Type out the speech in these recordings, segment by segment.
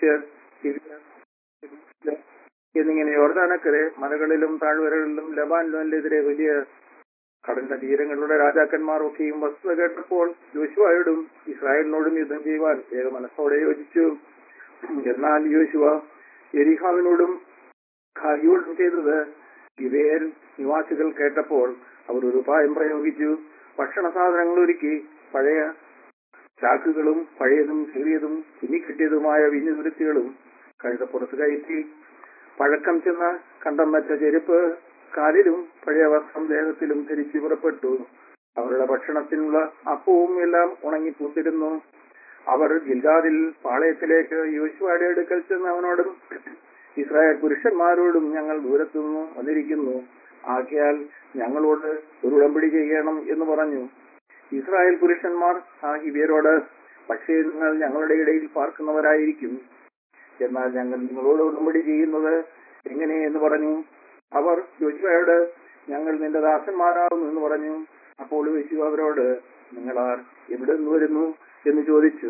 ഫെലിസ്ത്യർ സിറിയർ, ഫെലിസ്ത്യർ എന്നിങ്ങനെ യോർദാനക്കരെ മലകളിലും താഴ്വരകളിലും ലബാനിലും എതിരെ വലിയ കടലിന്റെ തീരങ്ങളുടെ രാജാക്കന്മാർ ഒക്കെയും വസ്തുത കേട്ടപ്പോൾ യോശുവായോടും ഇസ്രായേലിനോടും യുദ്ധം ചെയ്യുവാൻ ഏക മനസ്സോടെ യോജിച്ചു എന്നാൽ യോശുവ എരിഹാവിനോടും ഖായിയോടും ചെയ്തത് ഗിബേൽ നിവാസികൾ കേട്ടപ്പോൾ അവർ ഒരു ഉപായം പ്രയോഗിച്ചു ഭക്ഷണ സാധനങ്ങൾ ഒരുക്കി പഴയ ചാക്കുകളും പഴയതും ചെറിയതും തുന്നിക്കിട്ടിയതുമായ വിഞ്ഞുതുരുത്തികളും കഴുതപ്പുറത്ത് കയറ്റി പഴക്കം ചെന്ന കണ്ടം വെച്ച ചെരുപ്പ് കാലിലും പഴയ വസ്ത്രം ദേഹത്തിലും ധരിച്ചു പുറപ്പെട്ടു അവരുടെ ഭക്ഷണത്തിനുള്ള അപ്പവും എല്ലാം ഉണങ്ങി പൂത്തിരുന്നു അവർ ഗിൽഗാദിൽ പാളയത്തിലേക്ക് യോശുവയുടെ അടുക്കൽ ചെന്ന് അവനോടും ഇസ്രായേൽ പുരുഷന്മാരോടും ഞങ്ങൾ ദൂരത്തുനിന്ന് വന്നിരിക്കുന്നു ആകയാൽ ഞങ്ങളോട് ഒരു ഉടമ്പടി ചെയ്യണം എന്ന് പറഞ്ഞു ഇസ്രായേൽ പുരുഷന്മാർ ആ ഹിബിയരോട് പക്ഷേ നിങ്ങൾ ഞങ്ങളുടെ ഇടയിൽ പാർക്കുന്നവരായിരിക്കും എന്നാൽ ഞങ്ങൾ നിങ്ങളോട് ഉടമ്പടി ചെയ്യുന്നത് എങ്ങനെ എന്ന് പറഞ്ഞു അവർ യോശുവയോട് ഞങ്ങൾ നിന്റെ ദാസന്മാരാകുന്നു എന്ന് പറഞ്ഞു അപ്പോൾ യോശു അവരോട് നിങ്ങൾ ആർ എവിടെ നിന്ന് വരുന്നു എന്ന് ചോദിച്ചു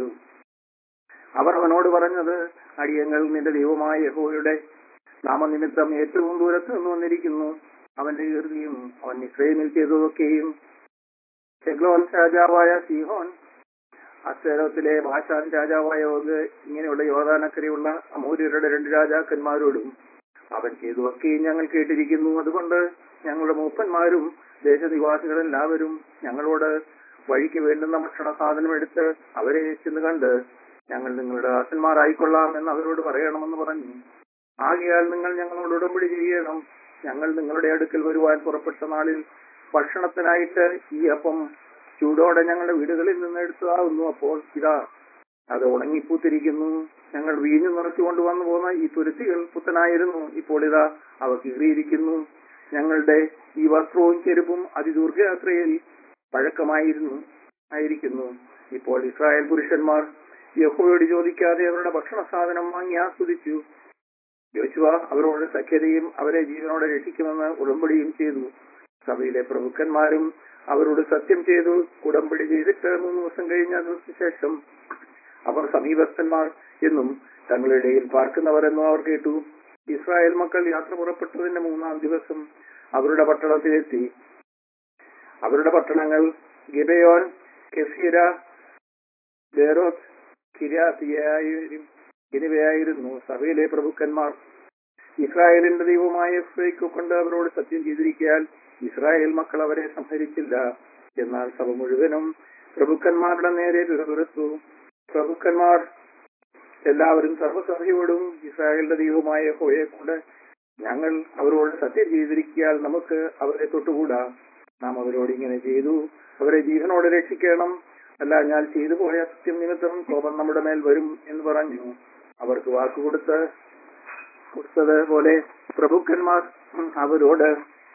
അവർ അവനോട് പറഞ്ഞത് അടിയങ്ങൾ നിന്റെ ദൈവമായ യഹോയുടെ നാമനിമിത്തം ഏറ്റവും ദൂരത്ത് നിന്ന് വന്നിരിക്കുന്നു അവന്റെ കീർത്തിയും അവൻ ഇസ്രയേലിൽ ചെയ്തതൊക്കെയും ചെഗ്ലോൻ രാജാവായ സിഹോൻ അസേരത്തിലെ ഭാഷാൻ രാജാവായ ഓഗ് ഇങ്ങനെയുള്ള യോധാനക്കരയുള്ള അമൂര്യരുടെ രണ്ട് രാജാക്കന്മാരോടും അവൻ ചെയ്തതൊക്കെയും ഞങ്ങൾ കേട്ടിരിക്കുന്നു അതുകൊണ്ട് ഞങ്ങളുടെ മൂപ്പന്മാരും ദേശനിവാസികളെല്ലാവരും ഞങ്ങളോട് വഴിക്ക് വേണ്ടുന്ന ഭക്ഷണ സാധനം എടുത്ത് അവരെ ചെന്ന് കണ്ട് ഞങ്ങൾ നിങ്ങളുടെ ദാസന്മാരായിക്കൊള്ളാം എന്ന് അവരോട് പറയണമെന്ന് പറഞ്ഞു ആകയാൽ നിങ്ങൾ ഞങ്ങളോട് ഉടമ്പടി ചെയ്യണം ഞങ്ങൾ നിങ്ങളുടെ അടുക്കൽ വരുവാൻ പുറപ്പെട്ട നാളിൽ ഭക്ഷണത്തിനായിട്ട് ഈ അപ്പം ചൂടോടെ ഞങ്ങളുടെ വീടുകളിൽ നിന്ന് എടുത്തതാകുന്നു അപ്പോൾ ഇതാ അത് ഉണങ്ങിപ്പൂത്തിരിക്കുന്നു ഞങ്ങൾ വീഞ്ഞു നിറച്ചുകൊണ്ട് വന്നു പോന്ന ഈ തുരുത്തികൾ പുത്തനായിരുന്നു ഇപ്പോൾ ഇതാ അവ കീറിയിരിക്കുന്നു ഞങ്ങളുടെ ഈ വസ്ത്രവും ചെരുപ്പും അതിദീർഘയാത്രയിൽ പഴക്കമായിരുന്നു ആയിരിക്കുന്നു ഇപ്പോൾ ഇസ്രായേൽ പുരുഷന്മാർ യഹോയോട് ചോദിക്കാതെ അവരുടെ ഭക്ഷണ സാധനം വാങ്ങി ആസ്വദിച്ചു യോശുവ അവരോട് സഖ്യതയും അവരെ ജീവനോടെ രക്ഷിക്കുമെന്ന് ഉടമ്പടിയും ചെയ്തു സഭയിലെ പ്രഭുക്കന്മാരും അവരോട് സത്യം ചെയ്തു ഉടമ്പടി ചെയ്തിട്ട് മൂന്ന് ദിവസം കഴിഞ്ഞ ശേഷം അവർ സമീപസ്ഥന്മാർ എന്നും തങ്ങളുടെ ഇടയിൽ പാർക്കുന്നവരെന്നും അവർ കേട്ടു ഇസ്രായേൽ മക്കൾ യാത്ര പുറപ്പെട്ടതിന്റെ മൂന്നാം ദിവസം അവരുടെ പട്ടണത്തിലെത്തി അവരുടെ പട്ടണങ്ങൾ ഗിബയോൻ കെഫീര ബേറോത്ത് കിരാത്തിയായും എന്നിവയായിരുന്നു സഭയിലെ പ്രഭുക്കന്മാർ ഇസ്രായേലിന്റെ ദൈവമായ യഹോവയ്ക്ക് കൊണ്ട് അവരോട് സത്യം ചെയ്തിരിക്കാൻ ഇസ്രായേൽ മക്കൾ അവരെ സംഹരിച്ചില്ല എന്നാൽ സഭ മുഴുവനും പ്രഭുക്കന്മാരുടെ നേരെ പിറവിറുത്തു പ്രഭുക്കന്മാർ എല്ലാവരും സർവ്വസഭയോടും ഇസ്രായേലിന്റെ ദൈവമായ യഹോവയെ കൊണ്ട് ഞങ്ങൾ അവരോട് സത്യം ചെയ്തിരിക്കാൻ നമുക്ക് അവരെ തൊട്ടുകൂടാ നാം അവരോട് ഇങ്ങനെ ചെയ്തു അവരെ ജീവനോടെ രക്ഷിക്കണം അല്ല ഞാൻ ചെയ്തു പോയ സത്യം നിമിത്തം കോപം നമ്മുടെ മേൽ വരും എന്ന് പറഞ്ഞു അവർക്ക് വാക്കുകൊടുത്ത് കൊടുത്തത് പോലെ പ്രഭുക്കന്മാർ അവരോട്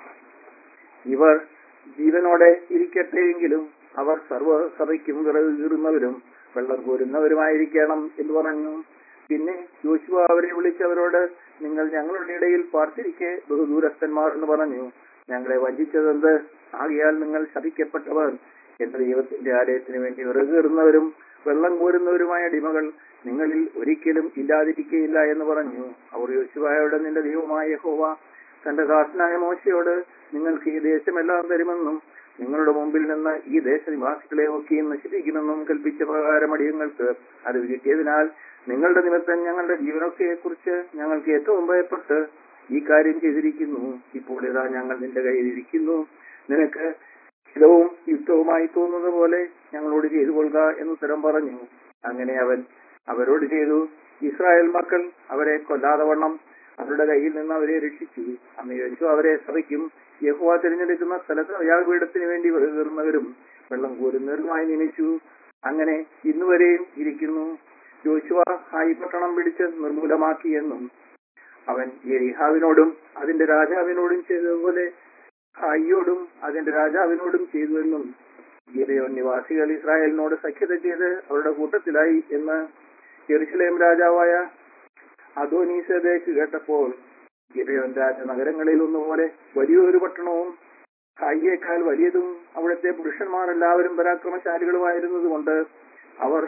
ഇവർ ജീവനോടെ ഇരിക്കട്ടെയെങ്കിലും അവർ സർവ്വസഭയ്ക്കും വിറക് കീറുന്നവരും വെള്ളം കോരുന്നവരുമായിരിക്കണം എന്ന് പറഞ്ഞു പിന്നെ യോശുവ അവരെ വിളിച്ചവരോട് നിങ്ങൾ ഞങ്ങളുടെ ഇടയിൽ പാർത്തിരിക്കെ ബഹുദൂരസ്ഥന്മാർ എന്ന് പറഞ്ഞു ഞങ്ങളെ വഞ്ചിച്ചതെന്ത് ആകയാൽ നിങ്ങൾ ശപിക്കപ്പെട്ടവർ എന്റെ ദൈവത്തിന്റെ ആലയത്തിന് വേണ്ടി വിറകേറുന്നവരും വെള്ളം കോരുന്നവരുമായ അടിമകൾ നിങ്ങളിൽ ഒരിക്കലും ഇല്ലാതിരിക്കയില്ല എന്ന് പറഞ്ഞു അവർ യോശുവായോട് നിന്റെ ദൈവമായ ഹോവ തന്റെ ദാസനായ മോശയോട് നിങ്ങൾക്ക് ഈ ദേശമെല്ലാം തരുമെന്നും നിങ്ങളുടെ മുമ്പിൽ നിന്ന് ഈ ദേശനിവാസികളെ ഒക്കെയും നശിപ്പിക്കുമെന്നും കൽപ്പിച്ച പ്രകാരം അടിയങ്ങൾക്ക് അത് കിട്ടിയതിനാൽ നിങ്ങളുടെ നിമിത്തം ഞങ്ങളുടെ ജീവനൊക്കെ കുറിച്ച് ഞങ്ങൾക്ക് ഏറ്റവും ഭയപ്പെട്ട് ഈ കാര്യം ചെയ്തിരിക്കുന്നു ഇപ്പോൾ ഇതാ ഞങ്ങൾ നിന്റെ കയ്യിലിരിക്കുന്നു നിനക്ക് ഹിതവും യുക്തവുമായി തോന്നുന്നത് പോലെ ഞങ്ങളോട് ചെയ്തു കൊള്ളുക എന്ന് ഉത്തരം പറഞ്ഞു അങ്ങനെ അവൻ അവരോട് ചെയ്തു ഇസ്രായേൽ മക്കൾ അവരെ കൊല്ലാതെ വണ്ണം അവരുടെ കയ്യിൽ നിന്ന് അവരെ രക്ഷിച്ചു അന്ന് യോശു അവരെ സഭയ്ക്കും യഹോവ തിരഞ്ഞെടുക്കുന്ന സ്ഥലത്ത് യാഗപീഠത്തിന് വേണ്ടി വെറുകേറുന്നവരും വെള്ളം കോരുന്നവരുമായി നിയമിച്ചു അങ്ങനെ ഇന്നുവരെയും ഇരിക്കുന്നു യോശുവ ഹായി പട്ടണം പിടിച്ച് നിർമൂലമാക്കി എന്നും അവൻ എരിഹാവിനോടും അതിന്റെ രാജാവിനോടും ചെയ്തതുപോലെ ഹായിയോടും അതിന്റെ രാജാവിനോടും ചെയ്തുവെന്നും ഗിബയോൻ നിവാസികൾ ഇസ്രായേലിനോട് സഖ്യത ചെയ്ത് അവരുടെ കൂട്ടത്തിലായി എന്ന് ജെറുസലേം രാജാവായ അദോനീസേക്ക് കേട്ടപ്പോൾ ഗിബയോൻ രാജ നഗരങ്ങളിൽ ഒന്നുപോലെ വലിയൊരു പട്ടണവും ഹായിയേക്കാൾ വലിയതും അവിടുത്തെ പുരുഷന്മാർ എല്ലാവരും പരാക്രമശാലികളുമായിരുന്നതുകൊണ്ട് അവർ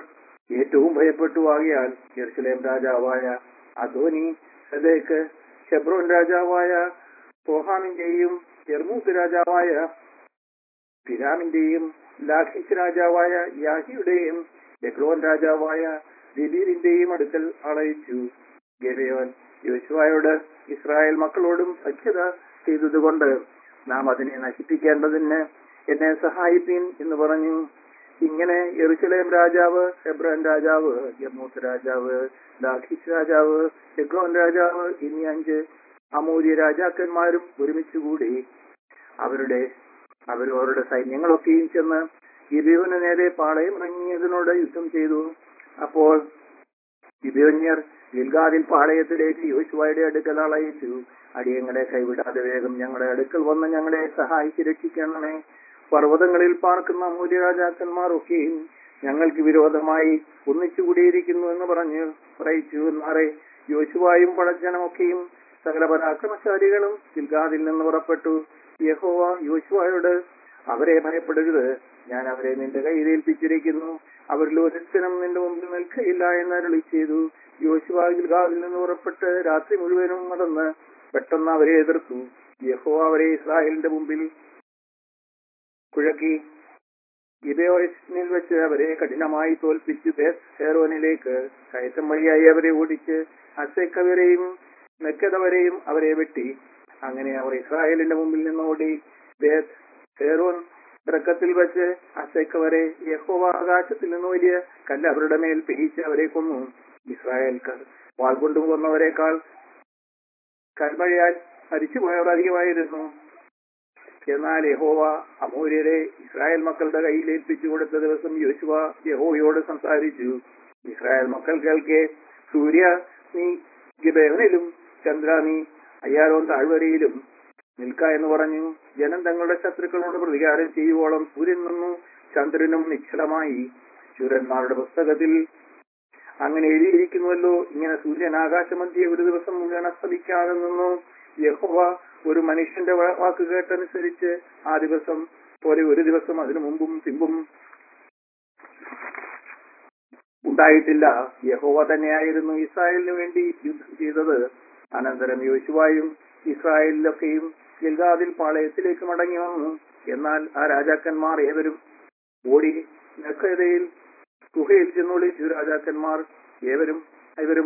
ഏറ്റവും ഭയപ്പെട്ടു ആകിയാൽ ജെറുസലേം രാജാവായ അദോനി സദേക്ക് ഹെബ്രോൻ രാജാവായ പോഹാമിന്റെയും യർമൂത്ത് രാജാവായ പിരാമിന്റെയും ലാഖിഷ് രാജാവായ യാഹിയുടെയും എഗ്ലോൻ രാജാവായ ദിബീറിന്റെയും അടുക്കൽ അളയിച്ചു ഗബയോൻ യോശുവായോട് ഇസ്രായേൽ മക്കളോടും സഖ്യത ചെയ്തതുകൊണ്ട് നാം അതിനെ നശിപ്പിക്കേണ്ടതിന് എന്നെ സഹായിപ്പീൻ എന്ന് പറഞ്ഞു ഇങ്ങനെ യെറുസലേം രാജാവ് ഹെബ്രാൻ രാജാവ് യമൂത്ത് രാജാവ് ലാഖിഷ് രാജാവ് എഗ്ലോൻ രാജാവ് എന്നീ അഞ്ച് അമൂര്യ രാജാക്കന്മാരും ഒരുമിച്ചുകൂടി അവരുടെ അവരവരുടെ സൈന്യങ്ങളൊക്കെയും ചെന്ന് ഗിബിയോന് നേരെ പാളയം ഇറങ്ങിയതിനോട് യുദ്ധം ചെയ്തു അപ്പോൾ ഗിബിയോന്യർ ഗിൽഗാദിൽ പാളയത്തിലേക്ക് യോശുവയുടെ അടുക്കൽ അളയിച്ചു അടിയങ്ങളെ കൈവിടാതെ വേഗം ഞങ്ങളുടെ അടുക്കൽ വന്ന് ഞങ്ങളെ സഹായിച്ച് രക്ഷിക്കണമേ പർവ്വതങ്ങളിൽ പാർക്കുന്ന അമൂല്യ രാജാക്കന്മാർ ഒക്കെയും ഞങ്ങൾക്ക് വിരോധമായി ഒന്നിച്ചുകൂടിയിരിക്കുന്നു എന്ന് പറഞ്ഞു പറയിച്ചു എന്നാറെ യോശുവായും പഴജനമൊക്കെയും സകല പരാക്രമശാലികളും ഗിൽഗാദിൽ നിന്ന് പുറപ്പെട്ടു യഹോവ യോശുവായോട് അവരെ ഭയപ്പെടരുത് ഞാൻ അവരെ നിന്റെ കയ്യിൽ ഏൽപ്പിച്ചിരിക്കുന്നു അവരിൽ ഒരുത്തനും നിന്റെ മുമ്പിൽ നിൽക്കയില്ല എന്ന് അരുളി ചെയ്തു യോശുവ ഗിൽഗാദിൽ നിന്ന് പുറപ്പെട്ട് രാത്രി മുഴുവനും നടന്ന് പെട്ടെന്ന് അവരെ എതിർത്തു യഹോ അവരെ ഇസ്രായേലിന്റെ മുമ്പിൽ കുഴക്കി ഗിബയോനിൽ വെച്ച് അവരെ കഠിനമായി തോൽപ്പിച്ച് ബേസ് ഹെറോനിലേക്ക് കയറ്റം വഴിയായി അവരെ ഓടിച്ച് അസേക്കവരെയും മെക്കതവരെയും അവരെ വെട്ടി അങ്ങനെ അവർ ഇസ്രായേലിന്റെ മുമ്പിൽ നിന്ന് ഓടി ബേസ് ഹെറോൻ ഇറക്കത്തിൽ വെച്ച് അസേക്കവരെ യഹോവ ആകാശത്തിൽ നിന്ന് വലിയ കല്ല് അവരുടെ മേൽ പിരിച്ച് അവരെ കൊന്നു ഇസ്രായേൽക്കാർ വാൾ കൊണ്ടുവന്നവരെക്കാൾ കൽമഴയാൽ മരിച്ചുപോയവർ അധികമായിരുന്നു എന്നാൽ യഹോവ അമൂര്യരെ ഇസ്രായേൽ മക്കളുടെ കയ്യിൽ ഏൽപ്പിച്ചു കൊടുത്ത ദിവസം യോശുവ യഹോവയോട് സംസാരിച്ചു ഇസ്രായേൽ മക്കൾ കേൾക്കെ സൂര്യ നീ ഗിബേവനിലും ചന്ദ്ര നീ അയ്യാരോൻ താഴ്വരയിലും നിൽക്ക എന്ന് പറഞ്ഞു ജനം തങ്ങളുടെ ശത്രുക്കളോട് പ്രതികാരം ചെയ്യുവോളം സൂര്യൻ നിന്നു ചന്ദ്രനും നിശ്ചലമായി ശൂരന്മാരുടെ പുസ്തകത്തിൽ അങ്ങനെ എഴുതിയിരിക്കുന്നുവല്ലോ ഇങ്ങനെ സൂര്യൻ ആകാശമധ്യേ ഒരു ദിവസം മുഴുവൻ അസ്തമിക്കാതെ നിന്നു യഹോവ ഒരു മനുഷ്യന്റെ വാ- വാക്ക് കേട്ടനുസരിച്ച് ആ ദിവസം പോലെ ഒരു ദിവസം അതിനു മുമ്പും പിമ്പും ഉണ്ടായിട്ടില്ല യഹോവ തന്നെയായിരുന്നു ഇസ്രായേലിന് വേണ്ടി യുദ്ധം ചെയ്തത് അനന്തരം യോശുവായും ഇസ്രായേലിലൊക്കെയും ഗിൽഗാദിൽ പാളയത്തിലേക്ക് മടങ്ങി വന്നു എന്നാൽ ആ രാജാക്കന്മാർ ഏവരും ഓടി നെക്കതയിൽ ഗുഹയിൽ ചെന്നൊളിച്ചു രാജാക്കന്മാർ ഏവരും ഇവരും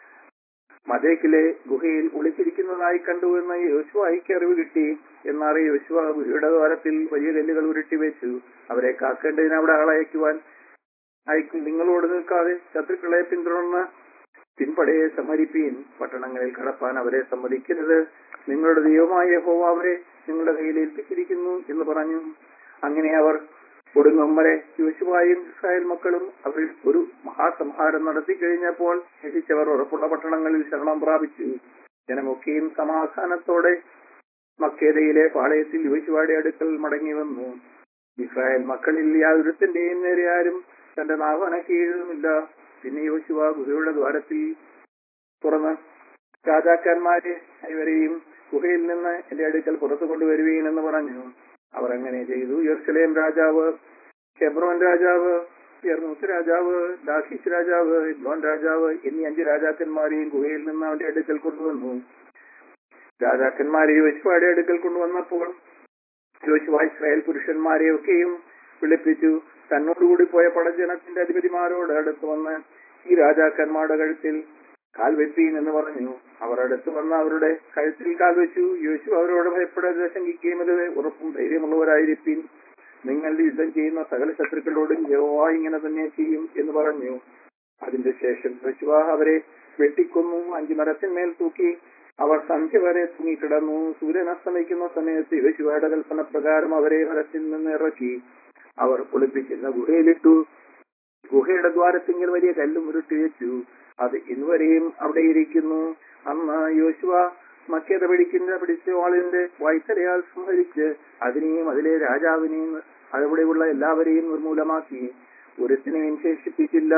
മതേക്കിലെ ഗുഹയിൽ ഒളിച്ചിരിക്കുന്നതായി കണ്ടു എന്ന് യോശുവായിക്ക് അറിവ് കിട്ടി എന്നാൽ യോശുവ ഗുഹയുടെ ദ്വാരത്തിൽ വലിയ കല്ലുകൾ ഉരുട്ടി വെച്ചു അവരെ കാക്കേണ്ടതിന് അവിടെ ആളയക്കുവാൻ അയക്കും നിങ്ങളോട് നിൽക്കാതെ ശത്രുക്കളെ പിന്തുടർന്ന് പിൻപടയെ സമരിപ്പീൻ പട്ടണങ്ങളിൽ കടപ്പാൻ അവരെ സമ്മതിക്കരുത് നിങ്ങളുടെ ദൈവമായ യഹോവ അവരെ നിങ്ങളുടെ കയ്യിൽ ഏൽപ്പിച്ചിരിക്കുന്നു എന്ന് പറഞ്ഞു അങ്ങനെ അവർ ഒടുങ്ങും വരെ യോശുവായും ഇസ്രായേൽ മക്കളും അവരിൽ ഒരു മഹാസംഹാരം നടത്തി കഴിഞ്ഞപ്പോൾ ശേഷിച്ചവർ ഉറപ്പുള്ള പട്ടണങ്ങളിൽ ശരണം പ്രാപിച്ചു ജനമൊക്കെയും സമാധാനത്തോടെ മക്കേദയിലെ പാളയത്തിൽ യോശുവയുടെ അടുക്കൽ മടങ്ങി വന്നു ഇസ്രായേൽ മക്കളിൽ യാതൊരുത്തിന്റെയും നേരെ ആരും തന്റെ നാവനക്കി എഴുതുന്നില്ല പിന്നെ യോശുവ ഗുഹയുടെ ദ്വാരത്തിൽ തുറന്ന് രാജാക്കന്മാരെ ഇവരെയും ഗുഹയിൽ നിന്ന് എന്റെ അടുക്കൽ പുറത്തു കൊണ്ടുവരുവീൻ എന്ന് പറഞ്ഞു അവർ അങ്ങനെ ചെയ്തു യെർസലേം രാജാവ് ഹെബ്രോൻ രാജാവ് യർമൂത്ത് രാജാവ് ദാഹിഷ് രാജാവ് ഇബ്ലോൻ രാജാവ് എന്നീ അഞ്ച് രാജാക്കന്മാരെയും ഗുഹയിൽ നിന്ന് അവന്റെ അടുക്കൽ കൊണ്ടുവന്നു രാജാക്കന്മാരെ യോശുവയുടെ അടുക്കൽ കൊണ്ടുവന്നപ്പോൾ യോശുവ ഇസ്രായേൽ പുരുഷന്മാരെയൊക്കെയും വിളിപ്പിച്ചു തന്നോടുകൂടി പോയ പടജനത്തിന്റെ അധിപതിമാരോട് അടുത്ത് വന്ന് ഈ രാജാക്കന്മാരുടെ കഴുത്തിൽ കാൽ വെപ്പീൻ എന്ന് പറഞ്ഞു അവർ അടുത്ത് വന്ന് അവരുടെ കഴുത്തിൽ കാൽ വെച്ചു യോശു അവരോട് ഭയപ്പെടാതെ ശങ്കിക്കുകയും അരുത് ഉറപ്പും ധൈര്യമുള്ളവരായിരിക്കും നിങ്ങൾ യുദ്ധം ചെയ്യുന്ന സകല ശത്രുക്കളോടും യഹോവ ഇങ്ങനെ തന്നെ ചെയ്യും എന്ന് പറഞ്ഞു അതിന്റെ ശേഷം യോശുവ അവരെ വെട്ടിക്കൊന്നു അഞ്ചു മരത്തിന്മേൽ തൂക്കി അവർ സന്ധ്യ വരെ തൂങ്ങിക്കിടന്നു സൂര്യൻ അസ്തമിക്കുന്ന സമയത്ത് യോശുവയുടെ കൽപ്പന പ്രകാരം അവരെ മരത്തിൽ നിന്ന് ഇറക്കി അവർ ഒളിപ്പിക്കുന്ന ഗുഹയിലിട്ടു ഗുഹയുടെ ദ്വാരത്തിങ്കിൽ വലിയ കല്ലും ഉരുട്ടി വെച്ചു അത് ഇന്നുവരെയും അവിടെ ഇരിക്കുന്നു അന്ന് യോശുവ മക്കേത പിടിക്കുന്ന പിടിച്ച വാളിന്റെ വൈത്തലയാൽ സംഹരിച്ച് അതിനെയും അതിലെ രാജാവിനെയും അവിടെയുള്ള എല്ലാവരെയും നിർമൂലമാക്കി ഒരുത്തിനെയും ശേഷിപ്പിച്ചില്ല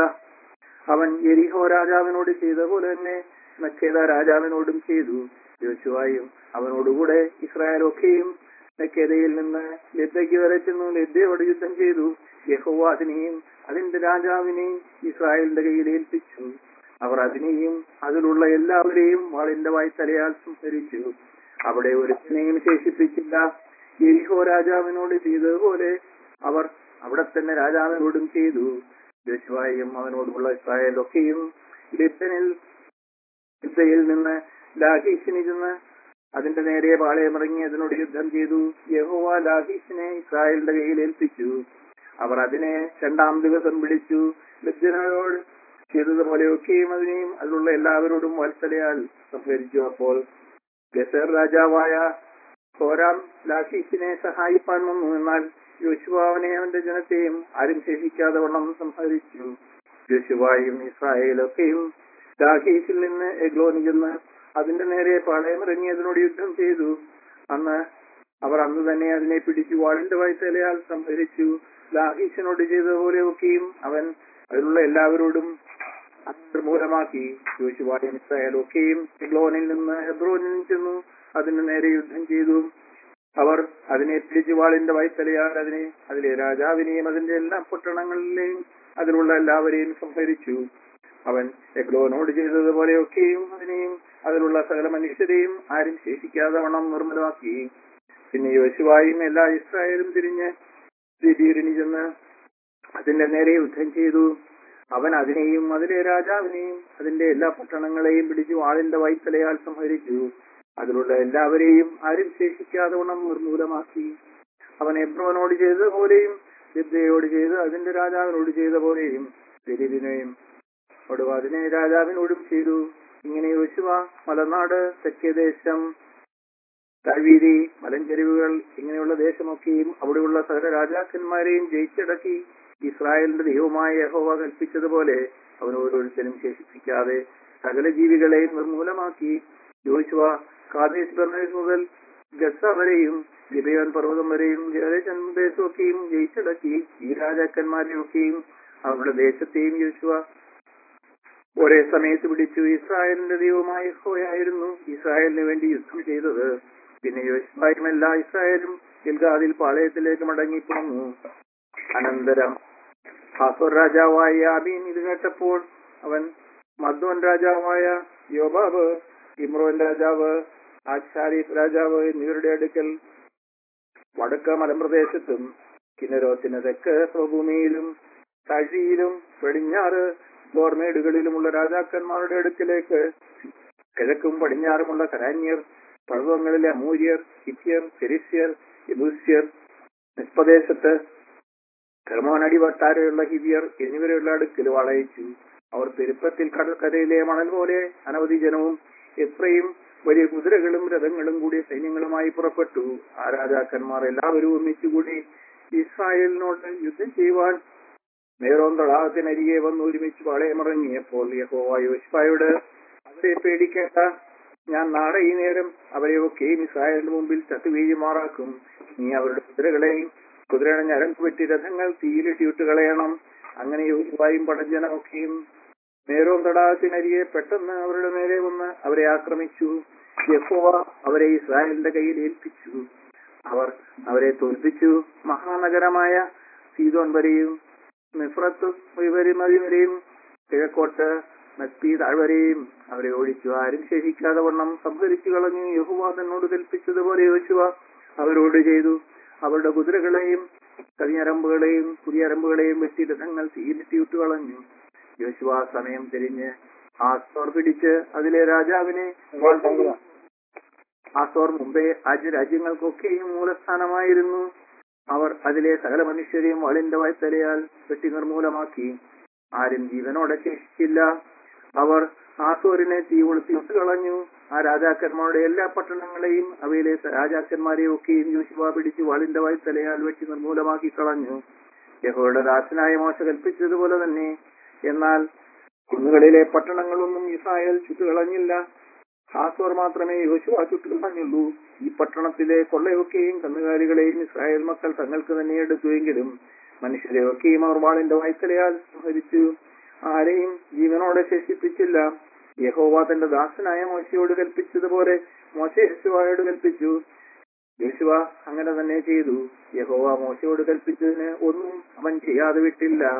അവൻ എരിഹോ രാജാവിനോട് ചെയ്ത പോലെ തന്നെ മക്കേത രാജാവിനോടും ചെയ്തു യോശുവായും അവനോടുകൂടെ ഇസ്രായേലൊക്കെയും മെക്കേതയിൽ നിന്ന് ലദ്ദയ്ക്ക് വരെ ചെന്നു ലദ്ദയോട് യുദ്ധം ചെയ്തു യഹോവ അതിനെയും അതിന്റെ രാജാവിനെയും ഇസ്രായേലിന്റെ കയ്യിൽ ഏൽപ്പിച്ചു അവർ അതിനെയും അതിലുള്ള എല്ലാവരെയും വാളിന്റെ വായ്ത്തലയാൽ സംഹരിച്ചു അവിടെ ഒരുത്തിനെയും ശേഷിപ്പിച്ചില്ല എരിഹോ രാജാവിനോട് ചെയ്തതുപോലെ അവർ അവിടെ തന്നെ രാജാവിനോടും ചെയ്തു യോശുവായും അവനോടുള്ള ഇസ്രായേലൊക്കെയും ലിബ്ബനിൽ യുദ്ധയിൽ നിന്ന് ലാഹീഷിന് ചെന്ന് അതിന്റെ നേരെ പാളയമിറങ്ങി അതിനോട് യുദ്ധം ചെയ്തു യഹോവ ലാഹീഷിനെ ഇസ്രായേലിന്റെ കയ്യിൽ ഏൽപ്പിച്ചു അവർ അതിനെ രണ്ടാം ദിവസം പിടിച്ചു ലജ്ജനോട് ചെയ്തതുപോലെയൊക്കെയും അതിനെയും അതിലുള്ള എല്ലാവരോടും വത്സലയാൽ സംഹരിച്ചു അപ്പോൾ ഗസർ രാജാവായ ഹോരാം ലാഖീഷിനെ സഹായിപ്പാൻ വന്നു എന്നാൽ യോശുവാവിനെ അവന്റെ ജനത്തെയും ആരും ശേഷിക്കാതെ വണ്ണം സംഹരിച്ചു യോശുവായും ഇസ്രായേലൊക്കെയും ലാഖീഷിൽ നിന്ന് എഗ്ലോനിൽ ചെന്ന് അതിന്റെ നേരെ പാളയമിറങ്ങി അതിനോട് യുദ്ധം ചെയ്തു അന്ന് അവർ അന്ന് തന്നെ അതിനെ പിടിച്ചു വാളിന്റെ വയത്തലയാൽ സംഹരിച്ചു ലാഹീഷിനോട് ചെയ്തതുപോലെയൊക്കെയും അവൻ അതിലുള്ള എല്ലാവരോടും മൂലമാക്കി യോശുവായും ഇസ്രായേലൊക്കെയും എഗ്ലോനിൽ നിന്ന് ഹെബ്രോനിൽ ചെന്നു അതിന് നേരെ യുദ്ധം ചെയ്തു അവർ അതിനെ പിടിച്ചു വാളിന്റെ വയത്തലയാൽ അതിനെ അതിലെ രാജാവിനെയും അതിന്റെ എല്ലാ പട്ടണങ്ങളിലെയും അതിലുള്ള എല്ലാവരെയും സംഹരിച്ചു അവൻ എഗ്ലോനോട് ചെയ്തതുപോലെയൊക്കെയും അതിനെയും അതിലുള്ള സകല മനുഷ്യരെയും ആരും ശേഷിക്കാതെ വണ്ണം നിർമ്മലമാക്കി പിന്നെ യോശുവായും എല്ലാ ഇസ്രായേലും തിരിഞ്ഞ് ദിബീറിന് ചെന്ന് അതിന്റെ നേരെ യുദ്ധം ചെയ്തു അവൻ അതിനെയും അതിലെ രാജാവിനെയും അതിന്റെ എല്ലാ പട്ടണങ്ങളെയും പിടിച്ചു ആളിന്റെ വൈത്തലയാൽ സംഹരിച്ചു അതിലുള്ള എല്ലാവരെയും ആരും ശേഷിക്കാതെ വണ്ണം നിർമൂലമാക്കി അവൻ എബ്രോനോട് ചെയ്തതുപോലെയും ലിബ്ദയോട് ചെയ്ത് അതിന്റെ രാജാവിനോട് ചെയ്ത പോലെയും ദിലീപിനെയും ഒടുവ അതിനെ രാജാവിനോടും ചെയ്തു ഇങ്ങനെ യോശുവ മലനാട് തെക്കേദേശം താഴ്വീതി മലഞ്ചെരിവുകൾ ഇങ്ങനെയുള്ള ദേശമൊക്കെയും അവിടെയുള്ള സകല രാജാക്കന്മാരെയും ജയിച്ചടക്കി ഇസ്രായേലിന്റെ ദൈവമായ യഹോവ കൽപ്പിച്ചതുപോലെ അവൻ ഓരോരുത്തരും ശേഷിപ്പിക്കാതെ സകല ജീവികളെയും നിർമൂലമാക്കി യോശുവ കാദേശ് ബർണേസ് മുതൽ ഗസ വരെയും ഗിബയോൻ പർവ്വതം വരെയും ജലദേശം ദേശമൊക്കെയും ജയിച്ചടക്കി ഈ രാജാക്കന്മാരെയൊക്കെയും അവരുടെ ദേശത്തെയും യോശുവ ഒരേ സമയത്ത് പിടിച്ചു ഇസ്രായേലിന്റെ ദൈവമായ യഹോവയായിരുന്നു ഇസ്രായേലിന് വേണ്ടി യുദ്ധം ചെയ്തത് പിന്നെ യോശുവായും എല്ലാ ഇസ്രായേലും ഗിൽഗാദിൽ പാളയത്തിലേക്ക് മടങ്ങിപ്പോന്നു അനന്തരം ഹാസോർ രാജാവായ യാബീൻ ഇത് കേട്ടപ്പോൾ അവൻ മദ്വൻ രാജാവായ യോബാബ് ഇമ്രോൻ രാജാവ് ആച്ചാരിഫ് രാജാവ് എന്നിവരുടെ അടുക്കൽ വടക്ക് മലമ്പ്രദേശത്തും കിന്നരോത്തിന് തെക്ക് സ്വഭൂമിയിലും തഴിയിലും വെടിഞ്ഞാറ് ഗോർമേടുകളിലുമുള്ള രാജാക്കന്മാരുടെ അടുക്കിലേക്ക് കിഴക്കും പടിഞ്ഞാറുമുള്ള കരാന്യർ പർവ്വങ്ങളിലെ അമൂര്യർ ഹിത്യർ ഫെരിസ്യർ യബൂസ്യർ നിഷ്പദേശത്ത് കർമ്മോനടി വട്ടാരെയുള്ള ഹിവിയർ എന്നിവരെയുള്ള അടുക്കൽ വളയിച്ചു അവർ പെരുപ്പത്തിൽ കടൽക്കരയിലെ മണൽ പോലെ അനവധി ജനവും എത്രയും വലിയ കുതിരകളും രഥങ്ങളും കൂടിയ സൈന്യങ്ങളുമായി പുറപ്പെട്ടു ആ രാജാക്കന്മാർ എല്ലാവരും ഒന്നിച്ചുകൂടി ഇസ്രായേലിനോട് യുദ്ധം ചെയ്യുവാൻ നേരോം തടാകത്തിനരികെ വന്ന് ഒരുമിച്ച് പാളയമിറങ്ങിയപ്പോൾ യഹോവ യോശുവായോട് അവരെ പേടിക്കേണ്ട ഞാൻ നാളെ ഈ നേരം അവരെയൊക്കെയും ഇസ്രായേലിന്റെ മുമ്പിൽ ചത്തുവീഴുമാറാക്കും നീ അവരുടെ കുതിരകളെയും കുതിരയുടെ ഞരമ്പ് വെട്ടി രഥങ്ങൾ തീയിലിട്ടിട്ട് കളയണം അങ്ങനെ യോശുവായും പടജനമൊക്കെയും നേരോം തടാകത്തിനരികെ പെട്ടെന്ന് അവരുടെ നേരെ വന്ന് അവരെ ആക്രമിച്ചു യഹോവ അവരെ ഇസ്രായേലിന്റെ കയ്യിൽ ഏൽപ്പിച്ചു അവർ അവരെ തോൽപ്പിച്ചു മഹാനഗരമായ സീതോൻ വരെയും മിഫ്രത്ത് മതി വരെയും കിഴക്കോട്ട് മസ്പി താഴ്വരെയും അവരെ ഓടിച്ചു ആരും ശേഷിക്കാതെ വണ്ണം സംഹരിച്ചു കളഞ്ഞു യഹുവ തന്നോട് കൽപ്പിച്ചതുപോലെ യോശുവ അവരോട് ചെയ്തു അവരുടെ കുതിരകളെയും കതിഞ്ഞരമ്പുകളെയും പുതിയരമ്പുകളെയും വെട്ടി രഥങ്ങൾ തീയിലിട്ടിട്ട് കളഞ്ഞു യോശുവ സമയം തിരിഞ്ഞ് ആസ്തോർ പിടിച്ച് അതിലെ രാജാവിനെ ആസ്തോർ മുമ്പേ അജ് രാജ്യങ്ങൾക്കൊക്കെയും മൂലസ്ഥാനമായിരുന്നു അവർ അതിലെ സകല മനുഷ്യരെയും വാളിന്റെ വായ്ത്തലയാൽ വെട്ടി നിർമൂലമാക്കി ആരും ജീവനോടെ ശേഷിച്ചില്ല അവർ ആസോരിനെ തീ കൊളുത്തി കളഞ്ഞു ആ രാജാക്കന്മാരുടെ എല്ലാ പട്ടണങ്ങളെയും അവയിലെ രാജാക്കന്മാരെയും ഒക്കെയും യോശുവ പിടിച്ച് വാളിന്റെ വായ്ത്തലയാൽ വെട്ടി നിർമൂലമാക്കി കളഞ്ഞു യഹോയുടെ ദാസനായ മോശ കൽപ്പിച്ചതുപോലെ തന്നെ എന്നാൽ കുന്നുകളിലെ പട്ടണങ്ങളൊന്നും ഇസ്രായേൽ ചുട്ടുകളഞ്ഞില്ല ഹാസോർ മാത്രമേ യോശുവ ചുട്ടുകളഞ്ഞുള്ളൂ ഈ പട്ടണത്തിലെ കൊള്ളയൊക്കെയും കന്നുകാലികളെയും ഇസ്രായേൽ മക്കൾ തങ്ങൾക്ക് തന്നെ എടുത്തുവെങ്കിലും മനുഷ്യരെയൊക്കെയും അവർ വാളിന്റെ വായ്ത്തലയാൽ സംഹരിച്ചു ആരെയും ജീവനോടെ ശേഷിപ്പിച്ചില്ല യഹോവ തന്റെ ദാസനായ മോശയോട് കൽപ്പിച്ചതുപോലെ മോശ യേശുവായോട് കൽപ്പിച്ചു യേശുവ അങ്ങനെ തന്നെ ചെയ്തു യഹോവ മോശയോട് കൽപ്പിച്ചതിന് ഒന്നും അവൻ ചെയ്യാതെ വിട്ടില്ല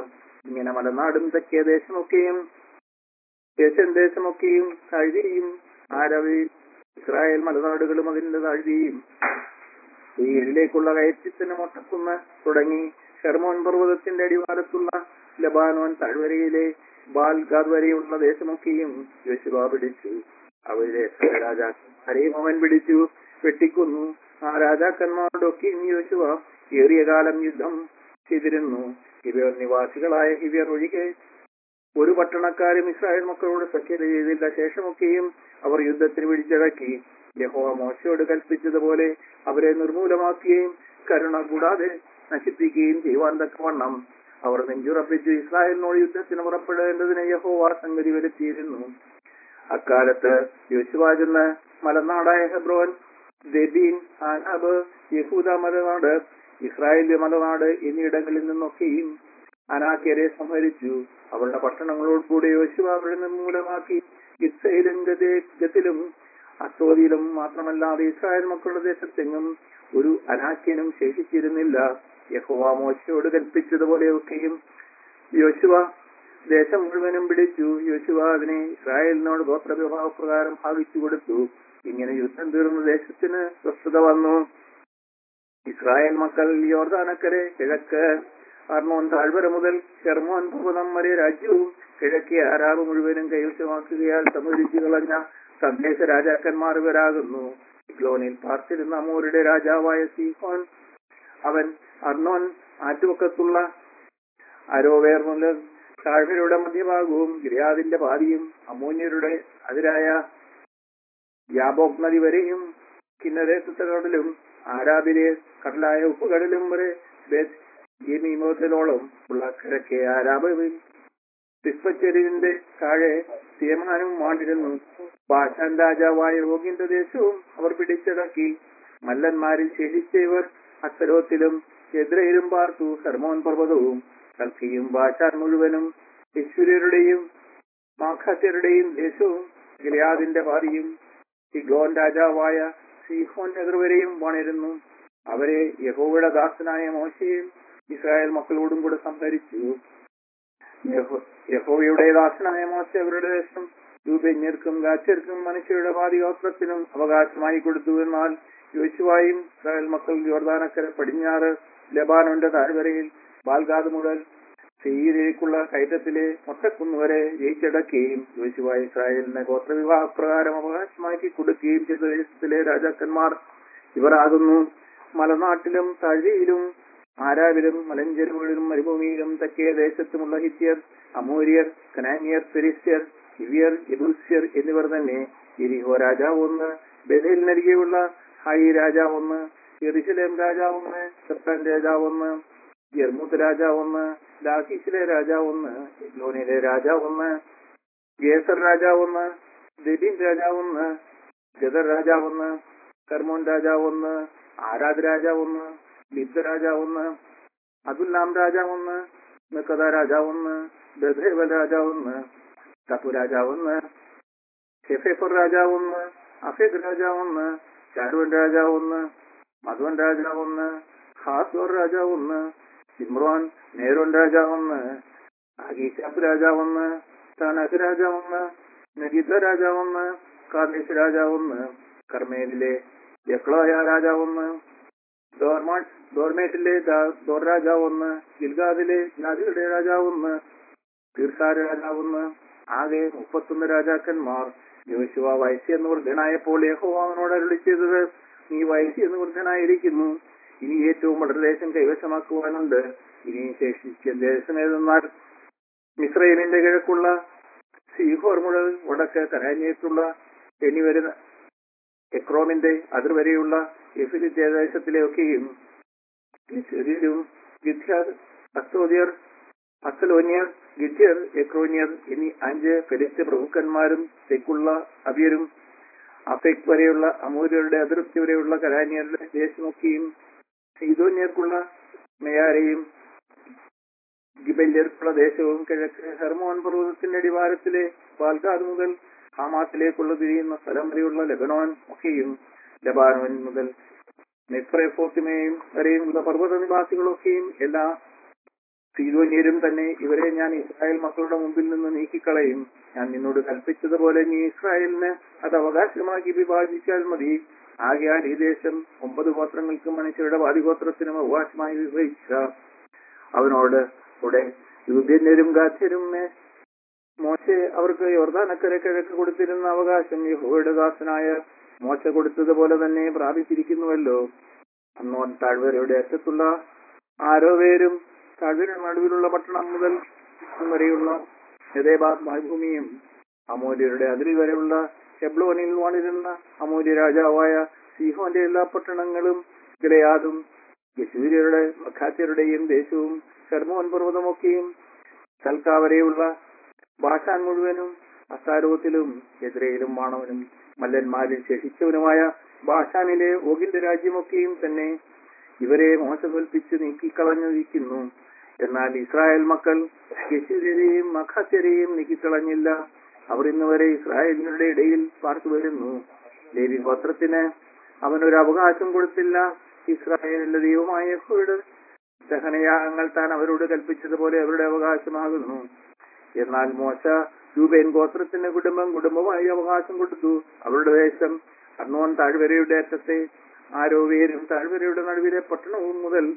ഇങ്ങനെ മലനാടും തെക്കേ ദേശമൊക്കെയും ദേശം ദേശമൊക്കെയും താഴ്തിയും ആരവി ഇസ്രായേൽ മലനാടുകളും അതിന്റെ താഴ്തിയും ഈരിലേക്കുള്ള കയറ്റത്തിന് മൊട്ടക്കുന്ന തുടങ്ങി ഹെർമോൻ പർവ്വതത്തിന്റെ അടിവാരത്തുള്ള ലബാനോൻ താഴ്വരയിലെ ബാൽഗാദ് വരെയുള്ള ദേശമൊക്കെയും യോശുവ പിടിച്ചു അവരുടെ സകല രാജാക്കന്മാരെയും അവൻ പിടിച്ചു വെട്ടിക്കൊന്നു ആ രാജാക്കന്മാരോടൊക്കെയും യോശുവ ഏറിയ കാലം യുദ്ധം ചെയ്തിരുന്നു ഇവർ നിവാസികളായ ഇവർ ഒഴികെ ഒരു പട്ടണക്കാരും ഇസ്രായേൽ മക്കളോട് സഖ്യത ചെയ്തില്ല ശേഷമൊക്കെയും അവർ യുദ്ധത്തിന് പിടിച്ചടക്കി യഹോവ മോശയോട് കൽപ്പിച്ചതുപോലെ അവരെ നിർമൂലമാക്കുകയും കരുണ കൂടാതെ നശിപ്പിക്കുകയും ചെയ്യുവാൻ തക്കവണ്ണം അവർ നെഞ്ചുറപ്പിച്ച് ഇസ്രായേലിനോട് യുദ്ധത്തിന് പുറപ്പെടേണ്ടതിന് യഹോവ സംഗതി വരുത്തിയിരുന്നു അക്കാലത്ത് യോശുവാജെന്ന് മലനാടായ ഹെബ്രോൻ ദബീൻ ആനാബ് യഹൂദ മലനാട് ഇസ്രായേലിന്റെ മലനാട് എന്നിയിടങ്ങളിൽ നിന്നൊക്കെയും അനാക്യരെ സംഹരിച്ചു അവരുടെ പട്ടണങ്ങളോട് കൂടെ യോശുവ അവരെ നിർമൂലമാക്കി ഇസ്രയേലും ഗതിലും അസ്തോതിയിലും മാത്രമല്ലാതെ ഇസ്രായേൽ മക്കളുടെ ദേശത്തെങ്ങും ഒരു അനാക്യനും ശേഷിച്ചിരുന്നില്ല യഹോവ മോശയോട് കൽപ്പിച്ചതുപോലെയൊക്കെയും യോശുവ ദേശം മുഴുവനും പിടിച്ചു യോശുവ അതിനെ ഇസ്രായേലിനോട് ഗോത്രവിഭാഗപ്രകാരം ഭാവിച്ചു കൊടുത്തു ഇങ്ങനെ യുദ്ധം തീർന്ന ദേശത്തിന് സ്വസ്ഥത വന്നു ഇസ്രായേൽ മക്കൾ യോർദാനക്കരെ കിഴക്ക് അർമോൻ താഴ്വര മുതൽ ഷെർമോൻ പർവ്വതം വരെ രാജ്യവും കിഴക്കേ ആരാബ് മുഴുവനും കൈവശമാക്കുകയാൽ സംഹരിച്ചു കളഞ്ഞ സന്ദേശ രാജാക്കന്മാർ ഇവരാകുന്നു ഇഗ്ലോനിൽ പാർത്തിരുന്ന അമൂരുടെ രാജാവായ സീഹോൻ അവൻ അർണോൻ ആറ്റുപക്കത്തുള്ള അരോവേർ മുതൽ താഴ്വരയുടെ മധ്യഭാഗവും ഗിരിയാദിന്റെ പാതിയും അമൂന്യരുടെ അതിരായ യാബോക് നദി വരെയും കിന്നരേത്തത്തെ കടലും ആരാബിലെ കടലായ ഉപ്പുകടലും വരെ ബേത്ത് യമീമോത്തിലോളം ഉള്ള കിഴക്കേ ആരാബിൽ പിസ്പച്ചെരിവിന്റെ താഴെ തീരുമാനം വാണ്ടിരുന്നു ബാഷാൻ രാജാവായ യോഗിന്റെ ദേശവും അവർ പിടിച്ചടക്കി മല്ലന്മാരിൽ ശേഷിച്ച ഇവർ അത്തരോത്തിലും എതിരയിലും പാർത്തു ഹർമോൻ പർവ്വതവും കൽക്കിയും ബാഷാൻ മുഴുവനും യശ്വര്യരുടെയും മാഖാത്യരുടെയും ദേശവും ഗിലിയാദിന്റെ പാതിയും സിഗ്ലോൻ രാജാവായ സീഹോൻ എതിർവരെയും വണിരുന്നു അവരെ യഹോവയുടെ ദാസനായ മോശയും ഇസ്രായേൽ മക്കളോടും കൂടെ സംഹരിച്ചു യഹോവയുടെ ദാസനായ മോശ അവരുടെ ദേശം രൂപജ്ഞർക്കും ഗാച്ചർക്കും മനുഷ്യരുടെ പാതിഗോത്രത്തിനും അവകാശമായി കൊടുത്തു എന്നാൽ യോശുവായും ഇസ്രായേൽ മക്കൾ യോർദാനക്കര പടിഞ്ഞാറ് ലബാനോന്റെ താഴ്വരയിൽ ബാൽഗാദ് മുതൽ സെയ്യിലേക്കുള്ള കയറ്റത്തിലെ മൊട്ടക്കുന്നുവരെ ജയിച്ചടക്കുകയും യോശുവ ഇസ്രായേലിനെ ഗോത്രവിവാഹപ്രകാരം അവകാശമാക്കി കൊടുക്കുകയും ചെയ്ത ദേശത്തിലെ രാജാക്കന്മാർ ഇവരാകുന്നു മലനാട്ടിലും താഴ്വയിലും ആരാവിലും മലഞ്ചെരുവുകളിലും മരുഭൂമിയിലും തെക്കേ ദേശത്തുമുള്ള ഹിത്യർ അമൂര്യർ കനാനിയർ പെരിസ്യർ ഹിവിയർ യബൂസ്യർ എന്നിവർ തന്നെ ഇരിഹോ രാജാവ് ഒന്ന് ബദലിനരികെയുള്ള ഹായി രാജാവ് ഒന്ന് എറിശലേം രാജാവ് ഒന്ന് സത്താൻ രാജാവ് ഒന്ന് യർമുത്ത് രാജാവ് ഒന്ന് ലാഖീഷിലെ രാജാവ് ഒന്ന് എഗ്ലോനിലെ രാജാവ് ഒന്ന് ഗേസർ രാജാവ് ഒന്ന് ദബീൻ രാജാവ് ഒന്ന് ഗദർ രാജാവ് ഒന്ന് കർമോൻ രാജാവ് ഒന്ന് ആരാധ് രാജാവ് ഒന്ന് ലിബ്ദ രാജാവ് ഒന്ന് അതുല്ലാം രാജാവ് ഒന്ന് നിക്കത രാജാവ് ഒന്ന് ബദേവൽ രാജാവ് ഒന്ന് തപ്പു രാജാവ് ഒന്ന് ഷെഫേഫർ രാജാവ് ഒന്ന് അഫേദ് രാജാവ് ഒന്ന് ഷാരുവൻ രാജാവ് ഒന്ന് മധുവൻ രാജാവ് ഒന്ന് ഹാസോർ രാജാവ് ഒന്ന് സിമ്രോൻ നേരോൻ രാജാവ് ഒന്ന് ആഗീഷാബ് രാജാവ് ഒന്ന് താനാഖ് രാജാവ് ഒന്ന് നഗീത രാജാവ് ഒന്ന് കാദേശ് രാജാവ് ഒന്ന് കർമ്മേലിലെ യക്ലോയ രാജാവ് ഒന്ന് ഡോർമേറ്റിലെ ദോർ രാജാവ് ഒന്ന് ഗിൽഗാദിലെ ജാതിയുടെ രാജാവ് ഒന്ന് തീർസാര രാജാവ് ഒന്ന് ആകെ മുപ്പത്തൊന്ന് രാജാക്കന്മാർ യോശുവ വയസ്സി എന്ന് വൃദ്ധനായപ്പോൾ യഹോവ അവനോട് അരുളി ചെയ്തത് നീ വയസ്സി എന്ന് വൃദ്ധനായിരിക്കുന്നു ഇനി ഏറ്റവും വളരെ ദേശം കൈവശമാക്കുവാനുണ്ട് ഇനി ശേഷിച്ച ദേശം ഏതെന്നാൽ മിശ്രൈമിന്റെ കിഴക്കുള്ള സീഹോർ മുതൽ വടക്ക് കരാഞ്ഞേറ്റുള്ള എണ്ണി വരുന്ന എക്രോമിന്റെ അതിർവരെയുള്ള എഫിലിത്യ ദേശത്തിലെയൊക്കെയും ഗിദ്യരും ഗിദ്യാർ അസ്തോദിയർ അസലോനിയർ ഗിദ്യർ എക്രോനിയർ എന്നീ അഞ്ച് ഫെലിസ്ത്യ പ്രഭുക്കന്മാരും തെക്കുള്ള അബിയരും അഫെക് വരെയുള്ള അമൂര്യരുടെ അതിർത്തി വരെയുള്ള കരാനിയരുടെ ദേശമൊക്കെയും സീതോന്യർക്കുള്ള മെയാരെയും ഗിബല്യർക്കുള്ള ദേശവും കിഴക്ക് ഹെർമോൻ പർവ്വതത്തിന്റെ അടിവാരത്തിലെ പാൽക്കാട് മുതൽ ഹമാത്തിലേക്കുള്ള തിരിയുന്ന സ്ഥലം വരെയുള്ള ലബനോൻ ഒക്കെയും ലബാനോൻ മുതൽ നെഫ്രേഫോത്തിമേയും വരെയുള്ള പർവ്വത നിവാസികളൊക്കെയും എല്ലാ സീതോന്യരും തന്നെ ഇവരെ ഞാൻ ഇസ്രായേൽ മക്കളുടെ മുമ്പിൽ നിന്ന് നീക്കിക്കളയും ഞാൻ നിന്നോട് കൽപ്പിച്ചതുപോലെ നീ ഇസ്രായേലിന് അത് അവകാശമാക്കി വിഭാജിച്ചാൽ മതി ആകയാൽ ഈ ദേശം ഒമ്പത് ഗോത്രങ്ങൾക്ക് മനുഷ്യരുടെ വാദിഗോത്രത്തിനും അവകാശമായി വിഭജിച്ച അവനോട് കൂടെ യൂദ്യന്യരും ഗാത്യരും മോശെ അവർക്ക് യോർദാനക്കരെ കിഴക്ക് കൊടുത്തിരുന്ന അവകാശം യഹോയുടെ ദാസനായ മോശ കൊടുത്തതുപോലെ തന്നെ പ്രാപിച്ചിരിക്കുന്നുവല്ലോ അന്നോൻ താഴ്വരയുടെ അറ്റത്തുള്ള ആരോവേരും താഴ്വരയുടെ നടുവിലുള്ള പട്ടണം മുതൽ വരെയുള്ള ഹൃദയബാദ് മരുഭൂമിയും അമൂര്യരുടെ അതിരി വരെയുള്ള ഹെബ്ലോനിൽ വാണിരുന്ന അമൂര്യ രാജാവായ സിഹോന്റെ എല്ലാ പട്ടണങ്ങളും ഗിലയാദും യശൂര്യരുടെ മഖാത്യരുടെയും ദേശവും ശർമോൻ പർവ്വതമൊക്കെയും സൽക്ക വരെയുള്ള ഭാഷാൻ മുഴുവനും അസാരോത്തിലും എതിരയിലും വാണവനും മല്ലന്മാരിൽ ശേഷിച്ചവനുമായ ഭാഷാനിലെ ഓഗിന്റെ രാജ്യമൊക്കെയും തന്നെ ഇവരെ മോശകൽപ്പിച്ച് നീക്കിക്കളഞ്ഞിരിക്കുന്നു എന്നാൽ ഇസ്രായേൽ മക്കൾ യശൂര്യരെയും മഖാത്യരെയും നീക്കിക്കളഞ്ഞില്ല അവർ ഇന്ന് വരെ ഇസ്രായേലിന്റെ ഇടയിൽ പാർത്തു വരുന്നു ലേവി ഗോത്രത്തിന് അവനൊരു അവകാശം കൊടുത്തില്ല ഇസ്രായേലിന്റെ ദൈവമായ യഹോവയുടെ ദഹനയാഗങ്ങൾ താൻ അവരോട് കൽപ്പിച്ചതുപോലെ അവരുടെ അവകാശമാകുന്നു എന്നാൽ മോശ രൂപേൻ ഗോത്രത്തിന് കുടുംബം കുടുംബമായി അവകാശം കൊടുത്തു അവരുടെ ദേശം അന്നോൻ താഴ്വരയുടെ അറ്റത്തെ ആരോവേരും താഴ്വരയുടെ നടുവിലെ പട്ടണവും മുതൽ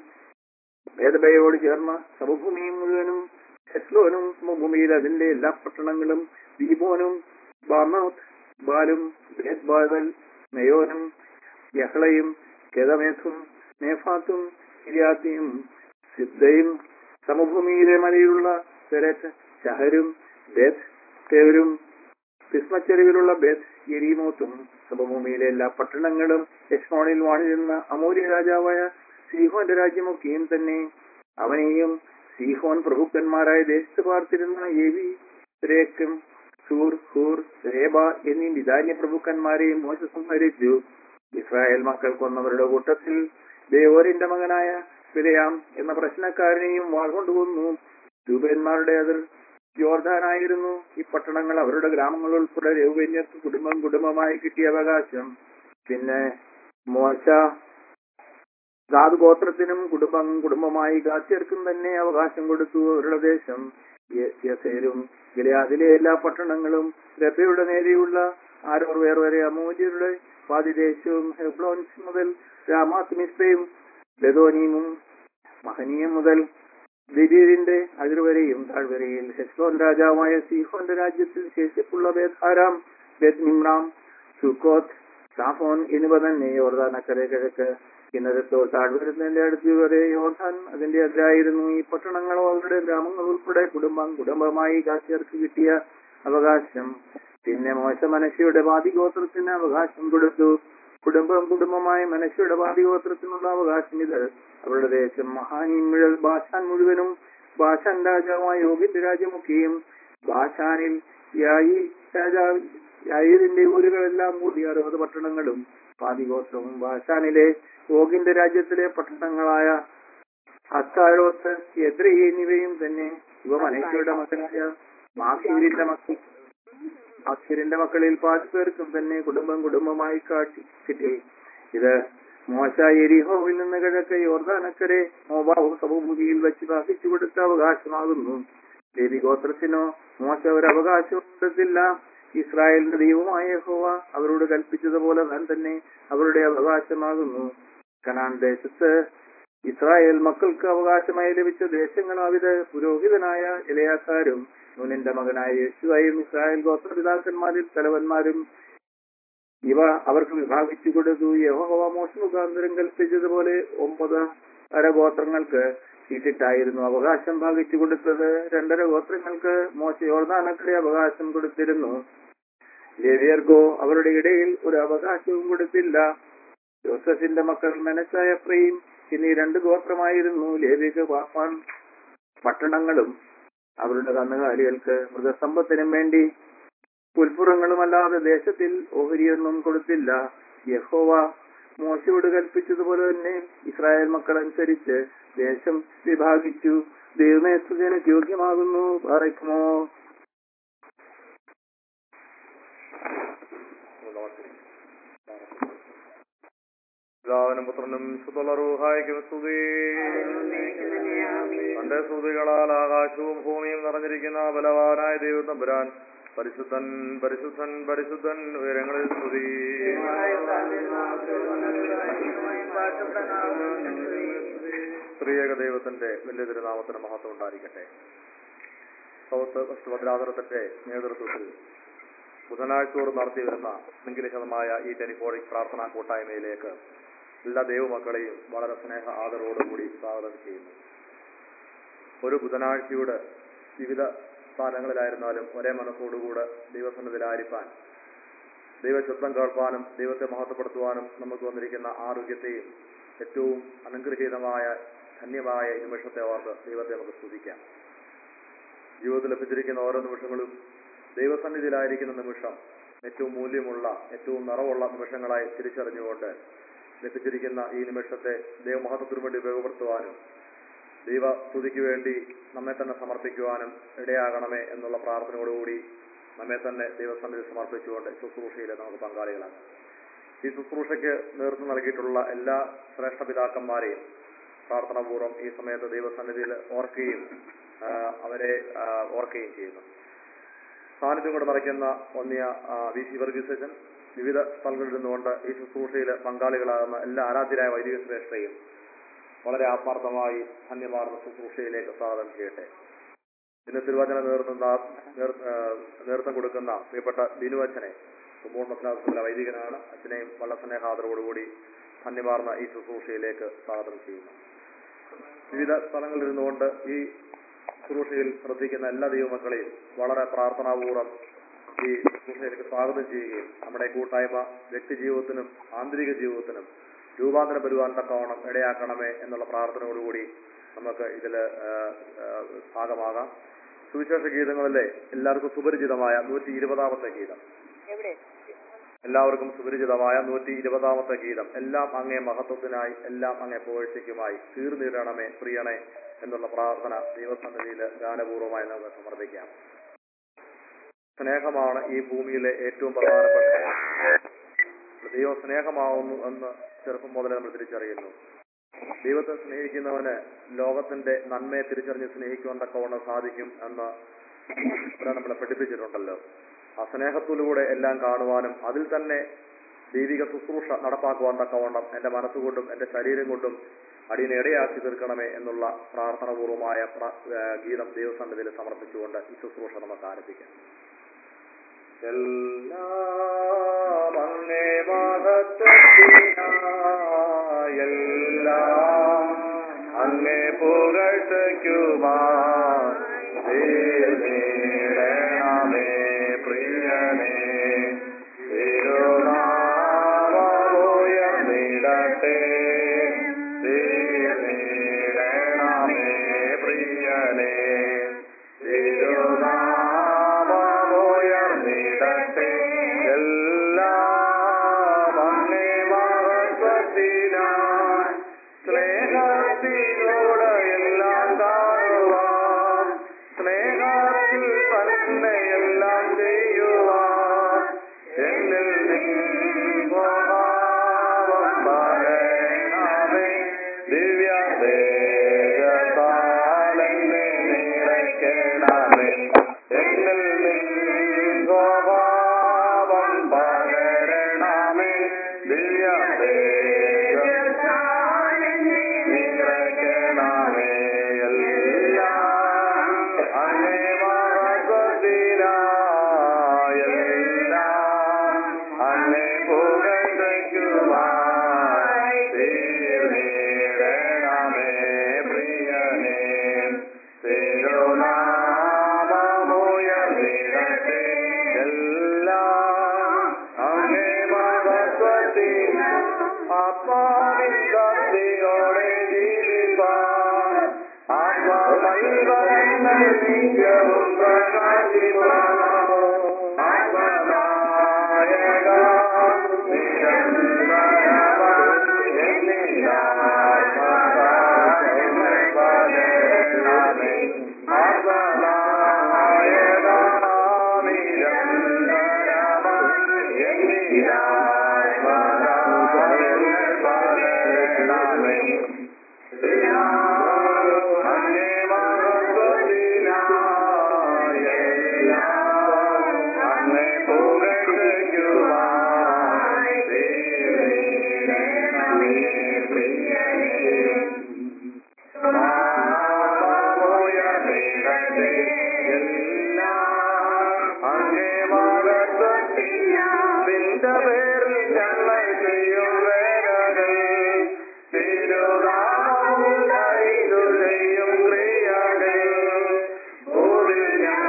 വേദബയോട് ചേർന്ന സമഭൂമിയും മുഴുവനും ഹെസ്ലോനും സമഭൂമിയിൽ അതിന്റെ എല്ലാ പട്ടണങ്ങളും ദീപോനും ബാമോത്ത് ബാലും ബേത്ബാദൽ മെയോനും യഹ്ളയും കെതമേത്തും നേഫാത്തും കിരിയാത്തിയും സിദ്ധയും സമഭൂമിയിലെ മലയിലുള്ള സെരറ്റ് ഷഹരും ബേത്ത് തേവരും ക്രിസ്മച്ചെരുവിലുള്ള ബേത്ത് യെരീമോത്തും സമഭൂമിയിലെ എല്ലാ പട്ടണങ്ങളും യഷ്മോണിൽ വാണിരുന്ന അമൂര്യ രാജാവായ സീഹോന്റെ രാജ്യമൊക്കെയും തന്നെ അവനെയും സീഹോൻ പ്രഭുക്കന്മാരായ ദേശത്ത് പാർത്തിരുന്ന ഏവി രേക്കും സൂർ ഹൂർ രേബ എന്നീ നിദാന്യ പ്രഭുക്കന്മാരെയും മോശ സംഹരിച്ചു ഇസ്രായേൽ മക്കൾ കൊന്നവരുടെ കൂട്ടത്തിൽ ദേവോരിന്റെ മകനായ ഫിലയാം എന്ന പ്രശ്നക്കാരനെയും വാൾകൊണ്ട് കൊന്നു രൂപന്മാരുടെ അതിർ യോർദാനായിരുന്നു ഈ പട്ടണങ്ങൾ അവരുടെ ഗ്രാമങ്ങൾ ഉൾപ്പെടെ രഘുവന്യർക്ക് കുടുംബം കുടുംബമായി കിട്ടിയ അവകാശം പിന്നെ മോശ ഗാദ് ഗോത്രത്തിനും കുടുംബം കുടുംബമായി ഗാത്യർക്കും തന്നെ അവകാശം കൊടുത്തു അവരുടെ ദേശം യസേരും ഗിലയാദിലെ എല്ലാ പട്ടണങ്ങളും രഫയുടെ നേരെയുള്ള ആരോർ വേർ വരെ അമൂല്യരുടെ പാതിദേശവും ഹെബ്ലോൻസ് മുതൽ രാമാത്ത് മിസ്ബയും ബദോനിയും മഹനീയം മുതൽ ദിബീരിന്റെ അതിർവരെയും താഴ്വരയിൽ ഹെസ്ലോൻ രാജാവായ സീഹോന്റെ രാജ്യത്തിൽ ശേഷിപ്പുള്ള ബേധാരാം ബെത് നിമ്രാം സുക്കോത്ത് സാഫോൻ എന്നിവ തന്നെ യോർദാനക്കരെ കിഴക്ക് കിണരത്തോ താഴ്വരത്തിന്റെ അടുത്ത് വരെ യോർദാൻ അതിന്റെ അതിരായിരുന്നു ഈ പട്ടണങ്ങളോ അവരുടെ ഗ്രാമങ്ങൾ ഉൾപ്പെടെ കുടുംബം കുടുംബമായി കാശ്യർക്ക് കിട്ടിയ അവകാശം പിന്നെ മോശ മനശയുടെ വാദിഗോത്രത്തിന് അവകാശം കൊടുത്തു കുടുംബം കുടുംബമായി മനശയുടെ വാദിഗോത്രത്തിനുള്ള അവകാശം ഇത് അവരുടെ ദേശം മഹാനിമിഴൽ ബാഷാൻ മുഴുവനും ബാഷാൻ രാജാവായ യോഗിന്റെ രാജ്യമൊക്കെയും ബാഷാനിൽ യായി രാജാവ് യായിരിന്റെ ഊരുകളെല്ലാം കൂടി അറുപത് പട്ടണങ്ങളും പാതിഗോത്രവും ബാഷാനിലെ ഓഗിന്റെ രാജ്യത്തിലെ പട്ടണങ്ങളായ അത്താഴോത്ത് എദ്രി എന്നിവയും തന്നെ ഇവ മനേശയുടെ മകനായ മാഖീരിന്റെ മക്കൾ അക്ഷരിന്റെ മക്കളിൽ പാതി പേർക്കും തന്നെ കുടുംബം കുടുംബമായി കാട്ടി കിട്ടി ഇത് മോശ എരിഹോവിൽ നിന്ന് കിഴക്ക് യോർദാനക്കരെ മോബാവ് സമഭൂമിയിൽ വെച്ച് ബാധിച്ചു കൊടുത്ത അവകാശമാകുന്നു ദേവി ഗോത്രത്തിനോ മോശ ഒരു അവകാശം കൊടുത്തില്ല ഇസ്രായേലിന്റെ ദൈവമായ യഹോവ അവരോട് കൽപ്പിച്ചതുപോലെ താൻ തന്നെ അവരുടെ അവകാശമാകുന്നു കനാൻ ദേശത്ത് ഇസ്രായേൽ മക്കൾക്ക് അവകാശമായി ലഭിച്ച ദേശങ്ങളാവിത് പുരോഹിതനായ ഇലയാക്കാരും നൂനിന്റെ മകനായ യേശുവായും ഇസ്രായേൽ ഗോത്രപിതാക്കന്മാരിൽ തലവന്മാരും ഇവ അവർക്ക് വിഭാഗിച്ചു കൊടുത്തു യഹോവ മോശ മുഖാന്തരം കൽപ്പിച്ചതുപോലെ ഒമ്പത് അരഗോത്രങ്ങൾക്ക് ചീട്ടിട്ടായിരുന്നു അവകാശം ഭാഗിച്ചു കൊടുത്തത് രണ്ടര ഗോത്രങ്ങൾക്ക് മോശ യോർദാനക്കരെ അവകാശം കൊടുത്തിരുന്നു ലേവിയർക്കോ അവരുടെ ഇടയിൽ ഒരു അവകാശവും കൊടുത്തില്ല ജോസഫിന്റെ മക്കൾ മനസ്സായ ഫ്രെയിം എന്നീ രണ്ട് ഗോത്രമായിരുന്നു ലേവിക്ക് പാപ്പാൻ പട്ടണങ്ങളും അവരുടെ കന്നുകാലികൾക്ക് മൃഗസമ്പത്തിനും വേണ്ടി പുൽപ്പുറങ്ങളുമല്ലാതെ ദേശത്തിൽ ഓഹരിയൊന്നും കൊടുത്തില്ല യഹോവ മോശയോട് കൽപ്പിച്ചതുപോലെ തന്നെ ഇസ്രായേൽ മക്കൾ അനുസരിച്ച് ദേശം വിഭാഗിച്ചു ദൈവമേ സുജന യോഗ്യമാകുന്നു പറയുമോ പിതാവിനും പുത്രനും ശുദ്ധുള്ള റൂഹായിക്കും സ്തുതി തന്റെ സ്തുതികളാൽ ആകാശവും ഭൂമിയും നിറഞ്ഞിരിക്കുന്ന ബലവാനായ ദൈവം തമ്പുരാൻ പരിശുദ്ധൻ പരിശുദ്ധൻ പരിശുദ്ധൻ ഉയരങ്ങളിൽ സ്തുതി സ്ത്രീയക ദൈവത്തിന്റെ വലിയ തിരുനാമത്തിന് മഹത്വം ഉണ്ടായിരിക്കട്ടെ സൗത്ത് വെസ്റ്റ് ഭദ്രാതരത്തിന്റെ നേതൃത്വത്തിൽ ബുധനാഴ്ച തോറും നടത്തി വരുന്ന സംഘടിതമായ ഈ ടെലിഫോണിക് പ്രാർത്ഥനാ കൂട്ടായ്മയിലേക്ക് എല്ലാ ദൈവമക്കളെയും വളരെ സ്നേഹ ആദരവോടുകൂടി സ്വാഗതം ചെയ്യുന്നു ഒരു ബുധനാഴ്ചയുടെ വിവിധ സ്ഥാനങ്ങളിലായിരുന്നാലും ഒരേ മനസ്സോടുകൂടെ ദൈവസന്നിധിയിലായിരിക്കാൻ ദൈവശബ്ദം കേൾപ്പാനും ദൈവത്തെ മഹത്വപ്പെടുത്തുവാനും നമുക്ക് വന്നിരിക്കുന്ന ആരോഗ്യത്തെയും ഏറ്റവും അനുഗ്രഹീതമായ ധന്യമായ ഈ നിമിഷത്തെ ഓർത്ത് ദൈവത്തെ നമുക്ക് സ്തുതിക്കാം ജീവിതത്തിൽ ലഭിച്ചിരിക്കുന്ന ഓരോ നിമിഷങ്ങളും ദൈവസന്നിധിയിലായിരിക്കുന്ന നിമിഷം ഏറ്റവും മൂല്യമുള്ള ഏറ്റവും നിറവുള്ള നിമിഷങ്ങളായി തിരിച്ചറിഞ്ഞുകൊണ്ട് ലഭിച്ചിരിക്കുന്ന ഈ നിമിഷത്തെ ദൈവമഹത്വത്തിനു വേണ്ടി ഉപയോഗപ്പെടുത്തുവാനും ദൈവ സ്തുതിക്ക് വേണ്ടി നമ്മെ തന്നെ സമർപ്പിക്കുവാനും ഇടയാകണമേ എന്നുള്ള പ്രാർത്ഥനയോടുകൂടി നമ്മെ തന്നെ ദൈവസന്നിധി സമർപ്പിച്ചുകൊണ്ട് ശുശ്രൂഷയിൽ നമുക്ക് പങ്കാളികളാണ് ഈ ശുശ്രൂഷയ്ക്ക് നേതൃത്വം നൽകിയിട്ടുള്ള എല്ലാ ശ്രേഷ്ഠ പിതാക്കന്മാരെയും പ്രാർത്ഥനാപൂർവ്വം ഈ സമയത്ത് ദൈവസന്നിധിയിൽ ഓർക്കുകയും ആ, അവരെ ആ, ഓർക്കുകയും ചെയ്യുന്നു സാന്നിധ്യം കൊണ്ട് നിറയ്ക്കുന്ന ഒന്നിയ ആ, വി സി വർഗീസച്ചൻ വിവിധ സ്ഥലങ്ങളിൽ നിന്നുകൊണ്ട് ഈ ശുശ്രൂഷയിൽ പങ്കാളികളാകുന്ന എല്ലാ ആരാധ്യരായ വൈദിക ശ്രേഷ്ഠയും വളരെ ആത്മാർത്ഥമായി ധന്യമാർന്ന ശുശ്രൂഷയിലേക്ക് സ്വാഗതം ചെയ്യട്ടെ ഇന്ന് തിരുവചന നേതൃത്വം ദാ- നേർ- ആ, നേതൃത്വം കൊടുക്കുന്ന പ്രിയപ്പെട്ട ബിനു അച്ഛനെ കുമ്പോർണത്തിനാഥത്തിലെ വൈദികനാണ് അച്ഛനെയും വളരെ സ്നേഹാദരവോടുകൂടി ധന്യമാർന്ന ഈ ശുശ്രൂഷയിലേക്ക് സ്വാഗതം ചെയ്യുന്നു വിവിധ സ്ഥലങ്ങളിൽ ഇരുന്നുകൊണ്ട് ഈ ശുശ്രൂഷയിൽ ശ്രദ്ധിക്കുന്ന എല്ലാ ദൈവമക്കളെയും വളരെ പ്രാർത്ഥനാപൂർവ്വം ഈ ശുശ്രൂഷയിലേക്ക് സ്വാഗതം ചെയ്യുകയും നമ്മുടെ കൂട്ടായ്മ വ്യക്തിജീവിതത്തിനും ആന്തരിക ജീവിതത്തിനും രൂപാന്തരം വരുവാൻ തക്കവണ്ണം ഇടയാക്കണമേ എന്നുള്ള പ്രാർത്ഥനയോടുകൂടി നമുക്ക് ഇതിൽ ഭാഗമാകാം സുവിശേഷ ഗീതങ്ങളിലെ എല്ലാവർക്കും സുപരിചിതമായ നൂറ്റി ഇരുപതാമത്തെ ഗീതം എല്ലാവർക്കും സുപരിചിതമായ നൂറ്റി ഇരുപതാമത്തെ ഗീതം എല്ലാം അങ്ങേ മഹത്വത്തിനായി എല്ലാം അങ്ങേ പുകഴ്ചയ്ക്കുമായി തീർന്നിടണമേ പ്രിയണേ എന്നുള്ള പ്രാർത്ഥന ദൈവസന്നിധിയിൽ ഗാനപൂർവമായി നമുക്ക് സമർപ്പിക്കാം സ്നേഹമാണ് ഈ ഭൂമിയിലെ ഏറ്റവും പ്രധാനപ്പെട്ട ദൈവം സ്നേഹമാവുന്നു എന്ന് ചെറുപ്പം മുതലേ നമ്മൾ തിരിച്ചറിയുന്നു ദൈവത്തെ സ്നേഹിക്കുന്നവന് ലോകത്തിന്റെ നന്മയെ തിരിച്ചറിഞ്ഞ് സ്നേഹിക്കുവാൻ തക്കവണ്ണം സാധിക്കും എന്ന് ഇവിടെ നമ്മളെ പഠിപ്പിച്ചിട്ടുണ്ടല്ലോ ആ സ്നേഹത്തിലൂടെ എല്ലാം കാണുവാനും അതിൽ തന്നെ ദൈവിക ശുശ്രൂഷ നടപ്പാക്കുവാൻ തക്കവണ്ണം എന്റെ മനസ്സുകൊണ്ടും എന്റെ ശരീരം കൊണ്ടും അടിയനെ ഇടയാക്കി തീർക്കണമേ എന്നുള്ള പ്രാർത്ഥനാപൂർവമായ പ്ര- ഏ, ഗീതം ദൈവസന്നിധിയിൽ സമർപ്പിച്ചുകൊണ്ട് ഈ ശുശ്രൂഷ നമുക്ക് ആരംഭിക്കാം എല്ലാം അങ്ങേ മഹത്വത്തിനായി എല്ലാം അങ്ങേ പുകഴ്ചയ്ക്കുമായി തീർന്നിടണമേ പ്രിയനേ തിരുനാമമുയർന്നിടട്ടെ തീർന്നിടണമേ പ്രിയനേ തിരുനാമമുയർന്നിടട്ടെ എല്ലാം അങ്ങേ മഹത്വത്തിനായി സ്നേഹത്തിലൂടെ എല്ലാം കാണുവാൻ സ്നേഹത്തിൽ തന്നെ എല്ലാം ചെയ്യുവാൻ എന്നിൽ നിൻ സ്വഭാവം പറയണമേ ദിവ്യ തേജസാലെന്നെ നിറയ്ക്കണമേ എന്നിൽ നിൻ സ്വഭാവം പകരണമേ ദിവ്യ തേജസാലെന്നെ നിറയ്ക്കണമേ എല്ലാം അങ്ങേ മഹത്വത്തിനായി എല്ലാം അങ്ങേ പുകഴ്ചയ്ക്കുമായി തീർന്നിടണമേ പ്രിയനേ തിരുനാമമുയർന്നിടട്ടെ എല്ലാം അങ്ങേ മഹത്വത്തിൽ ആത്മാവിൻ ശക്തിയോടെ ജീവിപ്പാൻ ആത്മാവൈവരങ്ങൾ നിത്യവും പ്രകാശിപ്പാൻ ആത്മനായക നിരന്തരമായി എന്നിലാത്മകാര്യങ്ങൾ പകരണമേ ആത്മനായക നിരന്തരമായി എന്നിലാത്മകാര്യങ്ങൾ പകരണമേ ചെയ്യും വേലകൾ തിരുനാമം കൈതു ചെയ്യും ക്രിയകൾ ഭൂവിൽ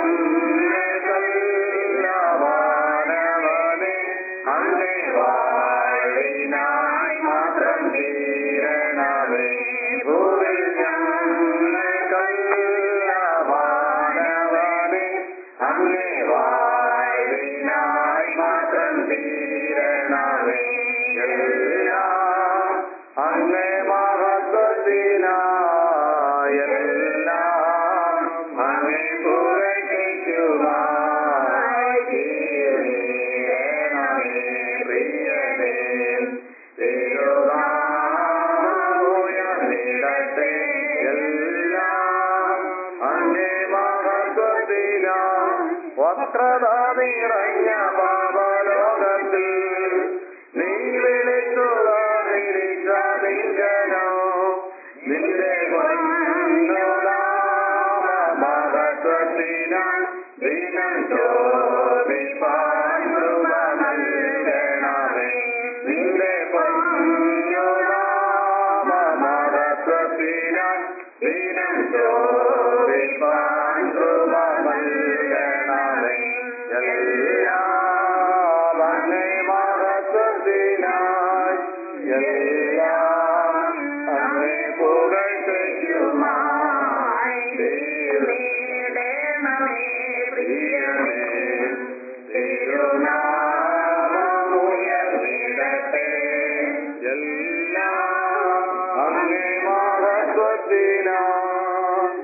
ഞങ്ങളെ അങ്ങേ വാഴിനായി മാത്രം തീരണമേ ഭൂവിൽ ഞങ്ങളെ അങ്ങേ വാഴിനായി മാത്രം തീരണമേ എല്ലാം അങ്ങേ മഹത്വത്തിനായി എല്ലാം അങ്ങേ പുറയ്ക്കുമായി തീരണമേ പ്രിയനേ തിരുനാമമുയർന്നിടട്ടെ എല്ലാം അങ്ങേ മഹത്വത്തിനാ വക്രത നിറഞ്ഞ പാപലോകത്തിൽ നീ വിളിച്ചുകാതിരിച്ച നിജനോ നിന്റെ മഹത്വത്തിനാൽ ദിനം ചോദിപ്പാൻ കൃപ നൽകണമേ നിന്റെ മഹത്വത്തിനാൽ ദിനം ചോദിപ്പാൻ കൃപ നൽകണമേ എല്ലാം അങ്ങേ മഹത്വത്തിനായി എല്ലാം അങ്ങേ പുകഴ്ചയ്ക്കുമായി തീർന്നിടണമേ പ്രിയമേ തിരുനാമമുയർന്നിടട്ടെ എല്ലാം അങ്ങേ മഹത്വത്തിനായി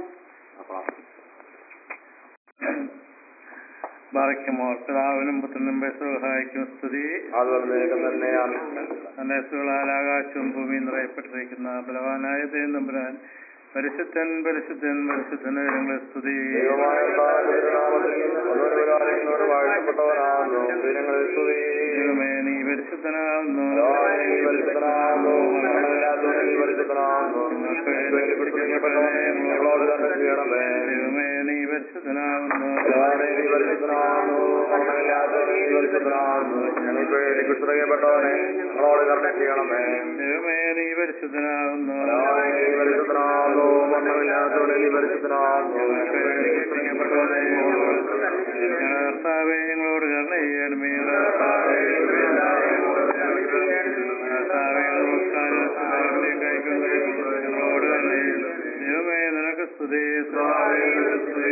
ബാറയ്ക്കുമോർ പിതാവിനും പുത്രനും സഹായിക്കും സ്തുതി അതുവന്നേക്കും തന്നെ അനസുകളാൽ ആകാശവും ഭൂമിയും നിറയപ്പെട്ടിരിക്കുന്ന ബലവാനായ തേന്തമ്പുരാൻ പരിശുദ്ധൻ പരിശുദ്ധൻ പരിശുദ്ധൻ ഞങ്ങളെ സ്തുതി ദൈവമായ നാമത്തിൽ വാഴ്ത്തപ്പെട്ടവനാകുന്നു ദിനങ്ങളിൽ സ്തുതി ദൈവമേ നീ പരിശുദ്ധനാകുന്നു നീ പരിശുദ്ധനാകുന്നു മരണമില്ലാത്തവൻ നീ പരിശുദ്ധനാകുന്നു പിടിക്കപ്പെട്ടവനെ ഞങ്ങളോട് തന്നെ ചെയ്യണമേ ദൈവമേ നീ പരിശുദ്ധനാകുന്നു ഭഗവാനെ നീ പരിശുദ്ധനാകുന്നു മരണമില്ലാത്തവൻ നീ പരിശുദ്ധനാകുന്നു ഞങ്ങൾക്ക് വേണ്ടി കുഷ്ഠപ്പെട്ടവനെ ഞങ്ങളോട് കരുണ ചെയ്യണമേ ദൈവമേ നീ പരിശുദ്ധനാകുന്നു ഭഗവാനെ നീ പരിശുദ്ധനാകുന്നു മരണമില്ലാത്തവനെ നീ പരിശുദ്ധനാകുന്നു ഞങ്ങൾക്ക് വേണ്ടി കുഷ്ഠപ്പെട്ടവനെ ഞങ്ങളോട് കരുണ ചെയ്യണമേ. ഞങ്ങളുടെ കർത്താവേ ഞങ്ങളോട് കരുണ ചെയ്യണമേ കർത്താവേ കർത്താവേ നമസ്കാരം കൈക്കൊണ്ട് ഞങ്ങളോട് കരുണ ചെയ്യണം ദൈവമേ നിനക്ക് സ്തുതി സ്വാമി സ്തുതി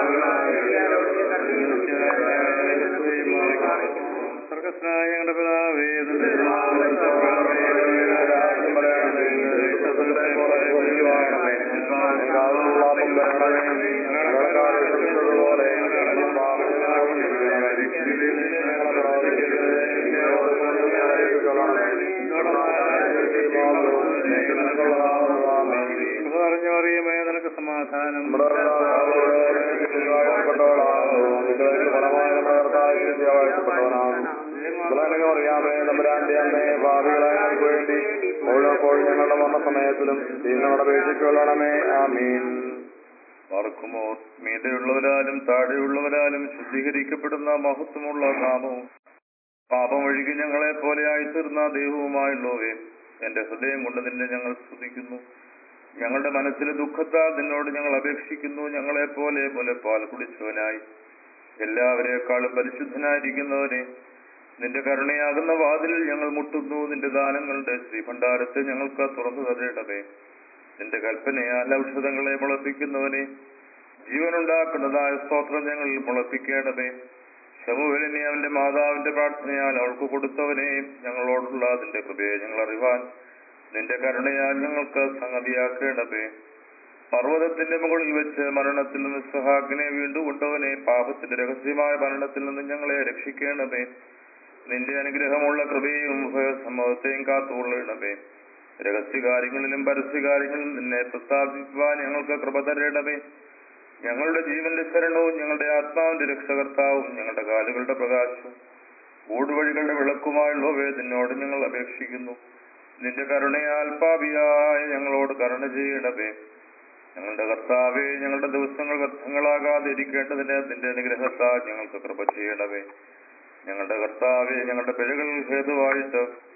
സർക്കസ്നായ ഞങ്ങളുടെ പിതാവേ നിന്റെ നാമം രാജ്യം പറയണമേ. യേശുക്രിസ്തുവിനെ പോലെ ഭൂമിയിലാകണമേ. ഞങ്ങൾക്ക് ആവശ്യമുള്ള അപ്പം തരണമേ. ഞങ്ങളുടെ കാര്യം ക്ഷമിച്ചതുപോലെ ഞങ്ങളുടെ പാപങ്ങളെ ക്ഷമിക്കണമേ. ഞങ്ങളെ പ്രലോഭിപ്പിക്കരുതേ. ഞങ്ങളോട് കരുണയായി രക്ഷിക്കണമേ. ഞങ്ങൾക്ക് നിനക്കുള്ളതാകുന്നു. ആമേൻ. പറഞ്ഞറിയമേ നിനക്ക് സമാധാനം നമ്മുടെ കർത്താവേ, വാഴ്ത്തപ്പെട്ടവളാകുന്നു. നിന്റെ ഫലമായ നമ്മുടെ കർത്താവ് ക്രിസ്തു വാഴ്ത്തപ്പെട്ടവനാകുന്നു. ബലഹീനങ്ങൾ അറിയാമേ നമ്പരാന്റെ അമ്മേ ഭാവികളായ ഞങ്ങൾക്ക് വേണ്ടി ഓരോപ്പോൾ ഞങ്ങളുടെ മരണ സമയത്തിലും ഞങ്ങളുടെ പേശിക്കൊള്ളണമേ ആമീൻ പാർക്കുമോ മീതയുള്ളവരാലും താഴെയുള്ളവരാലും ശുദ്ധീകരിക്കപ്പെടുന്ന മഹത്വമുള്ള നാമവും പാപം ഒഴുകി ഞങ്ങളെ പോലെ ആയിത്തീർന്ന ദൈവവുമായുള്ളവേ എന്റെ ഹൃദയം കൊണ്ട് നിന്നെ ഞങ്ങൾ സ്തുതിക്കുന്നു ഞങ്ങളുടെ മനസ്സിലെ ദുഃഖത്താൽ നിന്നോട് ഞങ്ങൾ അപേക്ഷിക്കുന്നു ഞങ്ങളെ പോലെ പോലെ പാൽ കുടിച്ചവനായി എല്ലാവരെക്കാളും പരിശുദ്ധനായിരിക്കുന്നവനെ നിന്റെ കരുണയാകുന്ന വാതിലിൽ ഞങ്ങൾ മുട്ടുന്നു നിന്റെ ദാനങ്ങളുടെ ശ്രീഭണ്ഡാരത്തെ ഞങ്ങൾക്ക് തുറന്നു തരേണ്ടതേ നിന്റെ കൽപ്പനയാൽ ഔഷധങ്ങളെ മുളപ്പിക്കുന്നവനെ ജീവനുണ്ടാക്കുന്നതായ സ്തോത്രം ഞങ്ങൾ മുളപ്പിക്കേണ്ടതേ ശമുവലിനെ അവന്റെ മാതാവിന്റെ പ്രാർത്ഥനയാൽ അവൾക്ക് കൊടുത്തവനെ ഞങ്ങളോടുള്ള അതിന്റെ കൃപയെ ഞങ്ങൾ അറിവാൻ നിന്റെ കരുണയാൽ ഞങ്ങൾക്ക് സംഗതിയാക്കേണ്ടതേ പർവ്വതത്തിന്റെ മുകളിൽ വെച്ച് മരണത്തിൽ നിന്ന് സഹാക്കിനെ വീണ്ടും കൊണ്ടവനെ പാപത്തിന്റെ രഹസ്യമായ മരണത്തിൽ നിന്ന് ഞങ്ങളെ രക്ഷിക്കേണ്ടതേ നിന്റെ അനുഗ്രഹമുള്ള കൃപയും സമ്മതത്തെയും കാത്തുകൊള്ളണമേ രഹസ്യകാര്യങ്ങളിലും പരസ്യകാര്യങ്ങളിലും നിന്നെ പ്രസ്താവിക്കുവാൻ ഞങ്ങൾക്ക് കൃപ തരേണ്ടമേ ഞങ്ങളുടെ ജീവന്റെ ശരണവും ഞങ്ങളുടെ ആത്മാവിന്റെ രക്ഷകർത്താവും ഞങ്ങളുടെ കാലുകളുടെ പ്രകാശവും ഊടുവഴികളുടെ വിളക്കുമായുള്ളവേ നിന്നോട് ഞങ്ങൾ അപേക്ഷിക്കുന്നു നിന്റെ കരുണയാൽ പാപിയായ ഞങ്ങളോട് കരുണ ചെയ്യണമേ ഞങ്ങളുടെ കർത്താവെ ഞങ്ങളുടെ ദിവസങ്ങൾ വ്യർത്ഥങ്ങളാകാതെ ഇരിക്കേണ്ടതിന് നിന്റെ അനുഗ്രഹത്താൽ ഞങ്ങൾക്ക് കൃപ ചെയ്യണമേ ഞങ്ങളുടെ കർത്താവെ ഞങ്ങളുടെ പിഴകൾ ഹേതുവായിട്ട്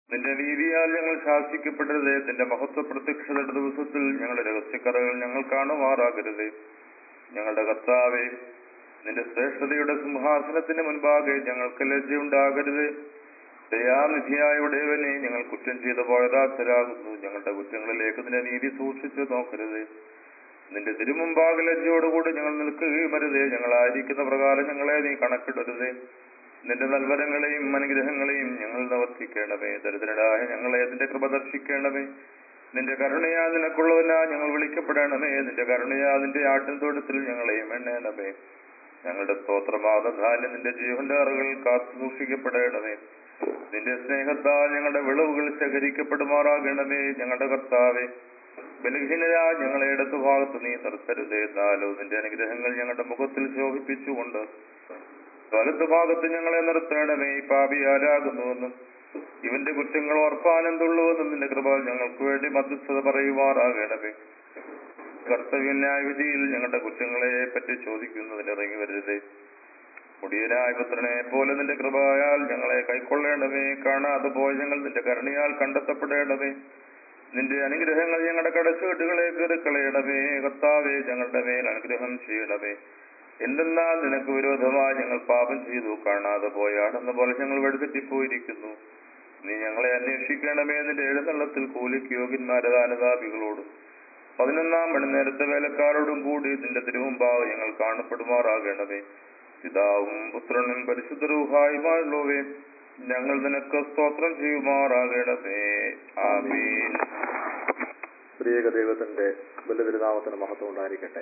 നിന്റെ നീതിയാൽ ഞങ്ങൾ ശാസിക്കപ്പെടരുത് നിന്റെ മഹത്വ പ്രത്യക്ഷതയുടെ ദിവസത്തിൽ ഞങ്ങളുടെ രഹസ്യക്കറകൾ ഞങ്ങൾ കാണുമാറാകരുത് ഞങ്ങളുടെ കർത്താവെ നിന്റെ ശ്രേഷ്ഠതയുടെ സിംഹാസനത്തിന് മുൻപാകെ ഞങ്ങൾക്ക് ലജ്ജയുണ്ടാകരുത് ദയാനിധിയായ ഉടയവനെ ഞങ്ങൾ കുറ്റം ചെയ്ത പോയതാച്ചരാകുന്നു ഞങ്ങളുടെ കുറ്റങ്ങളിലേക്ക് നിന്റെ നീതി സൂക്ഷിച്ചു നോക്കരുത് നിന്റെ തിരുമുമ്പാകെ ലജ്ജയോടുകൂടി ഞങ്ങൾ നിൽക്കുകയും അരുതേ ഞങ്ങളായിരിക്കുന്ന പ്രകാരം ഞങ്ങളെ നീ കണക്കിടരുതേ നിന്റെ നൽവരങ്ങളെയും അനുഗ്രഹങ്ങളെയും ഞങ്ങൾ നിവർത്തിക്കണമേ ദരിദ്രരായ ഞങ്ങളെ നിന്റെ കൃപ ദർശിക്കണമേ നിന്റെ കരുണയാ നിനക്കുള്ളവനാ ഞങ്ങൾ വിളിക്കപ്പെടണമേ നിന്റെ കരുണയാ നിന്റെ ആട്ടിൻ തൊഴുത്തിൽ ഞങ്ങളെയും എണ്ണണമേ ഞങ്ങളുടെ സ്തോത്രമാത ധാന്യം നിന്റെ ജീവന്റെ അറകളിൽ കാത്തു സൂക്ഷിക്കപ്പെടണമേ നിന്റെ സ്നേഹത്താൽ ഞങ്ങളുടെ വിളവുകൾ ശേഖരിക്കപ്പെടുമാറാകണമേ ഞങ്ങളുടെ കർത്താവേ ബലഹീനരാ ഞങ്ങളെ ഇടത്തു ഭാഗത്ത് നീ നിർത്തരുതേ എന്നാലോ നിന്റെ അനുഗ്രഹങ്ങൾ ഞങ്ങളുടെ മുഖത്തിൽ ശോഭിപ്പിച്ചുകൊണ്ട് വലതു ഭാഗത്ത് ഞങ്ങളെ നിർത്തണമേ ഈ പാപി ആരാകുന്നുവെന്നും ഇവന്റെ കുറ്റങ്ങൾ ഓർപ്പാനെന്തുള്ളുവെന്നും നിന്റെ കൃപ ഞങ്ങൾക്ക് വേണ്ടി മധ്യസ്ഥത പറയുമാറാകണമേ കർത്തവ്യന്യായ വിധിയിൽ ഞങ്ങളുടെ കുറ്റങ്ങളെ പറ്റി ചോദിക്കുന്നതിന് ഇറങ്ങി വരരുതേ മുടിയനായ പുത്രനെ പോലെ നിന്റെ കൃപയാൽ ഞങ്ങളെ കൈക്കൊള്ളേണ്ടമേ കാണാതെ പോയ ഞങ്ങൾ നിന്റെ കരുണയാൽ കണ്ടെത്തപ്പെടേണ്ടമേ നിന്റെ അനുഗ്രഹങ്ങൾ ഞങ്ങളുടെ കടച്ചുകെട്ടുകളെ കീറിക്കളയണമേ കർത്താവേ ഞങ്ങളുടെ മേൽ അനുഗ്രഹം ചെയ്യണമേ എന്തെന്നാൽ നിനക്ക് വിരോധമായി ഞങ്ങൾ പാപം ചെയ്തു കാണാതെ പോയാണെന്ന പോലെ ഞങ്ങൾ വെടുതെറ്റിപ്പോയിരിക്കുന്നു നീ ഞങ്ങളെ അന്വേഷിക്കണമേ നിന്റെ എഴുന്നള്ളത്തിൽ കൂലിക്ക് യോഗ്യന്മാരത അനുതാപികളോടും പതിനൊന്നാം മണി നേരത്തെ വേലക്കാരോടും കൂടി നിന്റെ തിരുമുമ്പാവ് ഞങ്ങൾ കാണപ്പെടുമാറാകണമേ പിതാവും പുത്രനും പരിശുദ്ധരൂഹായുമായുള്ളവേ ഞങ്ങൾ നിനക്ക് സ്തോത്രം ചെയ്യുമാറാകണമേ ആമീൻ പ്രിയക ദൈവത്തിന്റെ ബലിതിരുനാമത്തിന് മഹത്വം ഉണ്ടായിരിക്കട്ടെ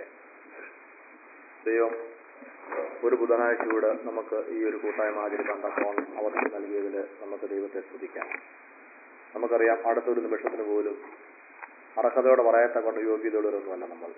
ദൈവം ഒരു ബുധനാഴ്ചയൂടെ നമുക്ക് ഈ ഒരു കൂട്ടായ്മ ആചരിക്കാൻ തക്കോണം അവസരം നൽകിയതിൽ നമുക്ക് ദൈവത്തെ സ്തുതിക്കാം നമുക്കറിയാം അടുത്തൊരു നിമിഷത്തിന് പോലും അറക്കതയോടെ പറയത്തക്കൊണ്ട് യോഗ്യതയുള്ളവരൊന്നുമല്ല നമ്മൾ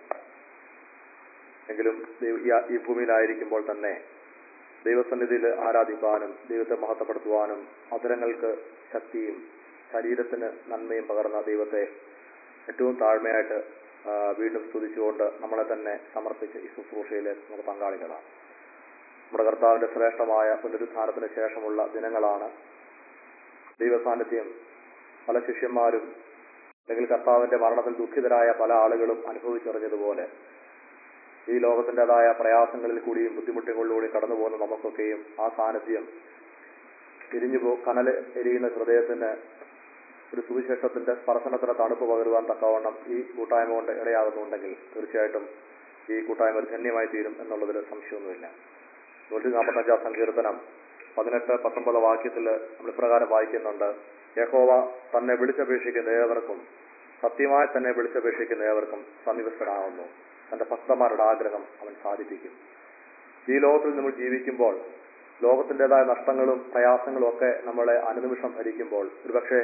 എങ്കിലും ദൈവ- ഈ- ഈ ഭൂമിയിലായിരിക്കുമ്പോൾ തന്നെ ദൈവസന്നിധിയിൽ ആരാധിക്കാനും ദൈവത്തെ മഹത്വപ്പെടുത്തുവാനും അധരങ്ങൾക്ക് ശക്തിയും ശരീരത്തിന് നന്മയും പകർന്ന ദൈവത്തെ ഏറ്റവും താഴ്മയായിട്ട് ആ, വീണ്ടും സ്തുതിച്ചുകൊണ്ട് നമ്മളെ തന്നെ സമർപ്പിച്ച് ഈ ശുശ്രൂഷയിൽ നമുക്ക് പങ്കാളികളാണ് നമ്മുടെ കർത്താവിന്റെ ശ്രേഷ്ഠമായ പുനരുദ്ധാനത്തിന് ശേഷമുള്ള ദിനങ്ങളാണ് ദൈവസാന്നിധ്യം പല ശിഷ്യന്മാരും അല്ലെങ്കിൽ കർത്താവിന്റെ മരണത്തിൽ ദുഃഖിതരായ പല ആളുകളും അനുഭവിച്ചറിഞ്ഞതുപോലെ ഈ ലോകത്തിൻ്റെതായ പ്രയാസങ്ങളിൽ കൂടിയും ബുദ്ധിമുട്ടുകളിലൂടെയും കടന്നു പോകുന്ന നമുക്കൊക്കെയും ആ സാന്നിധ്യം എരിഞ്ഞു പോ കനല് എരിയുന്ന ഹൃദയത്തിന് ഒരു സുവിശേഷത്തിന്റെ സ്പർശനത്തിന് തണുപ്പ് പകരുവാൻ തക്കവണ്ണം ഈ കൂട്ടായ്മ കൊണ്ട് ഇടയാകുന്നുണ്ടെങ്കിൽ തീർച്ചയായിട്ടും ഈ കൂട്ടായ്മ ഒരു ധന്യമായി തീരും എന്നുള്ളതിൽ സംശയമൊന്നുമില്ല നൂറ്റി നാൽപ്പത്തഞ്ചാം സങ്കീർത്തനം പതിനെട്ട് പത്തൊമ്പത് വാക്യത്തിൽ നമ്മൾ ഇപ്രകാരം വായിക്കുന്നുണ്ട് യഹോവ തന്നെ വിളിച്ചപേക്ഷിക്കുന്ന ഏവർക്കും സത്യമായി തന്നെ വിളിച്ചപേക്ഷിക്കുന്ന ഏവർക്കും സമീപസ്ഥനാകുന്നു തന്റെ ഭക്തന്മാരുടെ ആഗ്രഹം അവൻ സാധിപ്പിക്കും ഈ ലോകത്തിൽ നമ്മൾ ജീവിക്കുമ്പോൾ ലോകത്തിൻ്റെതായ നഷ്ടങ്ങളും പ്രയാസങ്ങളും ഒക്കെ നമ്മളെ അനുനിമിഷം ഭരിക്കുമ്പോൾ ഒരുപക്ഷെ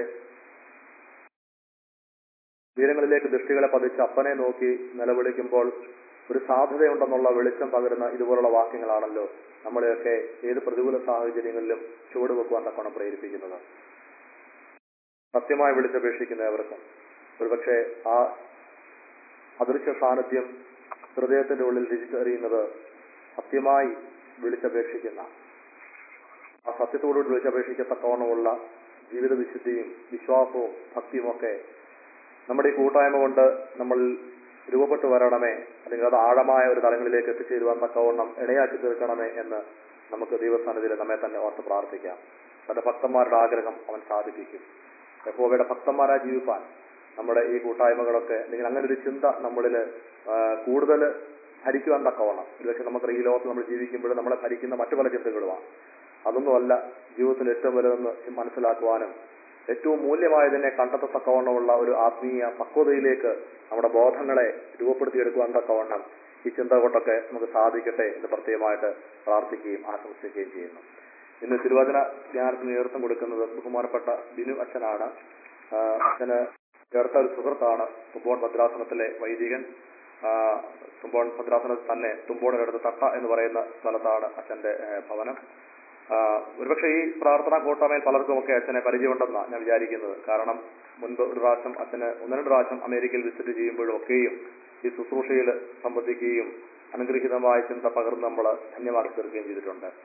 ഉയരങ്ങളിലേക്ക് ദൃഷ്ടികളെ പതിച്ച് അപ്പനെ നോക്കി നിലവിളിക്കുമ്പോൾ ഒരു സാധ്യതയുണ്ടെന്നുള്ള വെളിച്ചം പകരുന്ന ഇതുപോലുള്ള വാക്യങ്ങളാണല്ലോ നമ്മളെയൊക്കെ ഏത് പ്രതികൂല സാഹചര്യങ്ങളിലും ചുവടുവെക്കുവാൻ തക്കോണം പ്രേരിപ്പിക്കുന്നത് സത്യമായി വിളിച്ചപേക്ഷിക്കുന്നവർക്കും ഒരുപക്ഷെ ആ അദൃശ്യ സാന്നിധ്യം ഹൃദയത്തിന്റെ ഉള്ളിൽ രുചിച്ചറിയുന്നത് സത്യമായി വിളിച്ചപേക്ഷിക്കുന്ന ആ സത്യത്തോടുകൂടി വിളിച്ചപേക്ഷിക്കത്തക്കവണ്ണമുള്ള ജീവിത വിശുദ്ധിയും വിശ്വാസവും ഭക്തിയും ഒക്കെ നമ്മുടെ ഈ കൂട്ടായ്മ കൊണ്ട് നമ്മൾ രൂപപ്പെട്ടു വരണമേ അല്ലെങ്കിൽ അത് ആഴമായ ഒരു തലങ്ങളിലേക്ക് എത്തിച്ചേരുവാൻ തക്കവണ്ണം ഇടയാക്കി തീർക്കണമേ എന്ന് നമുക്ക് ദൈവസ്ഥാനത്തിൽ നമ്മെ തന്നെ ഓർത്ത് പ്രാർത്ഥിക്കാം തന്റെ ഭക്തന്മാരുടെ ആഗ്രഹം അവൻ സാധിപ്പിക്കും യഹോവയുടെ ഭക്തന്മാരായി ജീവിപ്പാൻ നമ്മുടെ ഈ കൂട്ടായ്മകളൊക്കെ അല്ലെങ്കിൽ അങ്ങനെ ഒരു ചിന്ത നമ്മളിൽ കൂടുതൽ ഭരിക്കുവാൻ തക്കവണ്ണം ഒരുപക്ഷെ നമുക്ക് ഈ ലോകത്ത് നമ്മൾ ജീവിക്കുമ്പോൾ നമ്മളെ ഭരിക്കുന്ന മറ്റു പല ചിന്തകളുമാണ് അതൊന്നുമല്ല ജീവിതത്തിൽ ഏറ്റവും വലുതെന്ന് മനസ്സിലാക്കുവാനും ഏറ്റവും മൂല്യമായതിനെ കണ്ടെത്തത്തക്കവണ്ണമുള്ള ഒരു ആത്മീയ പക്വതയിലേക്ക് നമ്മുടെ ബോധങ്ങളെ രൂപപ്പെടുത്തിയെടുക്കുവാൻ തക്കവണ്ണം ഈ ചിന്ത കൊണ്ടൊക്കെ നമുക്ക് സാധിക്കട്ടെ എന്ന് പ്രത്യേകമായിട്ട് പ്രാർത്ഥിക്കുകയും ആശംസിക്കുകയും ചെയ്യുന്നു ഇന്ന് തിരുവചന ധ്യാനത്തിന് നേതൃത്വം കൊടുക്കുന്നത് ബഹുമാനപ്പെട്ട ബിനു അച്ഛനാണ് ആ, അച്ഛന് ചേർത്ത ഒരു സുഹൃത്താണ് തുമ്പോൺ ഭദ്രാസനത്തിലെ വൈദികൻ ആ, തുമ്പോൺ ഭദ്രാസനത്തിൽ തന്നെ തുമ്പോണിനടുത്ത് തട്ട എന്ന് പറയുന്ന സ്ഥലത്താണ് അച്ഛന്റെ ഏ, ഭവനം ആ, ഒരുപക്ഷെ ഈ പ്രാർത്ഥനാ കൂട്ടായ്മയിൽ പലർക്കുമൊക്കെ അച്ഛനെ പരിചയമുണ്ടെന്നാണ് ഞാൻ വിചാരിക്കുന്നത് കാരണം മുൻപ് ഒരു പ്രാവശ്യം അച്ഛന് ഒന്ന് രണ്ട് പ്രാവശ്യം അമേരിക്കയിൽ വിസിറ്റ് ചെയ്യുമ്പോഴും ഒക്കെയും ഈ ശുശ്രൂഷയിൽ സംബന്ധിക്കുകയും അനുഗ്രഹീതമായ ചിന്ത പകർന്ന് നമ്മൾ ധന്യമാക്കി തീർക്കുകയും ചെയ്തിട്ടുണ്ട്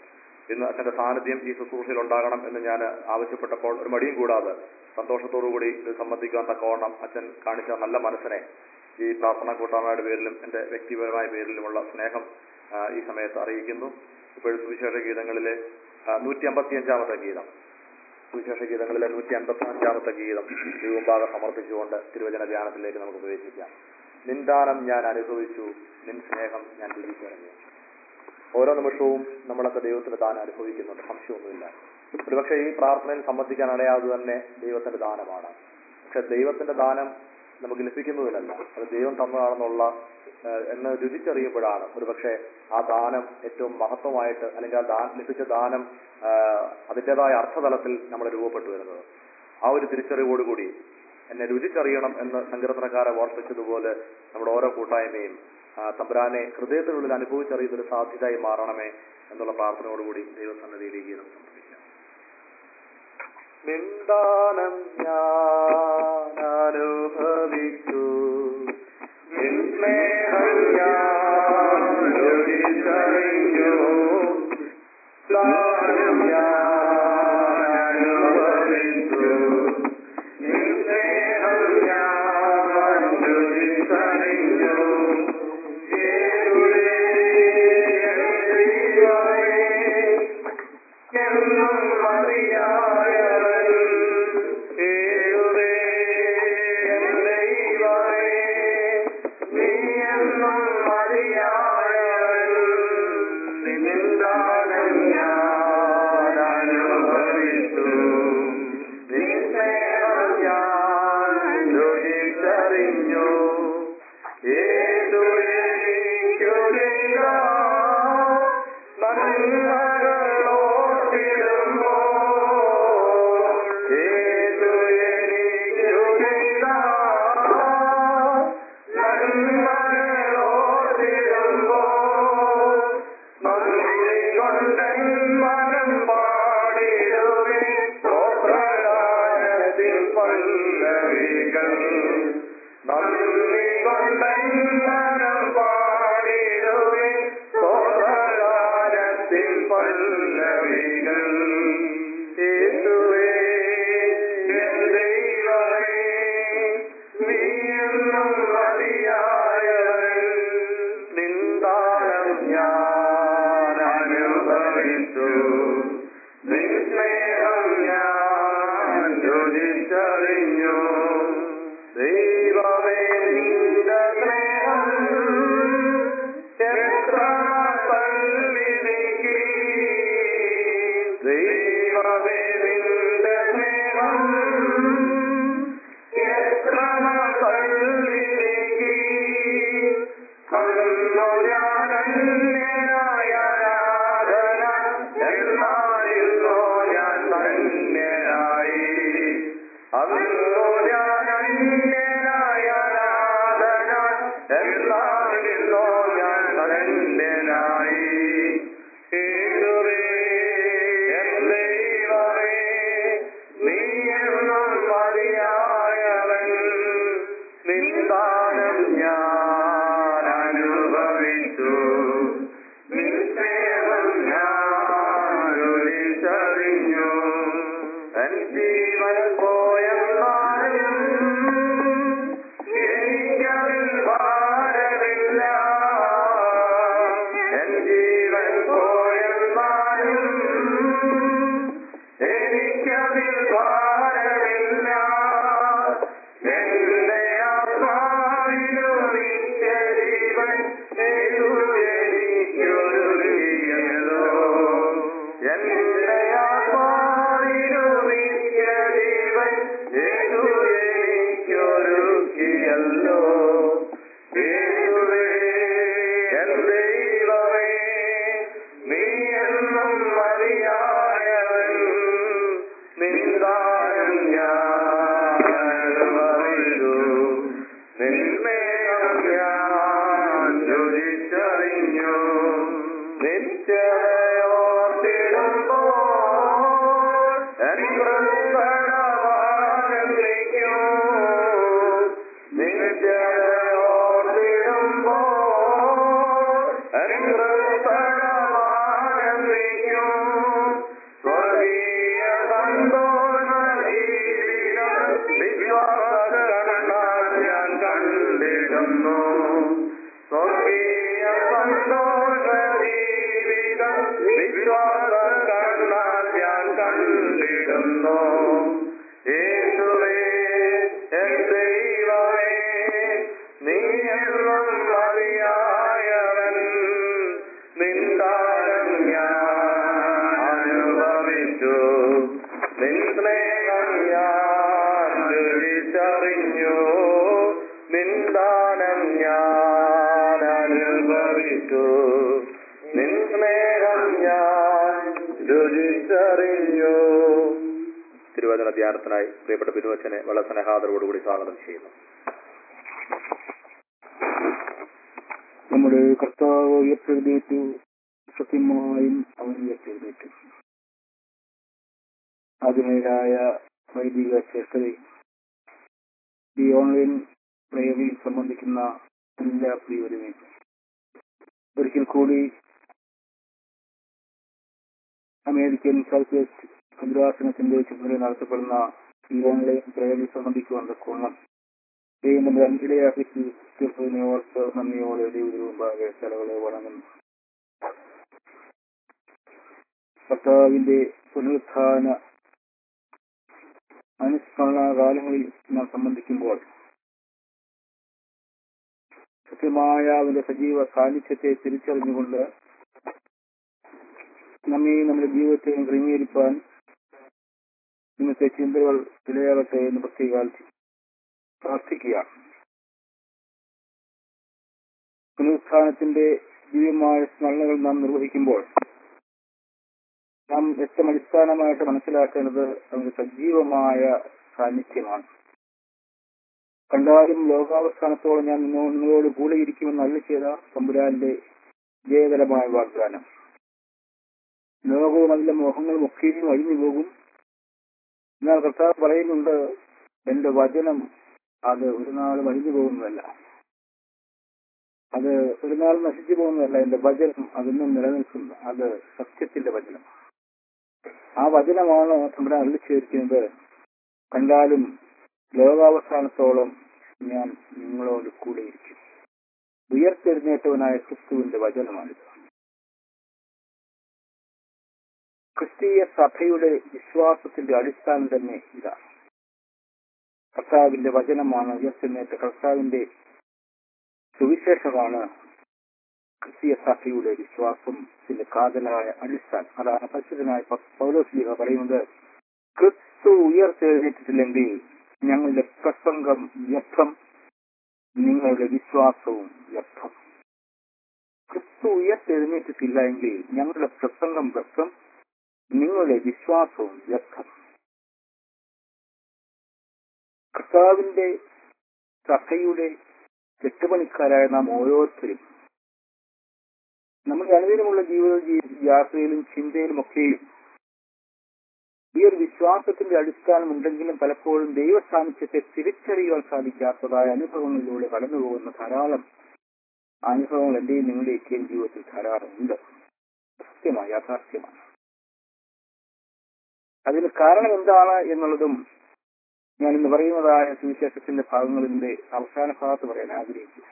ഇന്ന് അച്ഛന്റെ സാന്നിധ്യം ഈ ശുശ്രൂഷയിൽ ഉണ്ടാകണം എന്ന് ഞാൻ ആവശ്യപ്പെട്ടപ്പോൾ ഒരു മടിയും കൂടാതെ സന്തോഷത്തോടുകൂടി ഇത് സംബന്ധിക്കാൻ തക്കവണ്ണം അച്ഛൻ കാണിച്ച നല്ല മനസ്സിനെ ഈ പ്രാർത്ഥനാ കൂട്ടായ്മയുടെ പേരിലും എൻ്റെ വ്യക്തിപരമായ പേരിലുമുള്ള സ്നേഹം ആ, ഈ സമയത്ത് അറിയിക്കുന്നു ഇപ്പോഴും സുവിശേഷ ഗീതങ്ങളിലെ നൂറ്റി അമ്പത്തി അഞ്ചാമത്തെ ഗീതം സുവിശേഷ ഗീതങ്ങളിലെ നൂറ്റി അൻപത്തി അഞ്ചാമത്തെ ഗീതം ദൈവമ്പാകെ സമർപ്പിച്ചുകൊണ്ട് തിരുവചന ധ്യാനത്തിലേക്ക് നമുക്ക് പ്രവേശിക്കാം നിന്ദാനം ഞാൻ അനുഭവിച്ചു നിൻ സ്നേഹം ഞാൻ തിരിച്ചറിഞ്ഞു ഓരോ നിമിഷവും നമ്മളൊക്കെ ദൈവത്തിന്റെ ദാനം അനുഭവിക്കുന്നുണ്ട് സംശയമൊന്നുമില്ല ഒരുപക്ഷെ ഈ പ്രാർത്ഥനയിൽ സംബന്ധിക്കാൻ അറിയാതെ തന്നെ ദൈവത്തിന്റെ ദാനമാണ് പക്ഷെ ദൈവത്തിന്റെ ദാനം നമുക്ക് ലഭിക്കുന്നതിലല്ല അത് ദൈവം തന്നതാണെന്നുള്ള ഏഹ്, എന്ന് രുചിച്ചറിയുമ്പോഴാണ് ഒരുപക്ഷെ ആ ദാനം ഏറ്റവും മഹത്വമായിട്ട് അല്ലെങ്കിൽ ആ ദാനം ലഭിച്ച ദാനം ആഹ്, അതിൻ്റെതായ അർത്ഥതലത്തിൽ നമ്മൾ രൂപപ്പെട്ടു വരുന്നത് ആ ഒരു തിരിച്ചറിവോടുകൂടി എന്നെ രുചിച്ചറിയണം എന്ന് സങ്കീർത്തനക്കാരെ ഓർപ്പിച്ചതുപോലെ നമ്മുടെ ഓരോ കൂട്ടായ്മയും ആ, തമ്പുരാനെ ഹൃദയത്തിനുള്ളിൽ അനുഭവിച്ചറിയുന്ന ഒരു സാധ്യതയായി മാറണമേ എന്നുള്ള പ്രാർത്ഥനയോടുകൂടി ദൈവസന്നതിയിലേക്ക് നമുക്ക് സമർപ്പിക്കാം നിന്ദാനം ഞാൻ അനുഭവിച്ചു നിന്നേഹം ഞാൻ രുചിച്ചറിഞ്ഞു ദാനം ഞാൻ അനുഭവിച്ചു നിന്നേഹം ഞാൻ രുചിച്ചറിഞ്ഞു യേശുവേ, ദൈവമേ, എന്നും മതിയായവൻ യേശുവേ, ദൈവമേ, നീ ആരാധിക്കുന്നു യേശുവേ എൻ ദൈവമേ നീ എന്നും മതിയായവൻ നിന്ദാനം ഞാൻ അനുഭവിച്ചു നിൻ സ്നേഹം ഞാൻ രുചിച്ചറിഞ്ഞു നിന്ദാനം ഞാൻ അനുഭവിച്ചു നിൻ സ്നേഹം ഞാൻ രുചിച്ചറിഞ്ഞു തിരുവചന ധ്യാനത്തിനായി പ്രിയപ്പെട്ട ബിനുവച്ചനെ വളരെ സ്നേഹാദരോടുകൂടി സ്വാഗതം ചെയ്യുന്നു നമ്മുടെ കർത്താവ് ഉയർത്തെഴുന്നേറ്റു സത്യമായും അവൻ ഉയർത്തെഴുന്നേറ്റു ആധുനികരായ വൈദിക ശ്രേഷ്ഠതയും ഈ ഓൺലൈൻ പ്രയറിൽ സംബന്ധിക്കുന്ന എല്ലാ പ്രിയവരുമേ ഒരിക്കൽ കൂടി അമേരിക്കൻ സൗത്ത് വെസ്റ്റ് ഭദ്രാസനത്തിന്റെ ചുമതല നടത്തപ്പെടുന്ന ഈ ഓൺലൈൻ പ്രയറിൽ സംബന്ധിക്കുവാൻ തക്കോണം ദൈവം ഇടയാക്കി തീർച്ചയായും ഓർത്ത് നന്ദിയോടെ ദൈവത്തിന് മുമ്പാകെ സ്ഥലങ്ങളെ വണങ്ങുന്നു കർത്താവിന്റെ പുനരുത്ഥാന അനുസ്മരണ കാലങ്ങളിൽ നാം സംബന്ധിക്കുമ്പോൾ സത്യമായ അവന്റെ സജീവ സാന്നിധ്യത്തെ തിരിച്ചറിഞ്ഞുകൊണ്ട് നമ്മെയും നമ്മുടെ ജീവിതത്തെയും ക്രമീകരിക്കാൻ ഇന്നത്തെ ചിന്തകൾ ഇടയാകട്ടെ എന്ന് പ്രത്യേക പ്രാർത്ഥിക്കുക പുനരുത്ഥാനത്തിന്റെ ദിവ്യമായ സ്മരണകൾ നാം നിർവഹിക്കുമ്പോൾ നാം ഏറ്റവും അടിസ്ഥാനമായിട്ട് മനസ്സിലാക്കേണ്ടത് അവന്റെ സജീവമായ സാന്നിധ്യമാണ് കണ്ടാലും ലോകാവസ്ഥാനത്തോളം ഞാൻ നിന്നോ നിങ്ങളോട് കൂടെ ഇരിക്കുമെന്ന് അല്ല ചെയ്ത തമ്പുരാന്റെ ജയകരമായ വാഗ്ദാനം ലോകവും അതിലെ മോഹങ്ങളും ഒക്കെയും അഴിഞ്ഞു പോകും എന്നാൽ കർത്താവ് പറയുന്നുണ്ട് എന്റെ വചനം അത് ഒരു നാളും അഴിഞ്ഞു പോകുന്നതല്ല അത് ഒരു നാൾ നശിച്ചു പോകുന്നതല്ല എന്റെ വചനം അതൊന്നും നിലനിൽക്കുന്നു അത് സത്യത്തിന്റെ വചനം ആ വചനമാണ് നമ്മുടെ അള്ളിച്ചേർക്കുന്നത് കണ്ടാലും ലോകാവസാനത്തോളം ഞാൻ നിങ്ങളോട് കൂടെയിരിക്കും ഉയർത്തെഴുന്നേറ്റവനായ ക്രിസ്തുവിന്റെ വചനമാണിത് ക്രിസ്തീയ സഭയുടെ വിശ്വാസത്തിന്റെ അടിസ്ഥാനം തന്നെ ഇതാണ് കർത്താവിന്റെ വചനമാണ് ഉയർത്തെഴുന്നേറ്റ കർത്താവിന്റെ സുവിശേഷമാണ് ക്രിസ്തീയ സഭയുടെ വിശ്വാസത്തിന്റെ കാതലായ അടിസ്ഥാനം അതാണ് പരിശുദ്ധനായ പൗലോസ്ലിഹ പറയുന്നത് ക്രിസ്തു ഉയർത്തെഴുന്നേറ്റിട്ടില്ലെങ്കിൽ ഞങ്ങളുടെ പ്രസംഗം വ്യർത്ഥം നിങ്ങളുടെ വിശ്വാസവും വ്യർത്ഥം ക്രിസ്തു ഉയർത്തെഴുന്നേറ്റിട്ടില്ല എങ്കിൽ ഞങ്ങളുടെ പ്രസംഗം വ്യർത്ഥം നിങ്ങളുടെ വിശ്വാസവും വ്യർത്ഥം കർത്താവിന്റെ സഭയുടെ കെട്ടുപണിക്കാരായ നാം ഓരോരുത്തരും നമ്മുടെ അനുദിനമുള്ള ജീവിത ജീ- യാത്രയിലും ചിന്തയിലും ഒക്കെയും ഈ ഒരു വിശ്വാസത്തിന്റെ അടിസ്ഥാനം ഉണ്ടെങ്കിലും പലപ്പോഴും ദൈവ സാന്നിധ്യത്തെ തിരിച്ചറിയുവാൻ സാധിക്കാത്തതായ അനുഭവങ്ങളിലൂടെ കടന്നുപോകുന്ന ധാരാളം അനുഭവങ്ങൾ എന്റെയും നിങ്ങളുടെയൊക്കെയും ജീവിതത്തിൽ ധാരാളം ഉണ്ട് സത്യമാണ് യാഥാർത്ഥ്യമാണ് അതിന് കാരണം എന്താണ് എന്നുള്ളതും ഞാൻ ഇന്ന് പറയുന്നതായ സുവിശേഷത്തിന്റെ ഭാഗങ്ങളിന്റെ അവസാന ഭാഗത്ത് പറയാൻ ആഗ്രഹിക്കുന്നു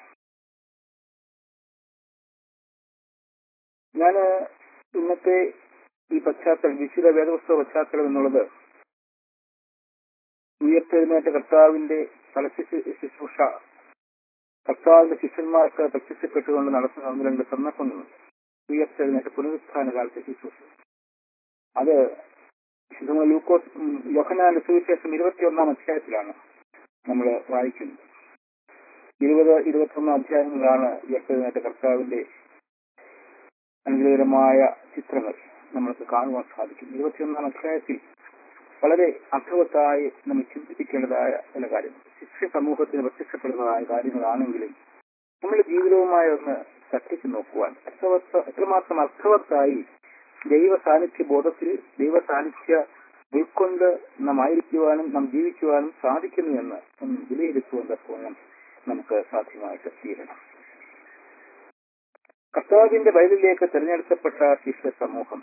ഞാൻ ഇന്നത്തെ ഈ പശ്ചാത്തലം വിശുദ്ധ വേദപുസ്തക പശ്ചാത്തലം എന്നുള്ളത് ഉയർത്തെഴുന്നേറ്റ കർത്താവിന്റെ ഫലശിശു ശുശ്രൂഷ കർത്താവിന്റെ ശിഷ്യന്മാർക്ക് പ്രത്യക്ഷപ്പെട്ടുകൊണ്ട് നടത്തുന്ന ഒന്ന് രണ്ട് സന്ദർഭങ്ങളുണ്ട് ഉയർത്തെഴുന്നേറ്റ പുനരുത്ഥാന കാലത്തെ ശുശ്രൂഷ അത് വിശുദ്ധ ലൂക്കോസ് ഉം, യോഹന്നാന്റെ സുവിശേഷം ഇരുപത്തിയൊന്നാം അധ്യായത്തിലാണ് നമ്മൾ വായിക്കുന്നത് ഇരുപത് ഇരുപത്തൊന്നാം അധ്യായങ്ങളിലാണ് ഉയർത്തെഴുന്നേറ്റ കർത്താവിന്റെ അനുഗ്രഹകരമായ ചിത്രങ്ങൾ നമ്മൾക്ക് കാണുവാൻ സാധിക്കും ഇരുപത്തിയൊന്നാം അധ്യായത്തിൽ വളരെ അർത്ഥവത്തായി നമ്മൾ ചിന്തിപ്പിക്കേണ്ടതായ ചില കാര്യങ്ങൾ ശിക്ഷ സമൂഹത്തിന് പ്രത്യക്ഷപ്പെടുന്നതായ കാര്യങ്ങളാണെങ്കിലും നമ്മുടെ ജീവിതവുമായി ഒന്ന് തട്ടിച്ചു നോക്കുവാൻ അർത്ഥവത്ത എത്രമാത്രം അർത്ഥവത്തായി ദൈവ സാന്നിധ്യ ബോധത്തിൽ ദൈവ സാന്നിധ്യ ഉൾക്കൊണ്ട് നാം ആയിരിക്കുവാനും നാം ജീവിക്കുവാനും സാധിക്കുന്നു എന്ന് ഒന്ന് വിലയിരുത്തുവാൻ തക്കവണ്ണം നമുക്ക് സാധ്യമായിട്ട് തീരണം കർത്താവിന്റെ ബൈബിളിലേക്ക് തിരഞ്ഞെടുക്കപ്പെട്ട ശിഷ്യ സമൂഹം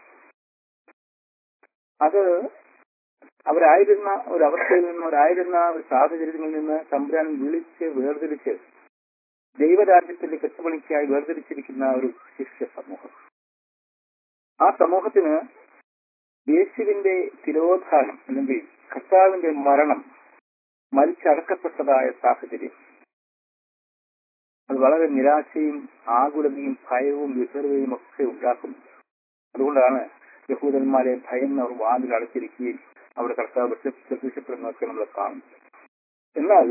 അത് അവരായിരുന്ന ഒരു അവസ്ഥയിൽ നിന്ന് അവരായിരുന്ന ഒരു സാഹചര്യത്തിൽ നിന്ന് തമ്പുരാൻ വിളിച്ച് വേർതിരിച്ച് ദൈവരാജ്യത്തിന്റെ കെട്ടുപണിക്കായി വേർതിരിച്ചിരിക്കുന്ന ഒരു ശിഷ്യ സമൂഹം ആ സമൂഹത്തിന് യേശുവിന്റെ തിരോധാനം അല്ലെങ്കിൽ കർത്താവിന്റെ മരണം മരിച്ചടക്കപ്പെട്ടതായ സാഹചര്യം അത് വളരെ നിരാശയും ആകുലതയും ഭയവും വിസർവയും ഒക്കെ ഉണ്ടാക്കുന്നു അതുകൊണ്ടാണ് യഹൂദന്മാരെ ഭയന്ന് അവർ വാതിൽ അടച്ചിരിക്കുകയും അവിടെ കർത്താവ് പ്രത്യ- പ്രത്യക്ഷപ്പെടുന്നതൊക്കെ നമ്മൾ കാണും എന്നാൽ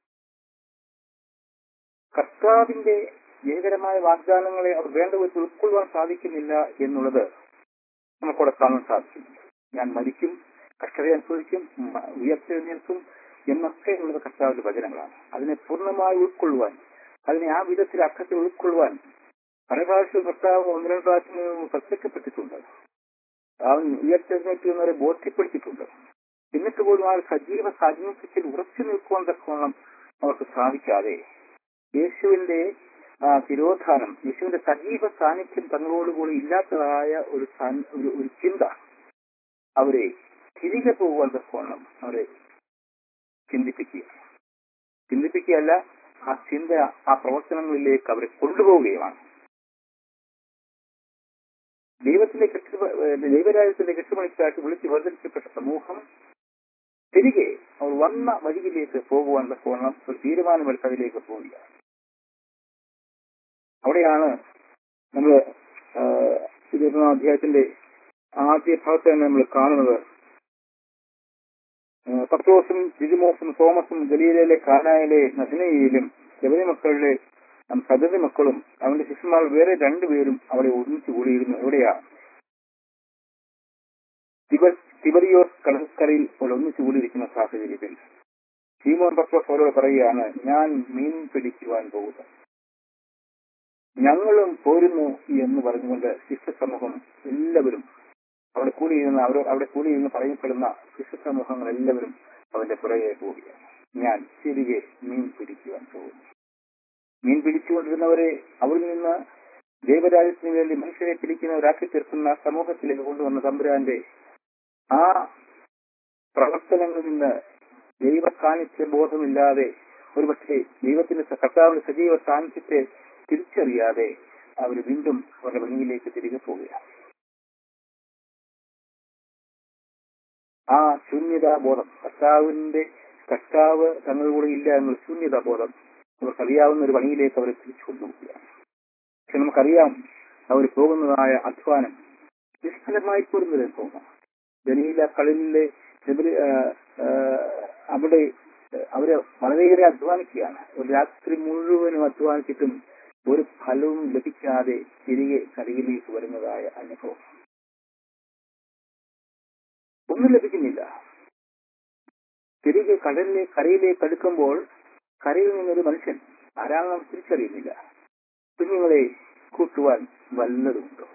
കർത്താവിന്റെ ജയകരമായ വാഗ്ദാനങ്ങളെ അവർ വേണ്ട വിധത്തിൽ ഉൾക്കൊള്ളുവാൻ സാധിക്കുന്നില്ല എന്നുള്ളത് നമുക്കവിടെ കാണാൻ സാധിക്കും ഞാൻ മരിക്കും കഷ്ടത അനുഭവിക്കും മ- ഉയർത്തെഴുന്നേൽക്കും എന്നൊക്കെ ഉള്ളത് കർത്താവിന്റെ വചനങ്ങളാണ് അതിനെ പൂർണ്ണമായി ഉൾക്കൊള്ളുവാൻ അതിനെ ആ വിധത്തിൽ അർത്ഥത്തിൽ ഉൾക്കൊള്ളുവാൻ പല പ്രാവശ്യം കർത്താവ് ഒന്ന് രണ്ട് പ്രാവശ്യം പ്രത്യക്ഷപ്പെട്ടിട്ടുണ്ട് അവൻ ഉയർത്തെഴുന്നേറ്റ് എന്നവരെ ബോധ്യപ്പെടുത്തിയിട്ടുണ്ട് എന്നിട്ട് പോലും ആ സജീവ സാന്നിധ്യത്തിൽ ഉറച്ചു നിൽക്കുവാൻ തക്കവണ്ണം അവർക്ക് സാധിക്കാതെ യേശുവിന്റെ ആ, തിരോധാനം യേശുവിന്റെ സജീവ സാന്നിധ്യം തങ്ങളോടുകൂടി ഇല്ലാത്തതായ ഒരു സാൻ- ഒരു ഒരു ചിന്ത അവരെ തിരികെ പോകുവാൻ തക്കവണ്ണം അവരെ ചിന്തിപ്പിക്കുക ചിന്തിപ്പിക്കുകയല്ല ആ ചിന്ത ആ പ്രവർത്തനങ്ങളിലേക്ക് അവരെ കൊണ്ടുപോവുകയുമാണ് ദൈവത്തിന്റെ കെട്ടു ദൈവരാജ്യത്തിന്റെ കെട്ടുമണിക്കായിട്ട് വിളിച്ച് വേർതിരിക്കപ്പെട്ട സമൂഹം തിരികെ അവർ വന്ന വഴിയിലേക്ക് പോകുവാൻ തക്കവണ്ണം ഒരു തീരുമാനമെടുത്ത് അതിലേക്ക് പോവുകയാണ് അവിടെയാണ് നമ്മൾ ഇരുപത്തൊന്നാം അധ്യായത്തിന്റെ ആദ്യ ഭാഗത്ത് തന്നെ നമ്മൾ കാണുന്നത് ആ, പത്രോസും ജിജിമോസും തോമസും ഗലീലയിലെ കാനായിലെ നദിനയിലും ജവനി മക്കളിലെ സദതി മക്കളും അവന്റെ ശിഷ്യന്മാർ വേറെ രണ്ടുപേരും അവിടെ ഒന്നിച്ചു കൂടിയിരുന്നു എവിടെയാ തിബ- തിബരിയോസ് കടൽക്കരയിൽ അവർ ഒന്നിച്ചു കൂടിയിരിക്കുന്ന സാഹചര്യത്തിൽ സീമോൻ പത്രോസ് അവരോട് പറയുകയാണ് ഞാൻ മീൻ പിടിക്കുവാൻ പോകുക ഞങ്ങളും പോരുന്നു എന്ന് പറഞ്ഞുകൊണ്ട് ശിഷ്യ സമൂഹം എല്ലാവരും അവിടെ കൂടിയിരുന്ന അവർ അവിടെ കൂടിയിരുന്ന് പറയപ്പെടുന്ന ശിഷ്യ സമൂഹങ്ങൾ എല്ലാവരും അവന്റെ പുറകെ പോവുകയാണ് ഞാൻ തിരികെ മീൻ പിടിക്കുവാൻ പോകുന്നു മീൻ പിടിച്ചുകൊണ്ടിരുന്നവരെ അവിടെ നിന്ന് ദൈവരാജ്യത്തിന് വേണ്ടി മനുഷ്യരെ പിടിക്കുന്നവരാക്കി തീർക്കുന്ന സമൂഹത്തിലേക്ക് കൊണ്ടുവന്ന തമ്പുരാന്റെ ആ പ്രവർത്തനങ്ങളിൽ നിന്ന് ദൈവ സാന്നിധ്യ ബോധമില്ലാതെ ഒരുപക്ഷെ ദൈവത്തിന്റെ സ- കർത്താവിന്റെ സജീവ സാന്നിധ്യത്തെ തിരിച്ചറിയാതെ അവർ വീണ്ടും അവരുടെ ഭംഗിയിലേക്ക് തിരികെ പോവുകയാണ് ആ ശൂന്യതാബോധം കർത്താവിന്റെ കർത്താവ് തങ്ങളുടെ ഇല്ല എന്നുള്ള ശൂന്യതാബോധം അവർക്കറിയാവുന്ന ഒരു പണിയിലേക്ക് അവരെ തിരിച്ചു കൊണ്ടുപോവുകയാണ് പക്ഷെ നമുക്കറിയാം അവർ പോകുന്നതായ അധ്വാനം നിഷ്ഫലമായി പോരുന്നത് തോന്നാം ജനീല കളിലെ ജബലി- ആ, ആ, അവിടെ അവര് വളരെയേറെ അധ്വാനിക്കുകയാണ് ഒരു രാത്രി മുഴുവനും അധ്വാനിച്ചിട്ടും ഒരു ഫലവും ലഭിക്കാതെ തിരികെ കരയിലേക്ക് വരുന്നതായ അനുഭവം ഒന്നും ലഭിക്കുന്നില്ല തിരികെ കടലിലെ കരയിലേക്ക് അടുക്കുമ്പോൾ കരയിൽ നിന്നൊരു മനുഷ്യൻ ആരാണെന്ന് നമുക്ക് തിരിച്ചറിയുന്നില്ല കുഞ്ഞുങ്ങളെ കൂട്ടുവാൻ വല്ലതുമുണ്ടോ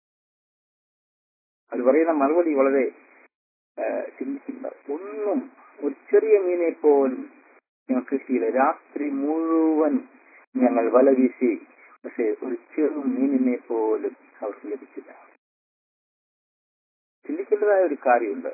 അത് പറയുന്ന മറുപടി വളരെ ആ, ചിന്തിക്കുന്നത് ഒന്നും ഒരു ചെറിയ മീനെ പോലും ഞങ്ങൾ കിട്ടിയില്ല രാത്രി മുഴുവൻ ഞങ്ങൾ വല വീശി പക്ഷെ ഒരു ചെറു മീനിനെ പോലും അവർക്ക് ലഭിച്ചില്ല ചിന്തിക്കേണ്ടതായ ഒരു കാര്യമുണ്ട്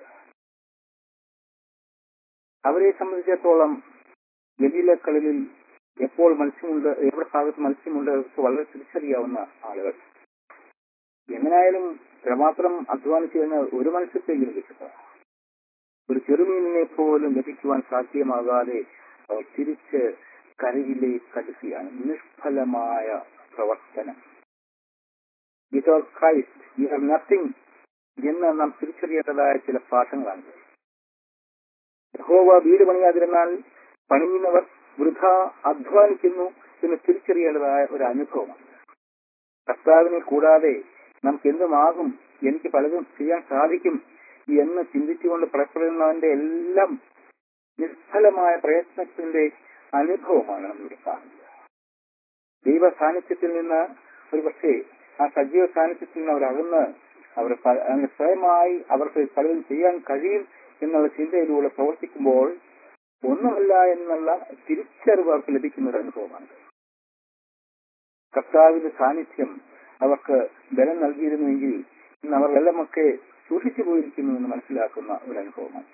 അവരെ സംബന്ധിച്ചിടത്തോളം ഗലീലക്കളിൽ എപ്പോൾ മത്സ്യമുണ്ട് എവിടെ ഭാഗത്ത് മത്സ്യമുണ്ട് അവർക്ക് വളരെ തിരിച്ചറിയാവുന്ന ആളുകൾ എങ്ങനെയായാലും എത്രമാത്രം അധ്വാനിച്ചു കഴിഞ്ഞാൽ ഒരു മത്സ്യത്തെങ്കിലും കിട്ടുക ഒരു ചെറുമീനിനെ പോലും ലഭിക്കുവാൻ സാധ്യമാകാതെ അവർ തിരിച്ച് കരയിലേക്ക് കടുക്കുകയാണ് നിഷ്ഫലമായ പ്രവർത്തനം without Christ you have nothing എന്ന് നാം തിരിച്ചറിയേണ്ടതായ ചില പാഠങ്ങളാണ് യഹോവ വീട് പണിയാതിരുന്നാൽ പണിയുന്നവർ വൃഥ അധ്വാനിക്കുന്നു എന്ന് തിരിച്ചറിയേണ്ടതായ ഒരു അനുഭവമാണ് കർത്താവിനെ കൂടാതെ നമുക്ക് എന്തുമാകും എനിക്ക് പലതും ചെയ്യാൻ സാധിക്കും എന്ന് ചിന്തിച്ചുകൊണ്ട് പുറപ്പെടുന്നവന്റെ എല്ലാം നിഷ്ഫലമായ പ്രയത്നത്തിന്റെ അനുഭവമാണ് നമ്മളിവിടെ കാണുന്നത് ദൈവ സാന്നിധ്യത്തിൽ നിന്ന് ഒരു പക്ഷേ ആ സജീവ സാന്നിധ്യത്തിൽ നിന്ന് അവർ അകന്ന് അവർ പ- അങ്ങനെ സ്വയമായി അവർക്ക് പലതും ചെയ്യാൻ കഴിയും എന്നുള്ള ചിന്തയിലൂടെ പ്രവർത്തിക്കുമ്പോൾ ഒന്നുമല്ല എന്നുള്ള തിരിച്ചറിവ് അവർക്ക് ലഭിക്കുന്ന ഒരു അനുഭവമാണ് കർത്താവിന്റെ സാന്നിധ്യം അവർക്ക് ബലം നൽകിയിരുന്നുവെങ്കിൽ ഇന്ന് അവർ വെള്ളമൊക്കെ സൂക്ഷിച്ചു പോയിരിക്കുന്നു എന്ന് മനസ്സിലാക്കുന്ന ഒരു അനുഭവമാണ്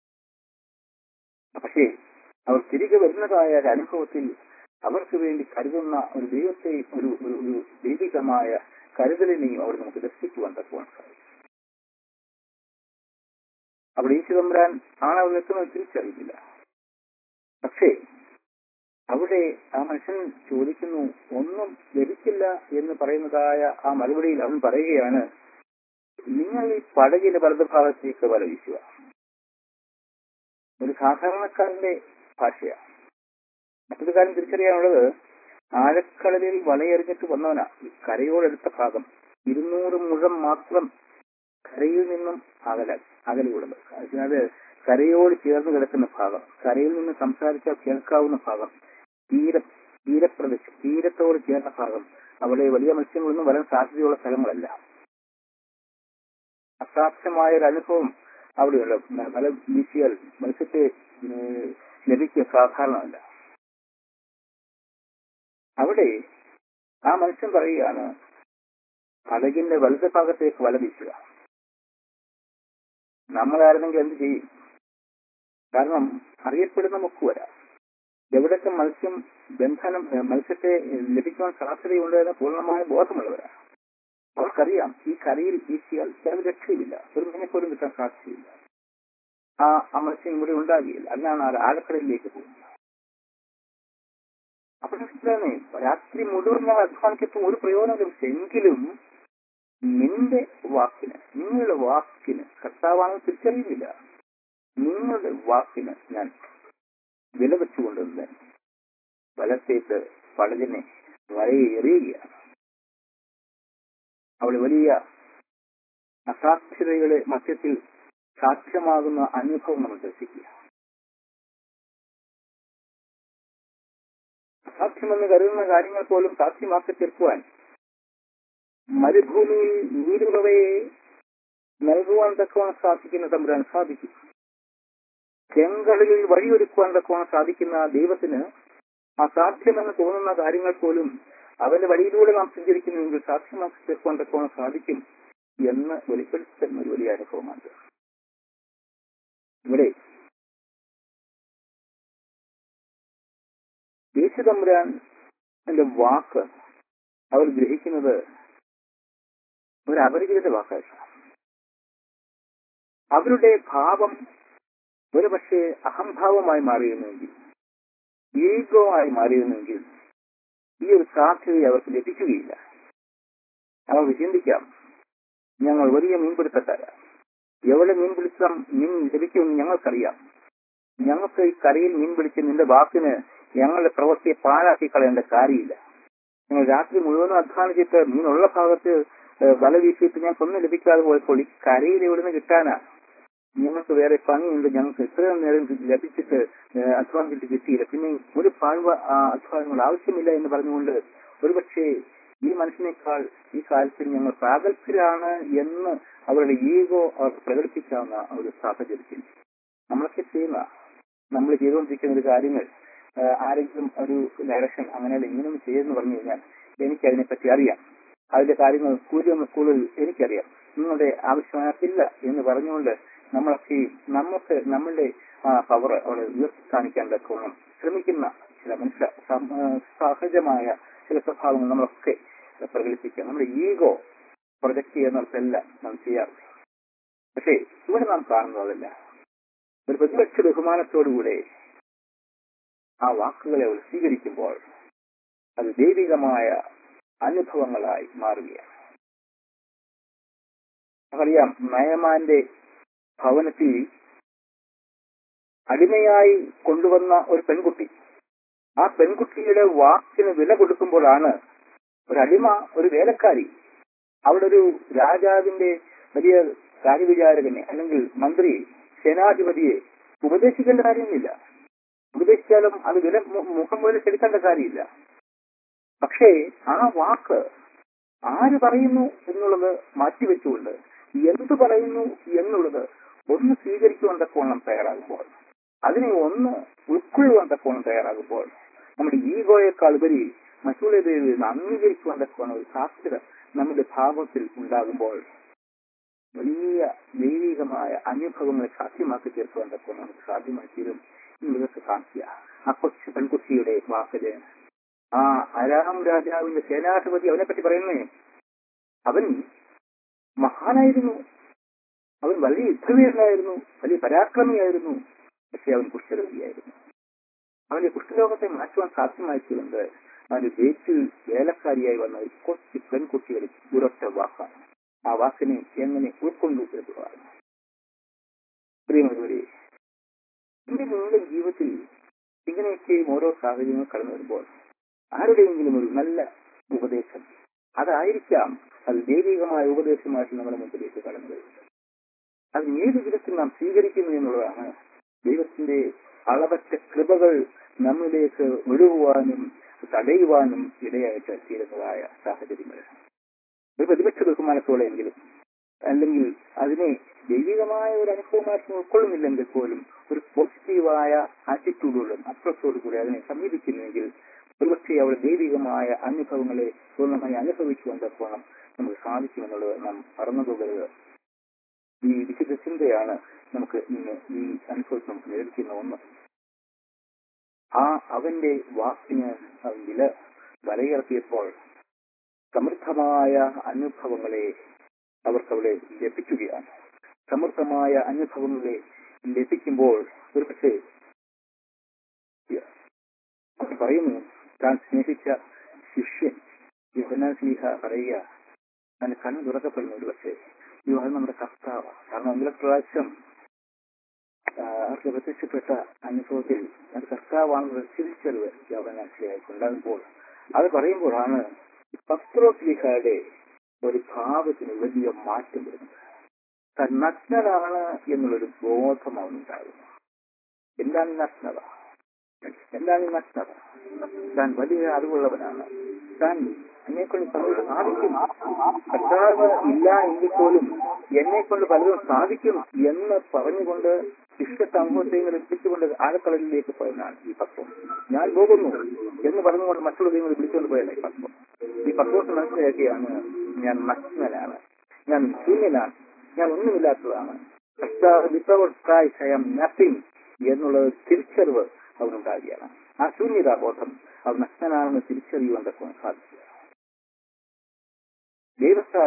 പക്ഷേ അവർ തിരികെ വരുന്നതായ ഒരു അനുഭവത്തിൽ അവർക്ക് വേണ്ടി കരുതുന്ന ഒരു ദൈവത്തെ ഒരു ഒരു ഒരു ദൈവികമായ കരുതലിനെയും അവർ നമുക്ക് ദർശിക്കുവാൻ തക്കുവാൻ സാധിക്കും അവിടെ ഈശു തമ്പുരാൻ ആണ് അവിടെ നിൽക്കുന്നത് തിരിച്ചറിയില്ല പക്ഷേ അവിടെ ആ മനുഷ്യൻ ചോദിക്കുന്നു ഒന്നും ലഭിക്കില്ല എന്ന് പറയുന്നതായ ആ മറുപടിയിൽ അവൻ പറയുകയാണ് നിങ്ങൾ ഈ പടകിന്റെ വലതുഭാഗത്തേക്ക് വല വീശുക ഒരു സാധാരണക്കാരന്റെ ഭാഷയാണ് മറ്റൊരു കാര്യം തിരിച്ചറിയാനുള്ളത് ആഴക്കടലിൽ വലയെറിഞ്ഞിട്ട് വന്നവനാ ഈ കരയോടെടുത്ത ഭാഗം ഇരുന്നൂറ് മുഴം മാത്രം കരയിൽ നിന്നും അകല അകലെയുള്ളത് അതിനാൽ കരയോട് ചേർന്ന് കിടക്കുന്ന ഭാഗം കരയിൽ നിന്ന് സംസാരിച്ചാൽ കേൾക്കാവുന്ന ഭാഗം തീര തീരപ്രദേശം തീരത്തോട് ചേർന്ന ഭാഗം അവിടെ വലിയ മത്സ്യങ്ങളൊന്നും വരാൻ സാധ്യതയുള്ള സ്ഥലങ്ങളല്ല അസാധ്യമായ ഒരു അനുഭവം അവിടെയുണ്ട് വല വീശിയാൽ മത്സ്യത്തെ ഏഹ്, ലഭിക്കുക സാധാരണമല്ല അവിടെ ആ മനുഷ്യൻ പറയുകയാണ് പടകിന്റെ വലത് ഭാഗത്തേക്ക് വല വീശുക നമ്മളായിരുന്നെങ്കിൽ എന്ത് ചെയ്യും കാരണം അറിയപ്പെടുന്ന മുക്കുവര എവിടൊക്കെ മത്സ്യം ബന്ധനം ഏഹ്, മത്സ്യത്തെ ലഭിക്കുവാൻ സാധ്യതയുണ്ട് എന്ന് പൂർണ്ണമായ ബോധമുള്ളവരാണ് അവർക്കറിയാം ഈ കരയിൽ വീശിയാൽ ചില രക്ഷയില്ല ഒരു മീനെ പോലും കിട്ടാൻ സാധ്യതയില്ല ആ ആ മത്സ്യം ഇവിടെ ഉണ്ടാകുകയില്ല അതിനാണ് ആ ആഴക്കടലിലേക്ക് പോകുന്നത് അപ്പൊ മനസ്സിലാണേ രാത്രി മുഴുവൻ ഞാൻ അധ്വാനിക്കത്തും ഒരു പ്രയോജനം ലഭിച്ചു എങ്കിലും നിന്റെ വാക്കിന് നിങ്ങളുടെ വാക്കിന് കർത്താവാണെന്ന് തിരിച്ചറിയുന്നില്ല നിങ്ങളുടെ വാക്കിന് ഞാൻ വില വെച്ചുകൊണ്ടുവന്ന് വലത്തേക്ക് പടകിനെ വരയെ എറിയുകയാണ് അവിടെ വലിയ അസാധ്യതയുടെ മധ്യത്തിൽ സാധ്യമാകുന്ന അനുഭവം നമ്മൾ ദർശിക്കുക അസാധ്യമെന്ന് കരുതുന്ന കാര്യങ്ങൾ പോലും സാധ്യമാക്കി തീർക്കുവാൻ മരുഭൂമിയിൽ നീരുറവയെ നൽകുവാൻ തക്കവണ്ണം സാധിക്കുന്ന തമ്പുരാൻ സാധിക്കും ചെങ്കടലിൽ വഴിയൊരുക്കുവാൻ തക്കവണ്ണം സാധിക്കുന്ന ദൈവത്തിന് അസാധ്യമെന്ന് തോന്നുന്ന കാര്യങ്ങൾ പോലും അവന്റെ വഴിയിലൂടെ നാം സഞ്ചരിക്കുന്നുവെങ്കിൽ സാധ്യമാക്കി തീർക്കുവാൻ തക്കവണ്ണം സാധിക്കും എന്ന് വെളിപ്പെടുത്തി തരുന്ന ഒരു വലിയ അനുഭവമാണ് ഇവിടെ യേശുതമ്പുരാൻ എന്റെ വാക്ക് അവർ ഗ്രഹിക്കുന്നത് ഒരു അപരിചിത വാക്കായിട്ടാണ് അവരുടെ ഭാവം ഒരു പക്ഷേ അഹംഭാവമായി മാറിയിരുന്നെങ്കിൽ ഈഗോ ആയി മാറിയിരുന്നെങ്കിൽ ഈ ഒരു സാധ്യത അവർക്ക് ലഭിക്കുകയില്ല അവർക്ക് ചിന്തിക്കാം ഞങ്ങൾ വലിയ മീൻപിടുത്തക്കാരാണ് എവിടെ മീൻ പിടിച്ചാൽ മീൻ ലഭിക്കുമെന്ന് ഞങ്ങൾക്കറിയാം ഞങ്ങൾക്ക് ഈ കരയിൽ മീൻ പിടിച്ച് നിന്റെ വാക്കിന് ഞങ്ങളുടെ പ്രവൃത്തിയെ പാഴാക്കി കളയേണ്ട കാര്യമില്ല ഞങ്ങൾ രാത്രി മുഴുവനും അധ്വാനിച്ചിട്ട് മീനുള്ള ഭാഗത്ത് ഏഹ്, വല വീശിയിട്ട് ഞങ്ങൾക്കൊന്നും ലഭിക്കാതെ പോയപ്പോൾ ഈ കരയിൽ എവിടുന്ന് കിട്ടാനാ ഞങ്ങൾക്ക് വേറെ പണിയുണ്ട് ഞങ്ങൾക്ക് ഇത്രയും നേരം ലഭിച്ചിട്ട് ഏഹ്, അധ്വാനിച്ചിട്ട് കിട്ടിയില്ല പിന്നെ ഒരു പാഴ്വ ആ, അധ്വാനങ്ങൾ ആവശ്യമില്ല എന്ന് പറഞ്ഞുകൊണ്ട് ഒരുപക്ഷെ ഈ മനുഷ്യനേക്കാൾ ഈ കാര്യത്തിൽ ഞങ്ങൾ പ്രാഗൽഭ്യരാണ് എന്ന് അവരുടെ ഈഗോ അവർക്ക് പ്രകടിപ്പിക്കാവുന്ന ഒരു സാഹചര്യത്തിൽ നമ്മളൊക്കെ ചെയ്യുന്ന നമ്മൾ ചെയ്തുകൊണ്ടിരിക്കുന്ന ഒരു കാര്യങ്ങൾ ആ, ആരെങ്കിലും ഒരു ഡയറക്ഷൻ അങ്ങനെയല്ല ഇങ്ങനെയൊന്നും ചെയ്യുമെന്ന് പറഞ്ഞു കഴിഞ്ഞാൽ എനിക്ക് അതിനെപ്പറ്റി അറിയാം അതിന്റെ കാര്യങ്ങൾ കൂടുതൽ കൂടുതൽ എനിക്കറിയാം നിങ്ങളുടെ ആവശ്യമായിട്ടില്ല എന്ന് പറഞ്ഞുകൊണ്ട് നമ്മളൊക്കെ നമുക്ക് നമ്മളുടെ പവർ അവിടെ ഉയർത്തി കാണിക്കാൻ തക്കോണം ശ്രമിക്കുന്ന ചില മനുഷ്യ സം- ആ, സഹജമായ ചില സ്വഭാവങ്ങൾ നമ്മളൊക്കെ പ്രകടിപ്പിക്കുക നമ്മുടെ ഈഗോ പ്രൊജക്ട് ചെയ്യുന്നിടത്തല്ല നാം ചെയ്യാറുണ്ട് പക്ഷേ ഇവിടെ നാം കാണുന്നതല്ല ഒരു പ്രതിപക്ഷ ബഹുമാനത്തോടുകൂടെ ആ വാക്കുകളെ അവർ സ്വീകരിക്കുമ്പോൾ അത് ദൈവികമായ അനുഭവങ്ങളായി മാറുകയാണ് നമുക്കറിയാം നയമാന്റെ ഭവനത്തിൽ അടിമയായി കൊണ്ടുവന്ന ഒരു പെൺകുട്ടി ആ പെൺകുട്ടിയുടെ വാക്കിന് വില കൊടുക്കുമ്പോഴാണ് ഒരു അടിമ ഒരു വേലക്കാരി അവിടെ ഒരു രാജാവിന്റെ വലിയ കാര്യവിചാരകനെ അല്ലെങ്കിൽ മന്ത്രിയെ സേനാധിപതിയെ ഉപദേശിക്കേണ്ട കാര്യമില്ല ഉപദേശിച്ചാലും അത് വില മു- മുഖം പോലെ ചെലുത്തേണ്ട കാര്യമില്ല പക്ഷേ ആ വാക്ക് ആര് പറയുന്നു എന്നുള്ളത് മാറ്റിവെച്ചുകൊണ്ട് എന്ത് പറയുന്നു എന്നുള്ളത് ഒന്ന് സ്വീകരിക്കുവാൻ തക്കവണ്ണം തയ്യാറാകുമ്പോൾ അതിനെ ഒന്ന് ഉൾക്കൊള്ളുവാൻ തക്കവണ്ണം തയ്യാറാകുമ്പോൾ നമ്മുടെ ഈഗോയേക്കാൾ ഉപരി മറ്റുള്ളവരെ അംഗീകരിക്കുവാൻ തക്കവണ്ണം ഒരു സാധ്യത നമ്മുടെ ഭാവത്തിൽ ഉണ്ടാകുമ്പോൾ വലിയ ദൈവികമായ അനുഭവങ്ങളെ സാധ്യമാക്കി തീർക്കുവാൻ തക്കവണ്ണം നമുക്ക് സാധ്യമായി തീരും എന്നുള്ളതൊക്കെ കാണിക്കുക ആ കൊച്ചു പെൺകുട്ടിയുടെ വാക്കില് ആ അരാം രാജാവിന്റെ സേനാധിപതി അവനെ പറ്റി പറയുന്നേ അവൻ മഹാനായിരുന്നു അവൻ വലിയ യുദ്ധവീരനായിരുന്നു വലിയ പരാക്രമിയായിരുന്നു പക്ഷെ അവൻ കുഷ്ഠരോഗിയായിരുന്നു അവന്റെ കുഷ്ഠരോഗത്തെ മാറ്റുവാൻ സാധ്യമാക്കിയുണ്ട് അവന്റെ വീട്ടിൽ വേലക്കാരിയായി വന്ന ഒരു കൊച്ചു പെൺകുട്ടിയുടെ ഒരൊറ്റ വാക്കാണ് ആ വാക്കിനെ എങ്ങനെ ഉൾക്കൊണ്ടു എന്നതാണ് പ്രിയമുള്ളവരെ എന്റെ നിങ്ങളുടെ ജീവിതത്തിൽ ഇങ്ങനെയൊക്കെയും ഓരോ സാഹചര്യങ്ങൾ കടന്നു വരുമ്പോൾ ആരുടെയെങ്കിലും ഒരു നല്ല ഉപദേശം അതായിരിക്കാം അത് ദൈവികമായ ഉപദേശമായിട്ട് നമ്മുടെ മുമ്പിലേക്ക് കടന്നു വരുന്നത് അത് ഏത് വിധത്തിൽ നാം സ്വീകരിക്കുന്നു എന്നുള്ളതാണ് ദൈവത്തിന്റെ അളവറ്റ കൃപകൾ നമ്മിലേക്ക് ഒഴുകുവാനും തടയുവാനും ഇടയായിട്ട് തീരുന്നതായ സാഹചര്യങ്ങൾ ഒരു പ്രതിപക്ഷ ബഹുമാനത്തോടെയെങ്കിലും അല്ലെങ്കിൽ അതിനെ ദൈവികമായ ഒരു അനുഭവമായിട്ട് ഉൾക്കൊള്ളുന്നില്ലെങ്കിൽ പോലും ഒരു പോസിറ്റീവായ ആറ്റിറ്റ്യൂഡോടും അപ്രോച്ചോടു കൂടി അതിനെ സമീപിക്കുന്നുവെങ്കിൽ ഒരുപക്ഷെ അവിടെ ദൈവികമായ അനുഭവങ്ങളെ പൂർണ്ണമായി അനുഭവിച്ചുകൊണ്ട് പോകണം നമുക്ക് സാധിക്കുമെന്നുള്ളത് നാം മറന്നു പോകരുത് ഈ വിശുദ്ധ ചിന്തയാണ് നമുക്ക് ഇന്ന് ഈ അനുഭവത്തിൽ നമുക്ക് ലഭിക്കുന്ന ഒന്ന് ആ അവന്റെ വാക്കിന് അവൻ വില വലയിറക്കിയപ്പോൾ സമൃദ്ധമായ അനുഭവങ്ങളെ അവർക്കവിടെ ലഭിക്കുകയാണ് സമൃദ്ധമായ അനുഭവങ്ങളെ ലഭിക്കുമ്പോൾ ഒരു പക്ഷേ അവർ പറയുന്നു താൻ സ്നേഹിച്ച ശിഷ്യൻ യോഹനാൻ സ്നേഹ പറയുക തന്റെ കണ്ണ് തുറക്കപ്പെടുന്നു ഒരു പക്ഷേ യുവാൻ നമ്മുടെ കർത്താവ് കാരണം ഒന്നിലെ പ്രാവശ്യം അവർക്ക് പ്രത്യക്ഷപ്പെട്ട അനുഭവത്തിൽ അത് കർത്താവാണെന്ന് തിരിച്ചറിവ് യോഹനാശ്രയായിട്ട് ഉണ്ടാകുമ്പോൾ അത് പറയുമ്പോഴാണ് പത്രോസ്ലിഹയുടെ ഒരു ഭാവത്തിന് വലിയ മാറ്റം വരുന്നത് താൻ നഗ്നനാണ് എന്നുള്ളൊരു ബോധം അവനുണ്ടാകുന്നു എന്താണ് ഈ നഗ്നത എന്താണ് ഈ നഗ്നത താൻ വലിയ അറിവുള്ളവനാണ് താൻ എന്നെ കൊണ്ട് പലതും സാധിക്കും കർത്താവ് ഇല്ല എങ്കിൽ പോലും എന്നെ കൊണ്ട് പലതും സാധിക്കും എന്ന് പറഞ്ഞുകൊണ്ട് ശിഷ്ട സമൂഹത്തെ വിളിച്ചുകൊണ്ട് ആഴക്കടലിലേക്ക് പോയതാണ് ഈ പക്വം ഞാൻ പോകുന്നു എന്ന് പറഞ്ഞുകൊണ്ട് മറ്റുള്ള ദൈവങ്ങൾ വിളിച്ചുകൊണ്ട് പോയതാണ് ഈ പക്വം ഈ പക്വത്തെ മനസ്സിലാക്കിയാണ് ഞാൻ നഗ്നനാണ് ഞാൻ ശൂന്യനാണ് ഞാൻ ഒന്നുമില്ലാത്തതാണ് without Christ I am nothing എന്നുള്ള തിരിച്ചറിവ് അവനുണ്ടാകുകയാണ് ആ ശൂന്യതാ ബോധം അവൻ നഗ്നനാണെന്ന് തിരിച്ചറിയുവാൻ സാധിക്കുക ദൈവത്താൽ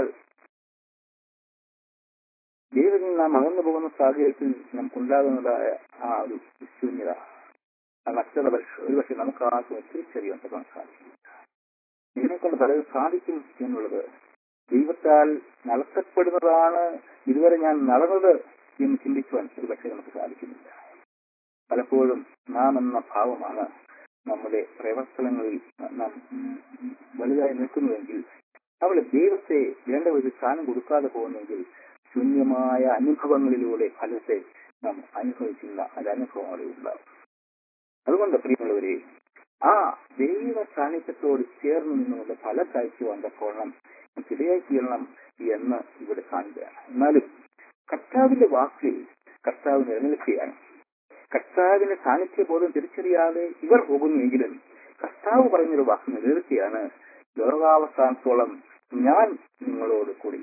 ദൈവത്തിൽ നാം അകന്നു പോകുന്ന സാഹചര്യത്തിൽ നമുക്കുണ്ടാകുന്നതായ ആ ഒരു ശൂന്യത ആ നഗ്നത ഒരുപക്ഷെ നമുക്ക് ആർക്കും തിരിച്ചറിയാൻ സാധിക്കും ഇതിനെക്കൊണ്ട് പലതും സാധിക്കും എന്നുള്ളത് ദൈവത്താൽ നടത്തപ്പെടുന്നതാണ് ഇതുവരെ ഞാൻ നടന്നത് എന്ന് ചിന്തിക്കുവാൻ ഒരുപക്ഷെ നമുക്ക് സാധിക്കുന്നില്ല പലപ്പോഴും നാം എന്ന ഭാവമാണ് നമ്മുടെ പ്രവർത്തനങ്ങളിൽ നാം വലുതായി നിൽക്കുന്നുവെങ്കിൽ അവിടെ ദൈവത്തെ വേണ്ട ഒരു സ്ഥാനം കൊടുക്കാതെ പോകുന്നെങ്കിൽ ശൂന്യമായ അനുഭവങ്ങളിലൂടെ ഫലത്തെ നാം അനുഭവിക്കുന്ന ഒരു അനുഭവം അവിടെ ഉണ്ടാവും അതുകൊണ്ട് പ്രിയമുള്ളവരെ ആ ദൈവ സാന്നിധ്യത്തോട് ചേർന്ന് നിന്നുകൊണ്ട് ഫല കാഴ്ച പോകണം ഇടയായി തീരണം എന്ന് ഇവിടെ കാണുകയാണ് എന്നാലും കർത്താവിന്റെ വാക്കിൽ കർത്താവ് നിലനിൽക്കുകയാണ് കർത്താവിന്റെ സാന്നിധ്യബോധം തിരിച്ചറിയാതെ ഇവർ പോകുന്നുവെങ്കിലും കർത്താവ് പറഞ്ഞൊരു വാക്ക് നിലനിർത്തിയാണ് ലോകാവസാനത്തോളം ഞാൻ നിങ്ങളോട് കൂടി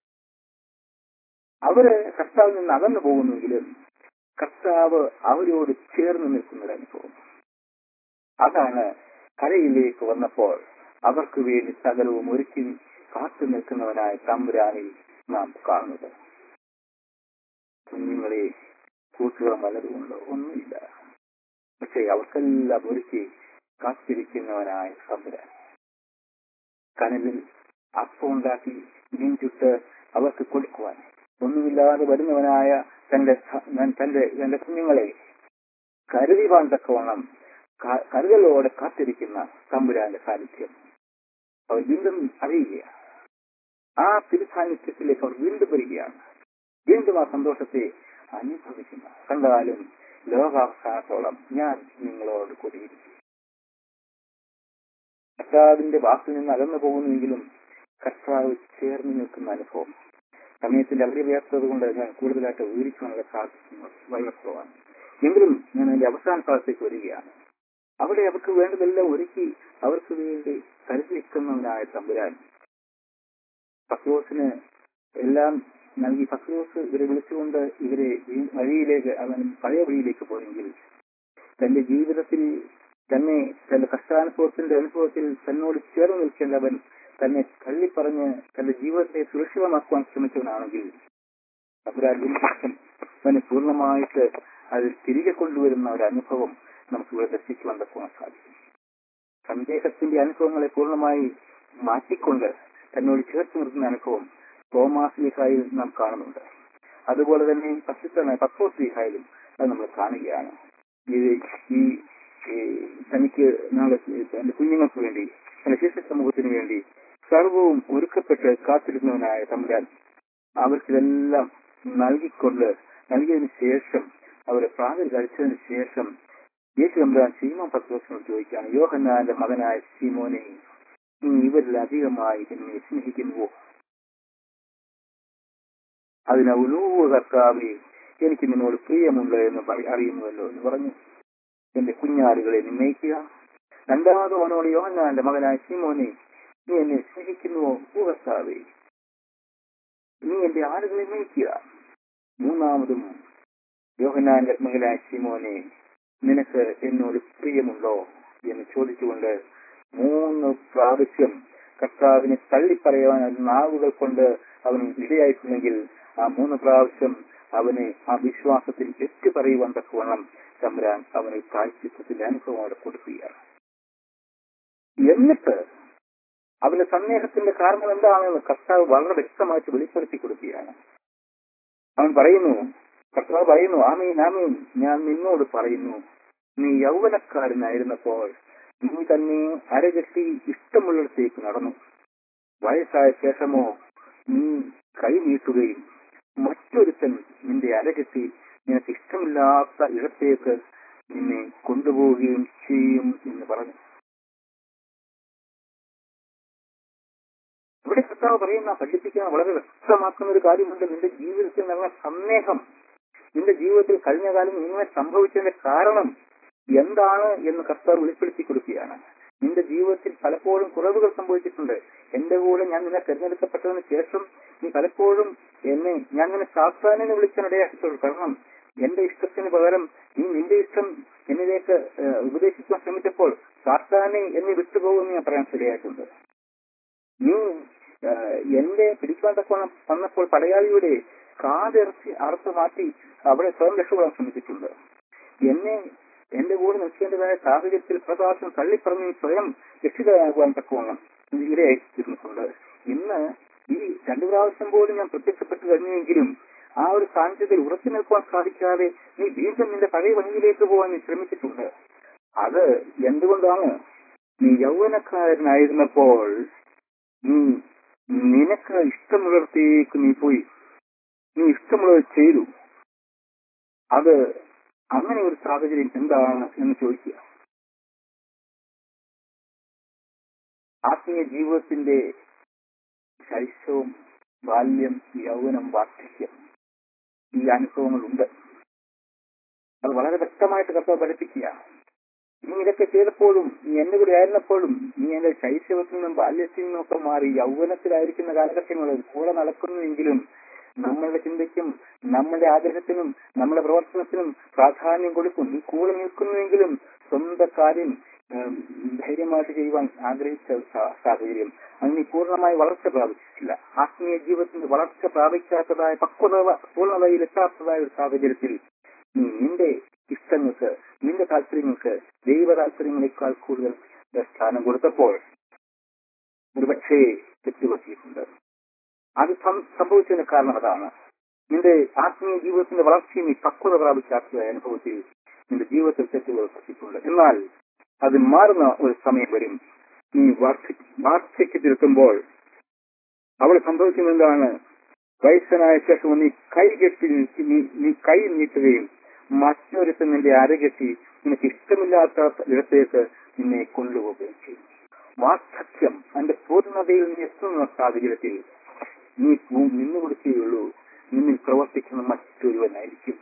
അവര് കർത്താവിൽ നിന്ന് അകന്നു പോകുന്നെങ്കിലും കർത്താവ് അവരോട് ചേർന്ന് നിൽക്കുന്ന ഒരു അനുഭവം അതാണ് കരയിലേക്ക് വന്നപ്പോൾ അവർക്ക് വേണ്ടി സകലവും ഒരുക്കി കാത്തു നിൽക്കുന്നവനായ തമ്പുരാനിൽ നാം കാണുന്നത് കുഞ്ഞുങ്ങളെ കൂട്ടുകാർ വല്ലതുമുണ്ടോ ഒന്നുമില്ല പക്ഷെ അവർക്കെല്ലാം ഒരുക്കി കാത്തിരിക്കുന്നവനായ തമ്പുരാൻ കനലിൽ അപ്പം ഉണ്ടാക്കി മീൻ ചുട്ട് അവർക്ക് കൊടുക്കുവാൻ ഒന്നുമില്ലാതെ വരുന്നവനായ തന്റെ തന്റെ തന്റെ കുഞ്ഞുങ്ങളെ കരുതി തക്കവണ്ണം കരുതലോടെ കാത്തിരിക്കുന്ന തമ്പുരാന്റെ സാന്നിധ്യം അവർ വീണ്ടും അറിയുകയാണ് ആ തിരുസാന്നിധ്യത്തിലേക്ക് അവർ വീണ്ടും വരികയാണ് വീണ്ടും ആ സന്തോഷത്തെ അനുഭവിക്കുന്ന കണ്ടാലും ലോകാവസാനത്തോളം ഞാൻ നിങ്ങളോട് കൂടിയിരിക്കും കർത്താവിന്റെ വാക്കിൽ നിന്ന് അകന്നു പോകുന്നുവെങ്കിലും കർത്താവ് ചേർന്ന് നിൽക്കുന്ന അനുഭവം സമയത്തിന്റെ അപരിവ്യാപ്തത കൊണ്ട് ഞാൻ കൂടുതലായിട്ട് വിവരിക്കാനുള്ള സാധിക്കുന്നു വൈവസ്തവാണ് എങ്കിലും ഞാൻ അതിന്റെ അവസാന ഭാഗത്തേക്ക് വരികയാണ് അവിടെ അവർക്ക് വേണ്ടതെല്ലാം ഒരുക്കി അവർക്ക് വേണ്ടി കരുതി നിൽക്കുന്നവനായ തമ്പുരാൻ പക്രോസിന് എല്ലാം നൽകി പക്രോസ് ഇവരെ വിളിച്ചുകൊണ്ട് ഇവരെ വഴിയിലേക്ക് അവൻ പഴയ വഴിയിലേക്ക് പോയെങ്കിൽ തന്റെ ജീവിതത്തിൽ തന്നെ തന്റെ കഷ്ടാനുഭവത്തിന്റെ അനുഭവത്തിൽ തന്നോട് ചേർന്ന് നിൽക്കേണ്ടവൻ തന്നെ തള്ളിപ്പറഞ്ഞ് തന്റെ ജീവിതത്തെ സുരക്ഷിതമാക്കുവാൻ ശ്രമിച്ചവനാണെങ്കിൽ തമ്പുരാൻ ശേഷം അവനെ പൂർണ്ണമായിട്ട് അത് തിരികെ കൊണ്ടുവരുന്ന ഒരു അനുഭവം നമുക്ക് ഇവിടെ ദർശിക്കുവാൻ തക്കുവാൻ സാധിക്കും സന്ദേഹത്തിന്റെ അനുഭവങ്ങളെ പൂർണ്ണമായി മാറ്റിക്കൊണ്ട് തന്നോട് ചേർത്ത് നിർത്തുന്ന അനുഭവം തോമാസ് ലിഹായിൽ നാം കാണുന്നുണ്ട് അതുപോലെ തന്നെ പ്രസിദ്ധമായ പത്തോസ് ലിഹായിലും അത് നമ്മൾ കാണുകയാണ് ഇത് ഈ ഈ തനിക്ക് നാളെ തന്റെ കുഞ്ഞുങ്ങൾക്ക് വേണ്ടി തന്റെ ശിശു സമൂഹത്തിന് വേണ്ടി സർവവും ഒരുക്കപ്പെട്ട് കാത്തിരുന്നവനായ തമ്പുരാൻ അവർക്കിതെല്ലാം നൽകിക്കൊണ്ട് നൽകിയതിനു ശേഷം അവരെ പ്രാതൽ കഴിച്ചതിന് ശേഷം യേശു തമ്പുരാൻ സീമോൻ പത്രോസിനോട് ചോദിക്കുകയാണ് യോഹന്നാന്റെ മകനായ സീമോനെ നീ ഇവരിൽ അധികമായി എന്നെ സ്നേഹിക്കുന്നുവോ അതിന് ഉലൂവ കർത്താവെ എനിക്ക് നിന്നോട് പ്രിയമുണ്ട് എന്ന് പറ- അറിയുന്നുവല്ലോ എന്ന് പറഞ്ഞു എന്റെ കുഞ്ഞാടുകളെ നിന്നയിക്കുക രണ്ടാമതും അവനോട് യോഹന്നാന്റെ മകനായ സീമോനെ നീ എന്നെ സ്നേഹിക്കുന്നുവോ ഓ കർത്താവേ നീ എന്റെ ആടുകളെ നയിക്കുക മൂന്നാമതും യോഹന്നാന്റെ മകനായ സീമോനെ നിനക്ക് എന്നോട് പ്രിയമുണ്ടോ എന്ന് ചോദിച്ചുകൊണ്ട് മൂന്ന് പ്രാവശ്യം കർത്താവിനെ തള്ളിപ്പറയുവാൻ അത് നാവുകൾ കൊണ്ട് അവൻ ഇടയായിട്ടുണ്ടെങ്കിൽ ആ മൂന്ന് പ്രാവശ്യം അവനെ ആ വിശ്വാസത്തിൽ എത്തി പറയുവാൻ തക്കവണ്ണം തമ്പുരാൻ അവന് കാഴ്ചത്വത്തിന്റെ അനുഭവം അവിടെ കൊടുക്കുകയാണ് എന്നിട്ട് അവന്റെ സന്ദേഹത്തിന്റെ കാരണം എന്താണെന്ന് കർത്താവ് വളരെ വ്യക്തമായിട്ട് വെളിപ്പെടുത്തി കൊടുക്കുകയാണ് അവൻ പറയുന്നു കർത്താവ് പറയുന്നു ആമീൻ ആമീൻ ഞാൻ നിന്നോട് പറയുന്നു നീ യൗവനക്കാരനായിരുന്നപ്പോൾ നീ തന്നെ അരകെട്ടി ഇഷ്ടമുള്ളിടത്തേക്ക് നടന്നു വയസ്സായ ശേഷമോ നീ കൈ നീട്ടുകയും മറ്റൊരുത്തൻ നിന്റെ അരകെട്ടി നിനക്ക് ഇഷ്ടമില്ലാത്ത ഇടത്തേക്ക് നിന്നെ കൊണ്ടുപോവുകയും ചെയ്യും എന്ന് പറഞ്ഞു ഇവിടെ കർത്താവ് പറയുന്ന പഠിപ്പിക്കുന്ന വളരെ വ്യക്തമാക്കുന്ന ഒരു കാര്യമുണ്ട് നിന്റെ ജീവിതത്തിൽ നടന്ന സന്ദേഹം നിന്റെ ജീവിതത്തിൽ കഴിഞ്ഞ കാലം ഇങ്ങനെ സംഭവിച്ചതിന്റെ കാരണം എന്താണ് എന്ന് കർത്താവ് വെളിപ്പെടുത്തി കൊടുക്കുകയാണ് നിന്റെ ജീവിതത്തിൽ പലപ്പോഴും കുറവുകൾ സംഭവിച്ചിട്ടുണ്ട് എന്റെ കൂടെ ഞാൻ നിന്നെ തെരഞ്ഞെടുക്കപ്പെട്ടതിന് ശേഷം നീ പലപ്പോഴും എന്നെ ഞാൻ നിന്നെ സാത്താനെ വിളിക്കാനിടയാക്കിയിട്ടുള്ളൂ കാരണം എന്റെ ഇഷ്ടത്തിന് പകരം നീ നിന്റെ ഇഷ്ടം എന്നിലേക്ക് ഏഹ്, ഉപദേശിക്കാൻ ശ്രമിച്ചപ്പോൾ സാത്താനെ എന്നെ വിട്ടുപോകുമെന്ന് ഞാൻ പറയാൻ ശരിയായിട്ടുണ്ട് നീ ഏഹ്, എന്റെ പിടിക്കാൻ തക്കോണം വന്നപ്പോൾ പടയാളിയുടെ കാതിറച്ചി അറുത്ത് മാറ്റി അവിടെ സ്വയം രക്ഷപ്പെടാൻ ശ്രമിച്ചിട്ടുണ്ട് എന്നെ എന്റെ കൂടെ നിൽക്കേണ്ടതായ സാഹചര്യത്തിൽ പ്രകാശം തള്ളിപ്പറഞ്ഞ് സ്വയം രക്ഷിതരാകുവാൻ തക്കവണ്ണം ഇരയായിത്തീർന്നിട്ടുണ്ട് ഇന്ന് ഈ രണ്ടു പ്രാവശ്യം പോലും ഞാൻ പ്രത്യക്ഷപ്പെട്ടു കഴിഞ്ഞെങ്കിലും ആ ഒരു സാഹചര്യത്തിൽ ഉറച്ചു നിൽക്കുവാൻ സാധിക്കാതെ നീ വീണ്ടും നിന്റെ പഴയ വഴിയിലേക്ക് പോകാൻ നീ ശ്രമിച്ചിട്ടുണ്ട് അത് എന്തുകൊണ്ടാണ് നീ യൗവനക്കാരനായിരുന്നപ്പോൾ നീ നിനക്ക് ഇഷ്ടമുള്ളിടത്തേക്ക് നീ പോയി നീ ഇഷ്ടമുള്ളത് ചെയ്തു അത് അങ്ങനെ ഒരു സാഹചര്യം എന്താണ് എന്ന് ചോദിക്കുക ആത്മീയ ജീവിതത്തിന്റെ ശൈശവം ബാല്യം യൗവനം വാർദ്ധക്യം ഈ അനുഭവങ്ങളുണ്ട് അത് വളരെ വ്യക്തമായിട്ട് കർത്താവ് പഠിപ്പിക്കുകയാണ് നീ ഇതൊക്കെ ചെയ്തപ്പോഴും നീ എന്റെ കൂടെ ആയിരുന്നപ്പോഴും നീ എന്റെ ശൈശവത്തിൽ നിന്നും ബാല്യത്തിൽ നിന്നും ഒക്കെ മാറി യൗവനത്തിലായിരിക്കുന്ന കാലഘട്ടങ്ങളിൽ കൂടെ നടക്കുന്നുവെങ്കിലും നമ്മളുടെ ചിന്തയ്ക്കും നമ്മുടെ ആഗ്രഹത്തിനും നമ്മുടെ പ്രവർത്തനത്തിനും പ്രാധാന്യം കൊടുക്കും നീ കൂടെ നിൽക്കുന്നുവെങ്കിലും സ്വന്തം കാര്യം ഉം, ധൈര്യമായിട്ട് ചെയ്യുവാൻ ആഗ്രഹിച്ച സാ- സാഹചര്യം അത് നീ പൂർണ്ണമായി വളർച്ച പ്രാപിച്ചിട്ടില്ല ആത്മീയ ജീവിതത്തിന്റെ വളർച്ച പ്രാപിക്കാത്തതായ പക്വത പൂർണ്ണതയിൽ എത്താത്തതായ ഒരു സാഹചര്യത്തിൽ നീ നിന്റെ ഇഷ്ടങ്ങൾക്ക് നിന്റെ താല്പര്യങ്ങൾക്ക് ദൈവ താല്പര്യങ്ങളെക്കാൾ കൂടുതൽ സ്ഥാനം കൊടുത്തപ്പോൾ ഒരുപക്ഷേ തെറ്റുപറ്റിയിട്ടുണ്ട് അത് സം- സംഭവിച്ചതിന് കാരണം അതാണ് നിന്റെ ആത്മീയ ജീവിതത്തിന്റെ വളർച്ചയെ നീ പക്വത പ്രാപിക്കാത്ത അനുഭവത്തിൽ നിന്റെ ജീവിതത്തിൽ തെറ്റുകൾ പറ്റിയിട്ടുണ്ട് എന്നാൽ അത് മാറുന്ന ഒരു സമയം വരും നീ വാർദ്ധ- വാർദ്ധക്യത്തിലെത്തുമ്പോൾ അവിടെ സംഭവിക്കുന്ന എന്താണ് വയസ്സനായ ശേഷം നീ കൈ കെട്ടി നീ- നീ- നീ കൈ നീട്ടുകയും മറ്റൊരുത്തൻ നിന്റെ അരകെട്ടി നിനക്ക് ഇഷ്ടമില്ലാത്ത ഇടത്തേക്ക് നിന്നെ കൊണ്ടുപോവുകയും ചെയ്യും വാർദ്ധക്യം അതിന്റെ പൂർണ്ണതയിൽ നീ എത്തുന്ന സാഹചര്യത്തിൽ നീ പൂ- നിന്നു കൊടുക്കുകയുള്ളൂ നിന്നിൽ പ്രവർത്തിക്കുന്ന മറ്റൊരുവനായിരിക്കും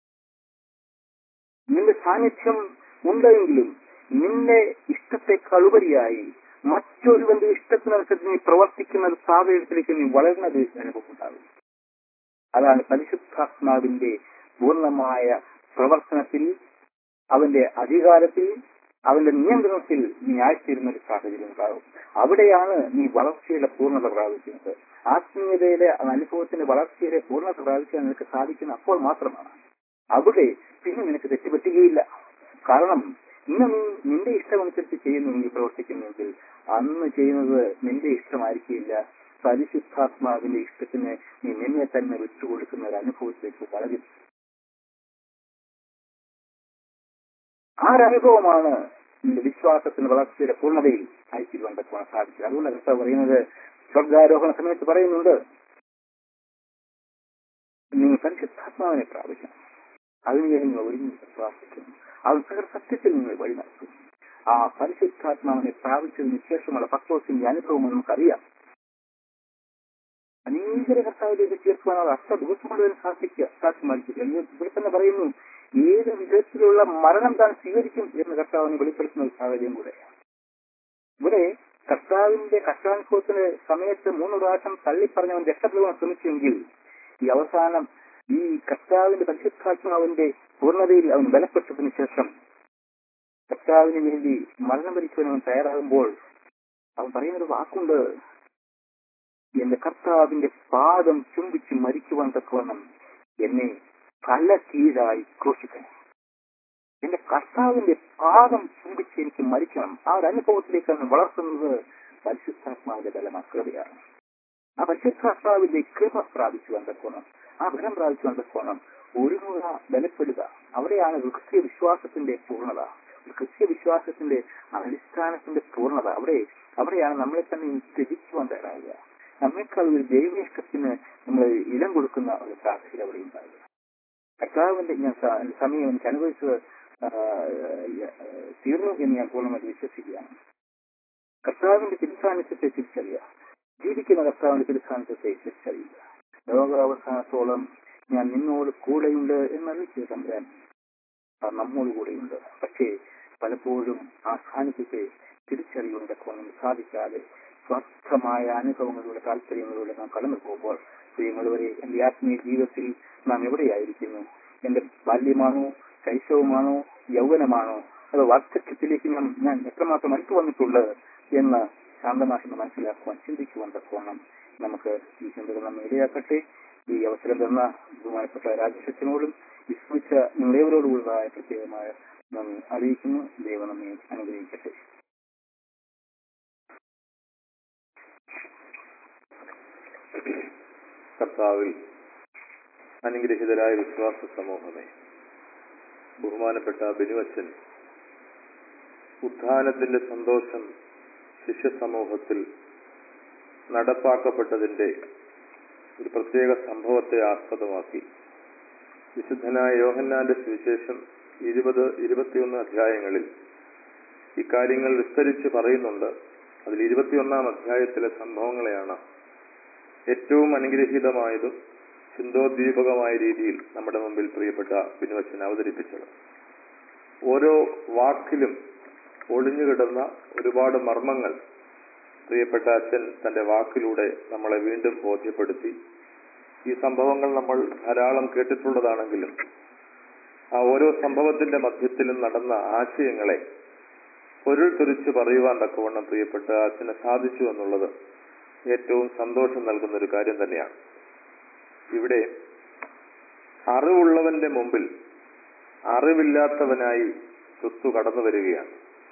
നിന്റെ സാന്നിധ്യം ഉണ്ടെങ്കിലും നിന്റെ ഇഷ്ടത്തെക്കാൾ ഉപരിയായി മറ്റൊരുവന്റെ ഇഷ്ടത്തിനനുസരിച്ച് നീ പ്രവർത്തിക്കുന്ന ഒരു സാഹചര്യത്തിലേക്ക് നീ വളരുന്നത് അനുഭവം ഉണ്ടാകും അതാണ് പരിശുദ്ധാത്മാവിന്റെ പൂർണ്ണമായ പ്രവർത്തനത്തിൽ അവന്റെ അധികാരത്തിൽ അവന്റെ നിയന്ത്രണത്തിൽ നീ ആയിത്തീരുന്ന ഒരു സാഹചര്യം ഉണ്ടാകും അവിടെയാണ് നീ വളർച്ചയുടെ പൂർണ്ണത പ്രാപിക്കുന്നത് ആത്മീയതയുടെ അനുഭവത്തിന്റെ വളർച്ചയുടെ പൂർണ്ണത പ്രാപിക്കാൻ നിനക്ക് സാധിക്കുന്ന അപ്പോൾ മാത്രമാണ് അവിടെ പിന്നെ നിനക്ക് തെറ്റുപറ്റുകയില്ല കാരണം ഇന്ന് നീ നിന്റെ ഇഷ്ടമനുസരിച്ച് ചെയ്യുന്നു നീ പ്രവർത്തിക്കുന്നെങ്കിൽ അന്ന് ചെയ്യുന്നത് നിന്റെ ഇഷ്ടമായിരിക്കില്ല പരിശുദ്ധാത്മാവിന്റെ ഇഷ്ടത്തിന് നീ നിന്നെ തന്നെ വിട്ടുകൊടുക്കുന്ന ഒരു അനുഭവത്തിലേക്ക് വളരും ആ ഒരു അനുഭവമാണ് നിന്റെ വിശ്വാസത്തിന്റെ വളർച്ചയുടെ പൂർണ്ണതയിൽ അയച്ചിരുവാൻ പറ്റുവാൻ സാധിച്ചത് അതുകൊണ്ട് കർത്താവ് പറയുന്നത് സ്വർഗാരോഹണ സമയത്ത് പറയുന്നുണ്ട് നീ പരിശുദ്ധാത്മാവിനെ പ്രാപിക്കണം അതിനുവേണ്ടി നിങ്ങൾ ഒരുങ്ങി പ്രാർത്ഥിക്കുന്നു അത് സകല സത്യത്തിൽ നിങ്ങൾ വഴി നടത്തും ആ പരിശുദ്ധാത്മാവിനെ പ്രാപിച്ചതിന് ശേഷമുള്ള പക്വത്തിന്റെ അനുഭവം നമുക്കറിയാം അനേകര കർത്താവിലേക്ക് ചേർക്കുവാൻ അത് അത്ര ദിവസം മുഴുവൻ സാധിക്കുക സാധ്യമായിരിക്കില്ല എന്ന് ഇവിടെ തന്നെ പറയുന്നു ഏത് വിധത്തിലുള്ള മരണം താൻ സ്വീകരിക്കും എന്ന് കർത്താവിന് വെളിപ്പെടുത്തുന്ന ഒരു സാഹചര്യം കൂടെയാണ് ഇവിടെ കർത്താവിന്റെ കഷ്ടാനുഭവത്തിന് സമയത്ത് മൂന്ന് പ്രാവശ്യം തള്ളിപ്പറഞ്ഞവൻ രക്ഷപ്പെടുവാൻ ശ്രമിച്ചെങ്കിൽ ഈ അവസാനം ഈ കർത്താവിന്റെ പരിശുദ്ധാത്മാവിന്റെ പൂർണ്ണതയിൽ അവൻ ബലപ്പെട്ടതിന് ശേഷം കർത്താവിന് വേണ്ടി മരണം വരിക്കുവാൻ അവൻ തയ്യാറാകുമ്പോൾ അവൻ പറയുന്നൊരു വാക്കുണ്ട് എന്റെ കർത്താവിന്റെ പാദം ചുംബിച്ച് മരിക്കുവാൻ തക്കവണ്ണം എന്നെ തല കീഴായി ക്രൂശിക്കണം എന്റെ കർത്താവിന്റെ പാദം ചുംബിച്ച് എനിക്ക് മരിക്കണം ആ ഒരു അനുഭവത്തിലേക്കാണ് വളർത്തുന്നത് പരിശുദ്ധാത്മാവിന്റെ ബലമാണ് കൃപയാണ് ആ പരിശുദ്ധാത്മാവിന്റെ കൃപ പ്രാപിച്ചു തക്കോണം ആ ബലം പ്രാപിച്ചു തക്കോണം ഒരുങ്ങുക ബലപ്പെടുക അവിടെയാണ് ഒരു ക്രിസ്ത്യ വിശ്വാസത്തിന്റെ പൂർണ്ണത ഒരു ക്രിസ്ത്യ വിശ്വാസത്തിന്റെ അടിസ്ഥാനത്തിന്റെ പൂർണ്ണത അവിടെ അവിടെയാണ് നമ്മളെ തന്നെ ത്യജിക്കുവാൻ തയ്യാറാകുക നമ്മേക്കാൾ ഒരു ദൈവേഷ്ടത്തിന് നമ്മൾ ഇടം കൊടുക്കുന്ന ഒരു സാഹചര്യം അവിടെ ഉണ്ടാകുക കർത്താവിന്റെ ഞാൻ സ- സമയം എനിക്ക് അനുഭവിച്ചത് ആ, തീർന്നു എന്ന് ഞാൻ പൂർണ്ണമായിട്ട് വിശ്വസിക്കുകയാണ് കർത്താവിന്റെ തിരുസാന്നിധ്യത്തെ തിരിച്ചറിയുക ജീവിക്കുന്ന കർത്താവിന്റെ തിരുസാന്നിധ്യത്തെ തിരിച്ചറിയുക ലോകാവസാനത്തോളം ഞാൻ നിന്നോട് കൂടെയുണ്ട് എന്നറിയിച്ചത് തമ്പുരാൻ അത് നമ്മോട് കൂടെയുണ്ട് പക്ഷേ പലപ്പോഴും ആ സാന്നിധ്യത്തെ തിരിച്ചറിയുവാൻ തക്കവണ്ണം സാധിക്കാതെ സ്വാർത്ഥമായ അനുഭവങ്ങളിലൂടെ താല്പര്യങ്ങളിലൂടെ നാം കടന്നു പോകുമ്പോൾ പ്രിയമുള്ളവരെ എന്റെ ആത്മീയ ജീവിതത്തിൽ നാം എവിടെയായിരിക്കുന്നു എന്റെ ബാല്യമാണോ ശൈശവമാണോ യൗവനമാണോ അതോ വാർദ്ധക്യത്തിലേക്ക് ഞാൻ ഞാൻ എത്രമാത്രം അടുത്തു വന്നിട്ടുള്ളത് എന്ന് ശാന്തമാണെന്ന് മനസ്സിലാക്കുവാൻ ചിന്തിക്കുവാൻ തക്കവണ്ണം നമുക്ക് ഈ ചിന്തകൾ നമ്മെ ഇടയാക്കട്ടെ ഈ അവസരം തന്ന ബഹുമാനപ്പെട്ട രാജശക്തിനോടും വിസ്മിച്ച നിങ്ങളേവരോടുള്ളതായ പ്രത്യേകമായ നന്ദി അറിയിക്കുന്നു ദൈവം നമ്മെ അനുഗ്രഹിക്കട്ടെ കർത്താവിൽ അനുഗ്രഹിതരായ വിശ്വാസ സമൂഹമേ ബഹുമാനപ്പെട്ട ബിനുവച്ചൻ ഉത്ഥാനത്തിന്റെ സന്തോഷം ശിഷ്യ സമൂഹത്തിൽ നടപ്പാക്കപ്പെട്ടതിന്റെ ഒരു പ്രത്യേക സംഭവത്തെ ആസ്പദമാക്കി വിശുദ്ധനായ യോഹന്നാന്റെ സുവിശേഷം ഇരുപത് ഇരുപത്തിയൊന്ന് അധ്യായങ്ങളിൽ ഇക്കാര്യങ്ങൾ വിസ്തരിച്ച് പറയുന്നുണ്ട് അതിൽ ഇരുപത്തിയൊന്നാം അധ്യായത്തിലെ സംഭവങ്ങളെയാണ് ഏറ്റവും അനുഗ്രഹീതമായതും ചിന്തോദ്ദീപകമായ രീതിയിൽ നമ്മുടെ മുമ്പിൽ പ്രിയപ്പെട്ട ബിനുവച്ചൻ അവതരിപ്പിച്ചത് ഓരോ വാക്കിലും ഒളിഞ്ഞുകിടന്ന ഒരുപാട് മർമ്മങ്ങൾ പ്രിയപ്പെട്ട അച്ഛൻ തന്റെ വാക്കിലൂടെ നമ്മളെ വീണ്ടും ബോധ്യപ്പെടുത്തി ഈ സംഭവങ്ങൾ നമ്മൾ ധാരാളം കേട്ടിട്ടുള്ളതാണെങ്കിലും ആ ഓരോ സംഭവത്തിന്റെ മധ്യത്തിലും നടന്ന ആശയങ്ങളെ പൊരുൾ തുരിച്ച് പറയുവാൻ തക്കവണ്ണം പ്രിയപ്പെട്ട അച്ഛന് സാധിച്ചു എന്നുള്ളത് ഏറ്റവും സന്തോഷം നൽകുന്ന ഒരു കാര്യം തന്നെയാണ് ഇവിടെ അറിവുള്ളവന്റെ മുമ്പിൽ അറിവില്ലാത്തവനായി ക്രിസ്തു കടന്നു വരികയാണ്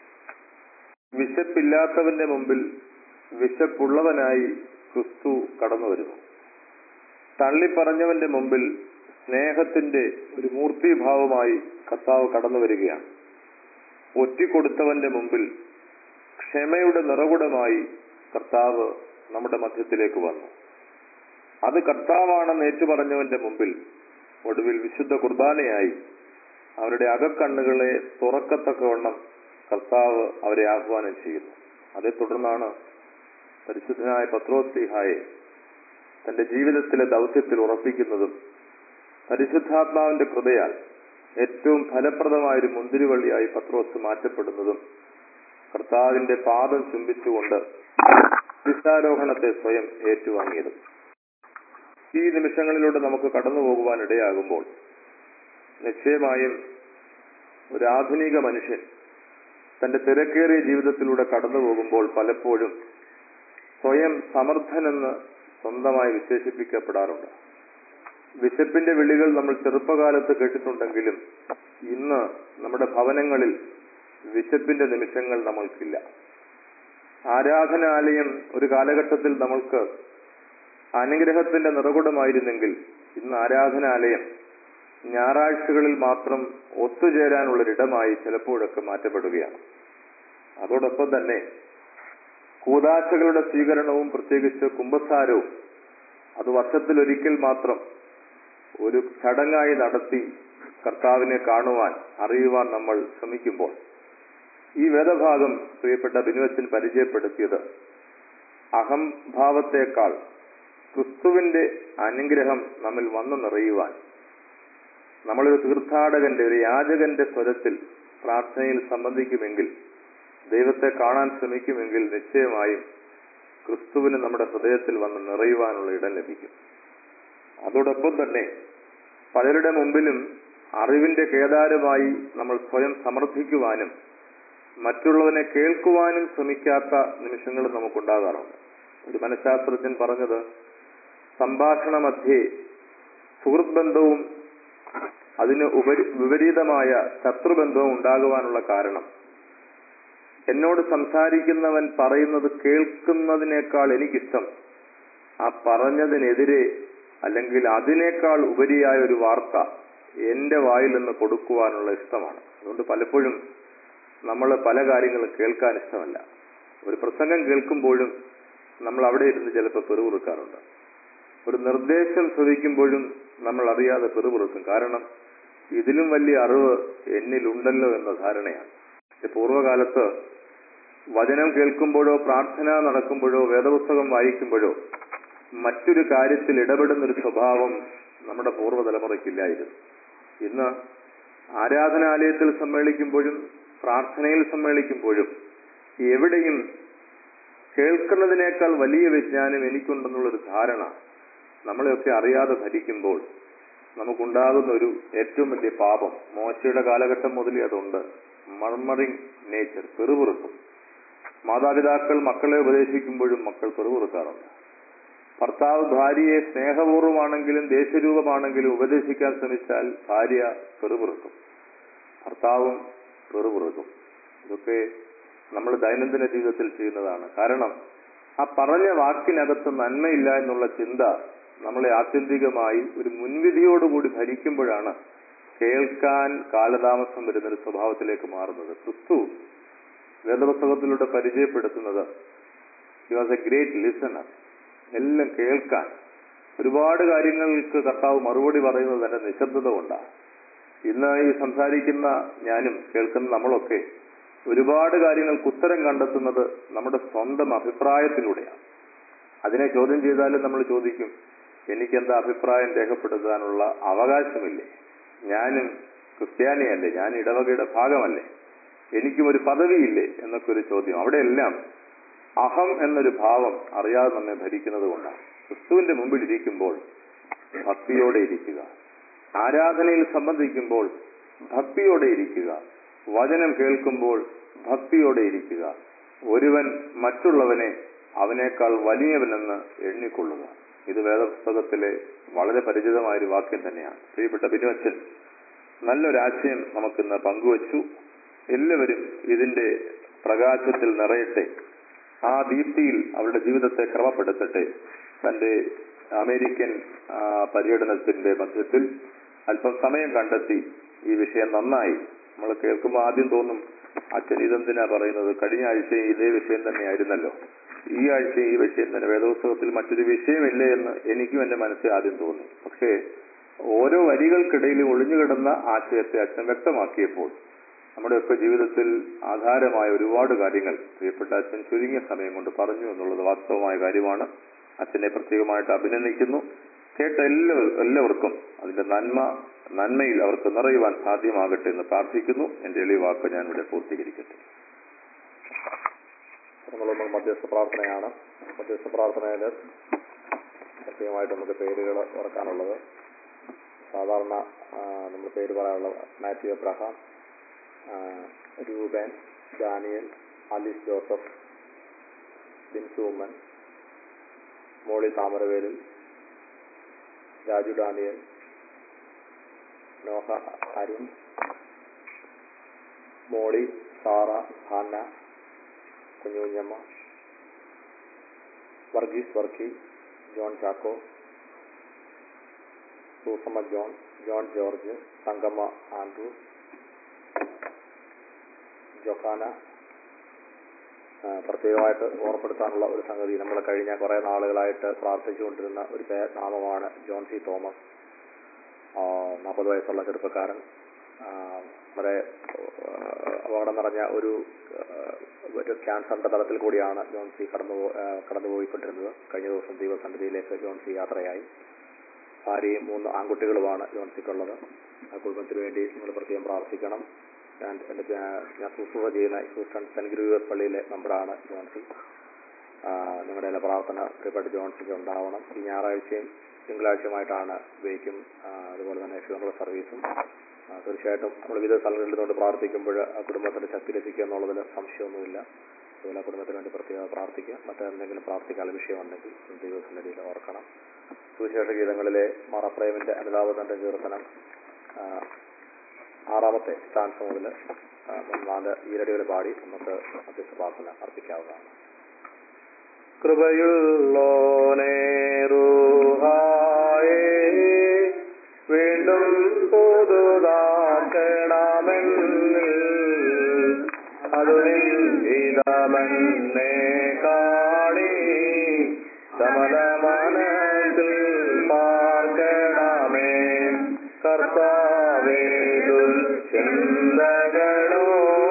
വിശപ്പില്ലാത്തവന്റെ മുമ്പിൽ വിശപ്പുള്ളവനായി ക്രിസ്തു കടന്നു വരുന്നു തള്ളിപ്പറഞ്ഞവന്റെ മുമ്പിൽ സ്നേഹത്തിന്റെ ഒരു മൂർത്തിഭാവമായി കർത്താവ് കടന്നു വരികയാണ് ഒറ്റിക്കൊടുത്തവന്റെ മുമ്പിൽ ക്ഷമയുടെ നിറകുടമായി കർത്താവ് നമ്മുടെ മധ്യത്തിലേക്ക് വന്നു അത് കർത്താവാണെന്ന് ഏറ്റുപറഞ്ഞവന്റെ മുമ്പിൽ ഒടുവിൽ വിശുദ്ധ കുർബാനയായി അവരുടെ അകക്കണ്ണുകളെ തുറക്കത്തക്കവണ്ണം കർത്താവ് അവരെ ആഹ്വാനം ചെയ്യുന്നു അതേ തുടർന്നാണ് പരിശുദ്ധനായ പത്രോസ്ലിഹായെ തന്റെ ജീവിതത്തിലെ ദൗത്യത്തിൽ ഉറപ്പിക്കുന്നതും പരിശുദ്ധാത്മാവിന്റെ കൃപയാൽ ഏറ്റവും ഫലപ്രദമായ ഒരു മുന്തിരിവള്ളിയായി പത്രോസ് മാറ്റപ്പെടുന്നതും കർത്താവിന്റെ പാദം ചുംബിച്ചുകൊണ്ട് വിശാരോഹണത്തെ സ്വയം ഏറ്റുവാങ്ങിയതും ഈ നിമിഷങ്ങളിലൂടെ നമുക്ക് കടന്നു പോകുവാൻ ഇടയാകുമ്പോൾ നിശ്ചയമായും ഒരു ആധുനിക മനുഷ്യൻ തന്റെ തിരക്കേറിയ ജീവിതത്തിലൂടെ കടന്നു പോകുമ്പോൾ പലപ്പോഴും സ്വയം സമർത്ഥനെന്ന് സ്വന്തമായി വിശേഷിപ്പിക്കപ്പെടാറുണ്ട് വിശപ്പിന്റെ വിളികൾ നമ്മൾ ചെറുപ്പകാലത്ത് കേട്ടിട്ടുണ്ടെങ്കിലും ഇന്ന് നമ്മുടെ ഭവനങ്ങളിൽ വിശപ്പിന്റെ നിമിഷങ്ങൾ നമ്മൾക്കില്ല ആരാധനാലയം ഒരു കാലഘട്ടത്തിൽ നമ്മൾക്ക് അനുഗ്രഹത്തിന്റെ നിറകുടമായിരുന്നെങ്കിൽ ഇന്ന് ആരാധനാലയം ഞായറാഴ്ചകളിൽ മാത്രം ഒത്തുചേരാനുള്ളൊരിടമായി ചിലപ്പോഴൊക്കെ മാറ്റപ്പെടുകയാണ് അതോടൊപ്പം തന്നെ കൂതാശകളുടെ സ്വീകരണവും പ്രത്യേകിച്ച് കുംഭസാരവും അത് വർഷത്തിലൊരിക്കൽ മാത്രം ഒരു ചടങ്ങായി നടത്തി കർത്താവിനെ കാണുവാൻ അറിയുവാൻ നമ്മൾ ശ്രമിക്കുമ്പോൾ ഈ വേദഭാഗം പ്രിയപ്പെട്ട ബിനുവച്ചൻ പരിചയപ്പെടുത്തിയത് അഹംഭാവത്തെക്കാൾ ക്രിസ്തുവിന്റെ അനുഗ്രഹം നമ്മിൽ വന്നു നിറയുവാൻ നമ്മളൊരു തീർത്ഥാടകന്റെ ഒരു യാചകന്റെ സ്വരത്തിൽ പ്രാർത്ഥനയിൽ സംബന്ധിക്കുമെങ്കിൽ ദൈവത്തെ കാണാൻ ശ്രമിക്കുമെങ്കിൽ നിശ്ചയമായും ക്രിസ്തുവിന് നമ്മുടെ ഹൃദയത്തിൽ വന്ന് നിറയുവാനുള്ള ഇടം ലഭിക്കും അതോടൊപ്പം തന്നെ പലരുടെ മുമ്പിലും അറിവിന്റെ കേദാരമായി നമ്മൾ സ്വയം സമർത്ഥിക്കുവാനും മറ്റുള്ളവനെ കേൾക്കുവാനും ശ്രമിക്കാത്ത നിമിഷങ്ങൾ നമുക്കുണ്ടാകാറുണ്ട് ഒരു മനഃശാസ്ത്രജ്ഞൻ പറഞ്ഞത് സംഭാഷണ മധ്യേ സുഹൃത്ത് ബന്ധവും അതിന് ഉപരി വിപരീതമായ ശത്രുബന്ധവും ഉണ്ടാകുവാനുള്ള കാരണം എന്നോട് സംസാരിക്കുന്നവൻ പറയുന്നത് കേൾക്കുന്നതിനേക്കാൾ എനിക്കിഷ്ടം ആ പറഞ്ഞതിനെതിരെ അല്ലെങ്കിൽ അതിനേക്കാൾ ഉപരിയായ ഒരു വാർത്ത എന്റെ വായിൽ നിന്ന് കൊടുക്കുവാനുള്ള ഇഷ്ടമാണ് അതുകൊണ്ട് പലപ്പോഴും നമ്മൾ പല കാര്യങ്ങളും കേൾക്കാൻ ഇഷ്ടമല്ല ഒരു പ്രസംഗം കേൾക്കുമ്പോഴും നമ്മൾ അവിടെ ഇരുന്ന് ചിലപ്പോൾ പെറുപിറുക്കാറുണ്ട് ഒരു നിർദ്ദേശം ശ്രവിക്കുമ്പോഴും നമ്മൾ അറിയാതെ പെറുപിറുക്കും കാരണം ഇതിലും വലിയ അറിവ് എന്നിലുണ്ടല്ലോ എന്ന ധാരണയാണ് ഈ പൂർവ്വകാലത്ത് വചനം കേൾക്കുമ്പോഴോ പ്രാർത്ഥന നടക്കുമ്പോഴോ വേദപുസ്തകം വായിക്കുമ്പോഴോ മറ്റൊരു കാര്യത്തിൽ ഇടപെടുന്ന ഒരു സ്വഭാവം നമ്മുടെ പൂർവ്വതലമുറയ്ക്കില്ലായിരുന്നു ഇന്ന് ആരാധനാലയത്തിൽ സമ്മേളിക്കുമ്പോഴും പ്രാർത്ഥനയിൽ സമ്മേളിക്കുമ്പോഴും എവിടെയും കേൾക്കുന്നതിനേക്കാൾ വലിയ വിജ്ഞാനം എനിക്കുണ്ടെന്നുള്ളൊരു ധാരണ നമ്മളെയൊക്കെ അറിയാതെ ധരിക്കുമ്പോൾ നമുക്കുണ്ടാകുന്ന ഒരു ഏറ്റവും വലിയ പാപം മോശയുടെ കാലഘട്ടം മുതലേ അതുണ്ട് മർമറിങ് നേച്ചർ പെറുപിറുക്കും മാതാപിതാക്കൾ മക്കളെ ഉപദേശിക്കുമ്പോഴും മക്കൾ പെറുപിറുക്കാറുണ്ട് ഭർത്താവ് ഭാര്യയെ സ്നേഹപൂർവ്വമാണെങ്കിലും ദേശരൂപമാണെങ്കിലും ഉപദേശിക്കാൻ ശ്രമിച്ചാൽ ഭാര്യ പെറുപിറുക്കും ഭർത്താവും പെറുപിറുക്കും ഇതൊക്കെ നമ്മൾ ദൈനംദിന ജീവിതത്തിൽ ചെയ്യുന്നതാണ് കാരണം ആ പറഞ്ഞ വാക്കിനകത്ത് നന്മയില്ല എന്നുള്ള ചിന്ത നമ്മളെ ആത്യന്തികമായി ഒരു മുൻവിധിയോടുകൂടി ഭരിക്കുമ്പോഴാണ് കേൾക്കാൻ കാലതാമസം വരുന്ന ഒരു സ്വഭാവത്തിലേക്ക് മാറുന്നത് ക്രിസ്തു വേദപുസ്തകത്തിലൂടെ പരിചയപ്പെടുത്തുന്നത് he was a great listener എല്ലാം കേൾക്കാൻ ഒരുപാട് കാര്യങ്ങൾക്ക് കർത്താവ് മറുപടി പറയുന്നത് തന്നെ നിശബ്ദത കൊണ്ടാണ് ഇന്ന് ഈ സംസാരിക്കുന്ന ഞാനും കേൾക്കുന്ന നമ്മളൊക്കെ ഒരുപാട് കാര്യങ്ങൾക്ക് ഉത്തരം കണ്ടെത്തുന്നത് നമ്മുടെ സ്വന്തം അഭിപ്രായത്തിലൂടെയാണ് അതിനെ ചോദ്യം ചെയ്താലും നമ്മൾ ചോദിക്കും എനിക്കെന്താ അഭിപ്രായം രേഖപ്പെടുത്താനുള്ള അവകാശമില്ലേ ഞാനും ക്രിസ്ത്യാനിയല്ലേ ഞാൻ ഇടവകയുടെ ഭാഗമല്ലേ എനിക്കും ഒരു പദവിയില്ലേ എന്നൊക്കെ ഒരു ചോദ്യം അവിടെയെല്ലാം അഹം എന്നൊരു ഭാവം അറിയാതെ നമ്മെ ഭരിക്കുന്നത് കൊണ്ടാണ് ക്രിസ്തുവിന്റെ മുമ്പിൽ ഇരിക്കുമ്പോൾ ഭക്തിയോടെ ഇരിക്കുക ആരാധനയിൽ സംബന്ധിക്കുമ്പോൾ ഭക്തിയോടെ ഇരിക്കുക വചനം കേൾക്കുമ്പോൾ ഭക്തിയോടെ ഇരിക്കുക ഒരുവൻ മറ്റുള്ളവനെ അവനേക്കാൾ വലിയവനെന്ന് എണ്ണിക്കൊള്ളുക ഇത് വേദപുസ്തകത്തിലെ വളരെ പരിചിതമായ ഒരു വാക്യം തന്നെയാണ് പ്രിയപ്പെട്ട ബിനുവച്ചൻ നല്ലൊരാശയം നമുക്കിന്ന് പങ്കുവച്ചു എല്ലാവരും ഇതിന്റെ പ്രകാശത്തിൽ നിറയട്ടെ ആ ദീപ്തിയിൽ അവരുടെ ജീവിതത്തെ ക്രമപ്പെടുത്തട്ടെ തന്റെ അമേരിക്കൻ ആ, പര്യടനത്തിന്റെ മധ്യത്തിൽ അല്പം സമയം കണ്ടെത്തി ഈ വിഷയം നന്നായി നമ്മൾ കേൾക്കുമ്പോൾ ആദ്യം തോന്നും അച്ഛൻ ഇതെന്തിനാ പറയുന്നത് കഴിഞ്ഞ ആഴ്ചയും ഇതേ വിഷയം തന്നെയായിരുന്നല്ലോ ഈ ആഴ്ച ഈ വിഷയം തന്നെ വേദപുസ്തകത്തിൽ മറ്റൊരു വിഷയമില്ലേ എന്ന് എനിക്കും എന്റെ മനസ്സിൽ ആദ്യം തോന്നി പക്ഷേ ഓരോ വരികൾക്കിടയിൽ ഒളിഞ്ഞുകിടന്ന ആശയത്തെ അച്ഛൻ വ്യക്തമാക്കിയപ്പോൾ നമ്മുടെയൊക്കെ ജീവിതത്തിൽ ആധാരമായ ഒരുപാട് കാര്യങ്ങൾ പ്രിയപ്പെട്ട അച്ഛൻ ചുരുങ്ങിയ സമയം കൊണ്ട് പറഞ്ഞു എന്നുള്ളത് വാസ്തവമായ കാര്യമാണ് അച്ഛനെ പ്രത്യേകമായിട്ട് അഭിനന്ദിക്കുന്നു കേട്ട എല്ലാവർ എല്ലാവർക്കും അതിന്റെ നന്മ നന്മയിൽ അവർക്ക് നിറയുവാൻ സാധ്യമാകട്ടെ എന്ന് പ്രാർത്ഥിക്കുന്നു എന്റെ എളിയ വാക്ക് ഞാൻ ഇവിടെ പൂർത്തീകരിക്കട്ടെ നമ്മളൊന്ന് മധ്യസ്ഥ പ്രാർത്ഥനയാണ് മധ്യസ്ഥ പ്രാർത്ഥനയിൽ പ്രത്യേകമായിട്ട് നമുക്ക് പേരുകൾ ഓർക്കാനുള്ളത് സാധാരണ ആ, നമ്മൾ പേര് പറയാനുള്ള മാത്യു എബ്രഹാം ആ, Rupan Daniel Alice Joseph Binsuman Molly Thamaravelil Raju Daniel Noah Arun Molly Sarah Hannah Kunjukunjamma Varghese Varkey John Chacko Susamma John John George Thankamma Andrew Johanna ആ, പ്രത്യേകമായിട്ട് ഓർപ്പെടുത്താനുള്ള ഒരു സംഗതി നമ്മൾ കഴിഞ്ഞ കുറേ നാളുകളായിട്ട് പ്രാർത്ഥിച്ചുകൊണ്ടിരുന്ന ഒരു പേ നാമമാണ് ജോൺ സി തോമസ് നാൽപ്പത് വയസ്സുള്ള ചെറുപ്പക്കാരൻ ആ, വളരെ ആ, അപകടം നിറഞ്ഞ ഒരു ആ, ഒരു ക്യാൻസറിന്റെ തലത്തിൽ കൂടിയാണ് ജോൺ സി കടന്നു പോ- ആ, കടന്നുപോയിക്കൊണ്ടിരുന്നത് കഴിഞ്ഞ ദിവസം ദൈവസന്നിധിയിലേക്ക് ജോൺ സി യാത്രയായി ഭാര്യയും മൂന്ന് ആൺകുട്ടികളുമാണ് ജോൺ സിക്കുള്ളത് ആ കുടുംബത്തിന് വേണ്ടി നിങ്ങൾ പ്രത്യേകം പ്രാർത്ഥിക്കണം ഞാൻ എൻ്റെ ജാ- ഞാൻ ശുശ്രൂഷ ചെയ്യുന്ന ഹ്യൂസ്റ്റൺ സെന്റ് ഗ്രൂവേഴ്സ് പള്ളിയിലെ മെമ്പറാണ് ജോൺസി ആ, നിങ്ങളുടെ എല്ലാ പ്രാർത്ഥന പ്രിയപ്പെട്ട ജോൺസിക്ക് ഉണ്ടാവണം ഈ ഞായറാഴ്ചയും തിങ്കളാഴ്ചയുമായിട്ടാണ് വേക്കും ആ, അതുപോലെ തന്നെ ഫ്യൂണറൽ സർവീസും ആ, തീർച്ചയായിട്ടും നമ്മൾ വിവിധ സ്ഥലങ്ങളിൽ നിന്നുകൊണ്ട് പ്രാർത്ഥിക്കുമ്പോൾ ആ കുടുംബത്തിന് ശക്തി ലഭിക്കുക എന്നുള്ളതിൽ സംശയമൊന്നുമില്ല അതുപോലെ ആ കുടുംബത്തിന് വേണ്ടി പ്രത്യേകം പ്രാർത്ഥിക്കുക മറ്റെന്തെങ്കിലും പ്രാർത്ഥിക്കാനുള്ള വിഷയമുണ്ടെങ്കിൽ ദൈവസന്നിധിയിൽ ഓർക്കണം സുവിശേഷ ഗീതങ്ങളിലെ മറപ്രേമിന്റെ അനുതാപത്തിന്റെ കീർത്തനം ആ, ആറാമത്തെ സ്ഥാനത്ത് മുതൽ നാല് ഈരടികൾ പാടി നമുക്ക് മധ്യസ്ഥ പ്രാർത്ഥന അർപ്പിക്കാവുന്നതാണ് കൃപയുള്ളോനേറുഹായേ വീണ്ടും പുതുതാക്കണമെന്ന് അതു നിന്ദിതമെന്നെ കാണി സമല മനസ്സിൽ പാർക്കണമേ കർത്താവേ ദുശ്ചിന്തകളോ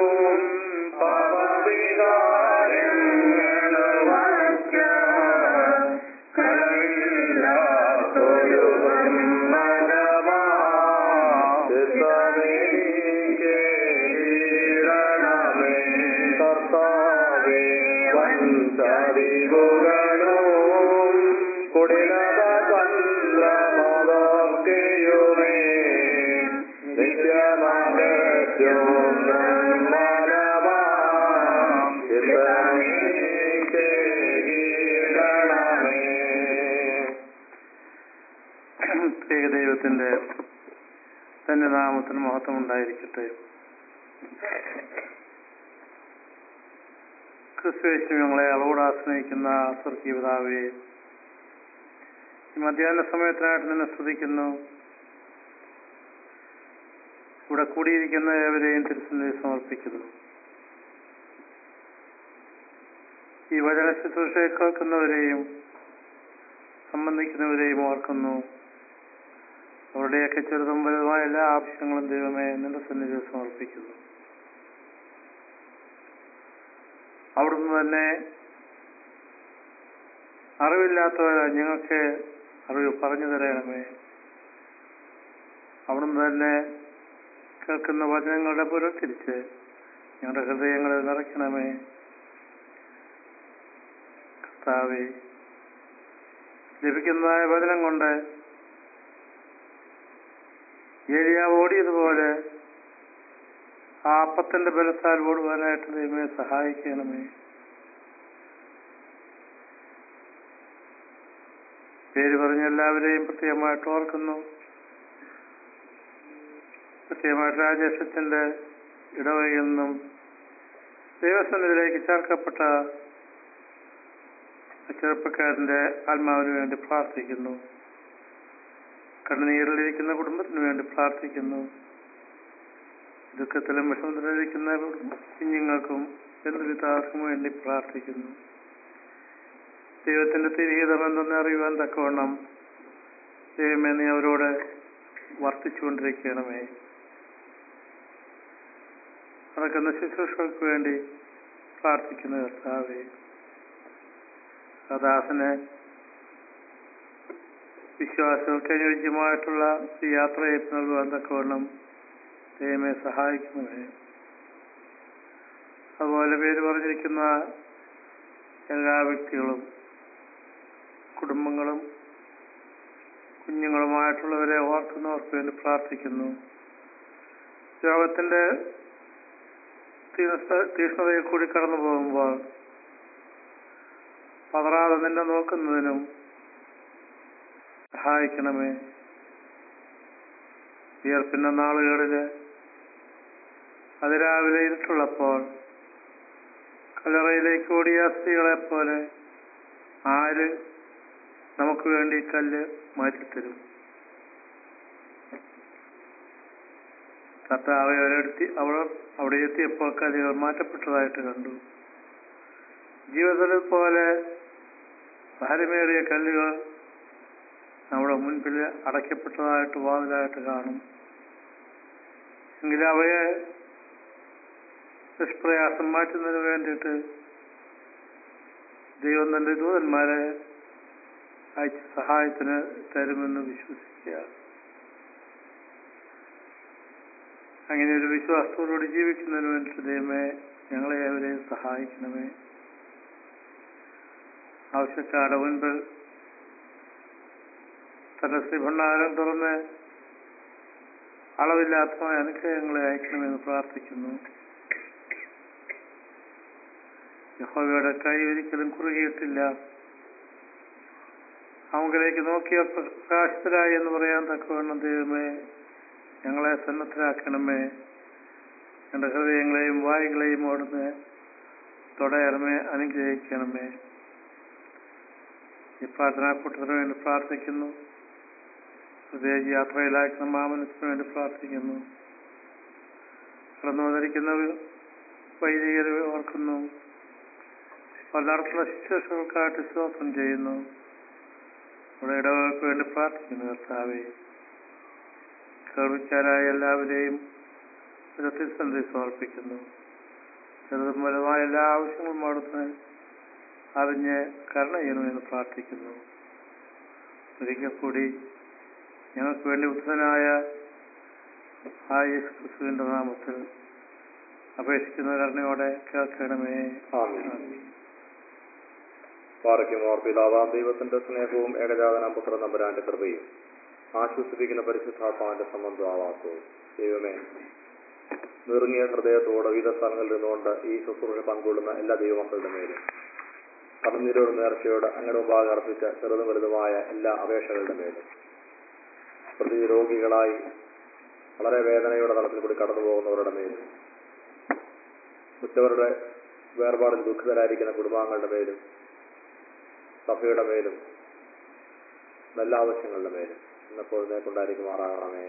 കർത്താവേ വഞ്ചരിവുകളും കുടിലത ചന്ദ്രമതൊക്കെയുമേ നിത്യമകറ്റും നിർമ്മലമാം ചിത്തമീക്ക് കീഴണമേ. പ്രത്യേക ദൈവത്തിന്റെ തന്റെ നാമത്തിന് മഹത്വം ഉണ്ടായിരിക്കട്ടെ ക്രിസ്തുവേശു ഞങ്ങളെ അളവോട് ആശ്രയിക്കുന്ന സ്വർഗീയ പിതാവേ ഈ മധ്യാഹ്ന സമയത്തിനായിട്ട് നിന്നെ സ്തുതിക്കുന്നു ഇവിടെ കൂടിയിരിക്കുന്ന ഏവരെയും തിരുസന്ധി സമർപ്പിക്കുന്നു ഈ വചന ശുശ്രൂഷയെ കേൾക്കുന്നവരെയും സംബന്ധിക്കുന്നവരെയും ഓർക്കുന്നു അവരുടെയൊക്കെ ചെറുതും വലുതുമായ എല്ലാ ആവശ്യങ്ങളും ദൈവമേ നിന്റെ സന്നിധിയിൽ സമർപ്പിക്കുന്നു അവിടുന്ന് തന്നെ അറിവില്ലാത്തവർ ഞങ്ങൾക്ക് അറിവ് പറഞ്ഞു തരണമേ അവിടുന്ന് തന്നെ കേൾക്കുന്ന വചനങ്ങളുടെ പുരത്തിരിച്ച് ഞങ്ങളുടെ ഹൃദയങ്ങളെ നിറയ്ക്കണമേ കർത്താവേ ലഭിക്കുന്നതായ വചനം കൊണ്ട് ഏരിയ ഓടിയതുപോലെ ആ അപ്പത്തിന്റെ ബലത്താൽ ഓടുവാനായിട്ട് ദൈവമേ സഹായിക്കണമേ പേര് പറഞ്ഞ എല്ലാവരെയും പ്രത്യേകമായിട്ട് ഓർക്കുന്നു പ്രത്യേകമായിട്ട് രാജേഷത്തിന്റെ ഇടവകയിൽ നിന്നും ദൈവസന്നിധിയിലേക്ക് ചേർക്കപ്പെട്ട ആ ചെറുപ്പക്കാരന്റെ ആത്മാവിന് വേണ്ടി പ്രാർത്ഥിക്കുന്നു കണ്ണുനീരിലിരിക്കുന്ന കുടുംബത്തിന് വേണ്ടി പ്രാർത്ഥിക്കുന്നു ദുഃഖത്തിലും വിഷമത്തിലിരിക്കുന്ന കുഞ്ഞുങ്ങൾക്കും ബന്ധുവിതാർക്കും വേണ്ടി പ്രാർത്ഥിക്കുന്നു ദൈവത്തിന്റെ തിരിഹിതം എന്തെന്ന് അറിയുവാൻ തക്കവണ്ണം ദൈവമേ നീ അവരോട് വർത്തിച്ചുകൊണ്ടിരിക്കണമേ നടക്കുന്ന ശുശ്രൂഷകൾക്ക് വേണ്ടി പ്രാർത്ഥിക്കുന്ന കർത്താവേ ദാസന് വിശ്വാസങ്ങൾക്ക് അനുയോജ്യമായിട്ടുള്ള ഈ യാത്രയെ നൽകുവാൻ തക്കവണ്ണം ദൈവമേ സഹായിക്കണമേ അതുപോലെ പേര് പറഞ്ഞിരിക്കുന്ന എല്ലാ വ്യക്തികളും കുടുംബങ്ങളും കുഞ്ഞുങ്ങളുമായിട്ടുള്ളവരെ ഓർക്കുന്നവർക്ക് വേണ്ടി പ്രാർത്ഥിക്കുന്നു രോഗത്തിന്റെ തീഷ്ണ- തീഷ്ണതയിൽ കൂടി കടന്നു പോകുമ്പോൾ പതറാതെ നിന്നെ നോക്കുന്നതിനും സഹായിക്കണമേ വിയർപ്പിന്റെ നാളുകളില് അതിരാവിലെ ഇരുട്ടുള്ളപ്പോൾ കല്ലറയിലേക്ക് ഓടിയ സ്ത്രീകളെ പോലെ ആര് നമുക്ക് വേണ്ടി കല്ല് മാറ്റിത്തരും കർത്താവ് അവരെടുത്തി അവർ അവിടെ എത്തിയപ്പോൾ കല്ലുകൾ മാറ്റപ്പെട്ടതായിട്ട് കണ്ടു ജീവിതത്തിൽ പോലെ ഭാരമേറിയ കല്ലുകൾ നമ്മുടെ മുൻപിൽ അടയ്ക്കപ്പെട്ടതായിട്ട് വാതിലായിട്ട് കാണും എങ്കിലും അവയെ നിഷ്പ്രയാസം മാറ്റുന്നതിന് വേണ്ടിയിട്ട് ദൈവം തന്റെ ദൂതന്മാരെ അയച്ച് സഹായത്തിന് തരുമെന്ന് വിശ്വസിക്കുക അങ്ങനെ ഒരു വിശ്വാസത്തോടുകൂടി ജീവിക്കുന്നതിന് വേണ്ടിയിട്ട് ദൈവമേ ഞങ്ങളെ അവരെയും സഹായിക്കണമേ ആവശ്യക്കാരുടെ മുൻപിൽ തന്റെ ശ്രീഭണ്ഡാരം തുറന്ന് അളവില്ലാത്ത അനുഗ്രഹങ്ങളെ അയക്കണമെന്ന് പ്രാർത്ഥിക്കുന്നു യഹോവയുടെ കൈ ഒരിക്കലും കുറുകിയിട്ടില്ല അവങ്കിലേക്ക് നോക്കിയ പ്രകാശിതരായി എന്ന് പറയാൻ തക്കവണ്ണം ദൈവമേ ഞങ്ങളെ സന്നദ്ധരാക്കണമേ എൻ്റെ ഹൃദയങ്ങളെയും വായുകളെയും ഓടുന്ന് തുടയണമേ അനുഗ്രഹിക്കണമേ ഈ പ്രാർത്ഥനാക്കൂട്ടത്തിന് വേണ്ടി പ്രാർത്ഥിക്കുന്നു ഹൃദയ യാത്രയിലാക്കുന്ന മാമനത്തിന് വേണ്ടി പ്രാർത്ഥിക്കുന്നു കടന്നു വന്നിരിക്കുന്ന വൈദികരെ ഓർക്കുന്നു നടത്തുന്ന ശുശ്രൂഷകൾക്കായിട്ട് സ്തോത്രം ചെയ്യുന്നു നമ്മുടെ ഇടവകൾക്ക് വേണ്ടി പ്രാർത്ഥിക്കുന്നു കർത്താവെ കേൾവിക്കാരായ എല്ലാവരെയും പ്രതിസന്ധി സമർപ്പിക്കുന്നു ചെറുതും വലുതുമായ എല്ലാ ആവശ്യങ്ങളും അവിടുന്ന് അറിഞ്ഞ് കരുണ ചെയ്യണമെന്ന് പ്രാർത്ഥിക്കുന്നു ഒരിക്കൽ കൂടി ഞങ്ങൾക്ക് വേണ്ടി ഉദ്ധനായ ആ യേശു ക്രിസ്തുവിന്റെ നാമത്തിൽ അപേക്ഷിക്കുന്ന കരുണയോടെ കേൾക്കണമേ ആമീൻ. പാറയ്ക്കുമോർ പിതാവാം ദൈവത്തിന്റെ സ്നേഹവും ഏകജാതന പുത്ര നമ്പരാന്റെ കൃപയും ആശ്വസിപ്പിക്കുന്ന പരിശുദ്ധാത്മാവിന്റെ സംബന്ധമാവാക്കവും ദൈവമേ നിറങ്ങിയ ഹൃദയത്തോടെ വിവിധ സ്ഥലങ്ങളിൽ നിന്നുകൊണ്ട് ഈ ശുശ്രൂഷ പങ്കുകൊള്ളുന്ന എല്ലാ ദൈവമക്കളുടെ മേലും കടന്നീരോട് നേർച്ചയോട് അങ്ങനെ മുമ്പാകെ അർപ്പിച്ച ചെറുതും വലുതുമായ എല്ലാ അപേക്ഷകളുടെ മേലും പ്രതി രോഗികളായി വളരെ വേദനയുടെ തലത്തിൽ കൂടി കടന്നു പോകുന്നവരുടെ മേലും ഉറ്റവരുടെ വേർപാടിൽ ദുഃഖിതരായിരിക്കുന്ന കുടുംബാംഗങ്ങളുടെ മേലും സഭയുടെ മേലും നല്ല ആവശ്യങ്ങളുടെ മേലും ഇന്നപ്പോൾ നേക്കൊണ്ടായിരിക്കുമാറാകണമേ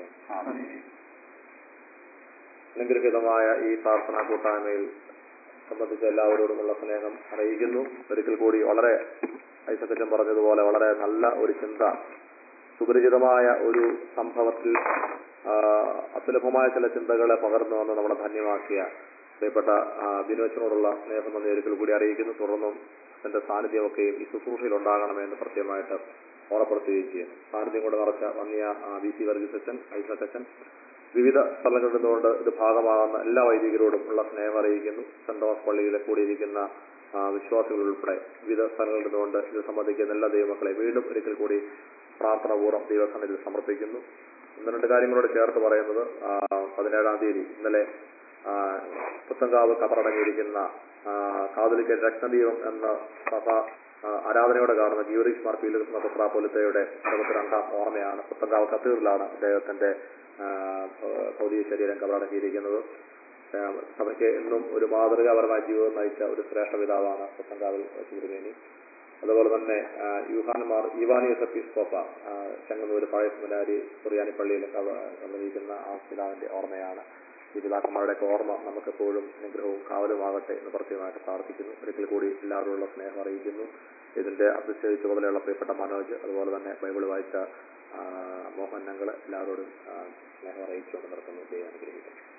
അനുഗ്രഹീതമായ ഈ പ്രാർത്ഥനാ കൂട്ടായ്മയിൽ സംബന്ധിച്ച എല്ലാവരോടുമുള്ള സ്നേഹം അറിയിക്കുന്നു ഒരിക്കൽ കൂടി വളരെ ഐസക്കച്ചൻ പറഞ്ഞതുപോലെ വളരെ നല്ല ഒരു ചിന്ത സുപരിചിതമായ ഒരു സംഭവത്തിൽ ആ, അസുലഭമായ ചില ചിന്തകളെ പകർന്നു വന്ന് നമ്മളെ ധന്യമാക്കിയ പ്രിയപ്പെട്ട ആ, ബിനോച്ചിനോടുള്ള സ്നേഹം നന്ദി ഒരിക്കൽ കൂടി അറിയിക്കുന്നു തുടർന്നും എന്റെ സാന്നിധ്യമൊക്കെയും ഈ ശുശ്രൂഷയിൽ ഉണ്ടാകണമെന്ന് പ്രത്യേകമായിട്ട് ഓർമ്മപ്പെടുത്തുകയും ചെയ്യുന്നു സാന്നിധ്യം കൊണ്ട് നിറച്ച വന്നിയ വി സി വർഗീസ് അച്ഛൻ ഐസക് അച്ഛൻ വിവിധ സ്ഥലങ്ങളിൽ നിന്നുകൊണ്ട് ഇത് ഭാഗമാകുന്ന എല്ലാ വൈദികരോടും ഉള്ള സ്നേഹം അറിയിക്കുന്നു സെന്റ് തോമസ് പള്ളിയിലെ കൂടിയിരിക്കുന്ന ആ, വിശ്വാസികൾ ഉൾപ്പെടെ വിവിധ സ്ഥലങ്ങളിൽ നിന്നുകൊണ്ട് ഇത് സംബന്ധിക്കുന്ന എല്ലാ ദൈവമക്കളെ വീണ്ടും ഒരിക്കൽ കൂടി പ്രാർത്ഥനാപൂർവ്വം ദൈവസന്നിധിയിൽ സമർപ്പിക്കുന്നു ഒന്ന് രണ്ട് കാര്യങ്ങളോട് ചേർത്ത് പറയുന്നത് ആ, പതിനേഴാം തീയതി ഇന്നലെ ആ, പുത്തങ്കാവ് കബറടങ്ങിയിരിക്കുന്ന ആ, കാതലിക്ക രത്നദീപം എന്ന സഭ ആ, ആരാധനയോടെ കാണുന്ന ഗീവറീഷ് മാർ പീലുകൃഷ്ണ പത്രാപോലത്തയുടെ അറുപത്തിരണ്ടാം ഓർമ്മയാണ് പുത്തങ്കാവ് കത്തീറിലാണ് അദ്ദേഹത്തിന്റെ ആ, ഭൗതിക ശരീരം കബറടക്കിയിരിക്കുന്നത് ആ, സഭയ്ക്ക് എന്നും ഒരു മാതൃകാപരമായ ജീവിതം നയിച്ച ഒരു ശ്രേഷ്ഠ പിതാവാണ് പുത്തങ്കാവിൽ തിരുമേനി അതുപോലെ തന്നെ ആ, യൂഹാൻമാർ ഇവാനിയസ് എപ്പിസ്കോപ്പ ആ, ചെങ്ങന്നൂർ പഴയ സെമിനാരി സുറിയാനി പള്ളിയിൽ സംബന്ധിക്കുന്ന ആ പിതാവിന്റെ ഓർമ്മയാണ് ഈ പിതാക്കന്മാരുടെയൊക്കെ ഓർമ്മ നമുക്കെപ്പോഴും അനുഗ്രഹവും കാവലുമാകട്ടെ എന്ന് പ്രത്യേകമായിട്ട് പ്രാർത്ഥിക്കുന്നു ഒരിക്കൽ കൂടി എല്ലാവരോടുള്ള സ്നേഹം അറിയിക്കുന്നു ഇതിന്റെ അധ്യക്ഷ ചുമതലയുള്ള പ്രിയപ്പെട്ട മനോജ് അതുപോലെ തന്നെ ബൈബിൾ വായിച്ച ആ, മോഹൻ ഞങ്ങൾ എല്ലാവരോടും ആ, സ്നേഹം അറിയിച്ചുകൊണ്ട് നിർത്തുന്നു ദൈവം അനുഗ്രഹിക്കുന്നു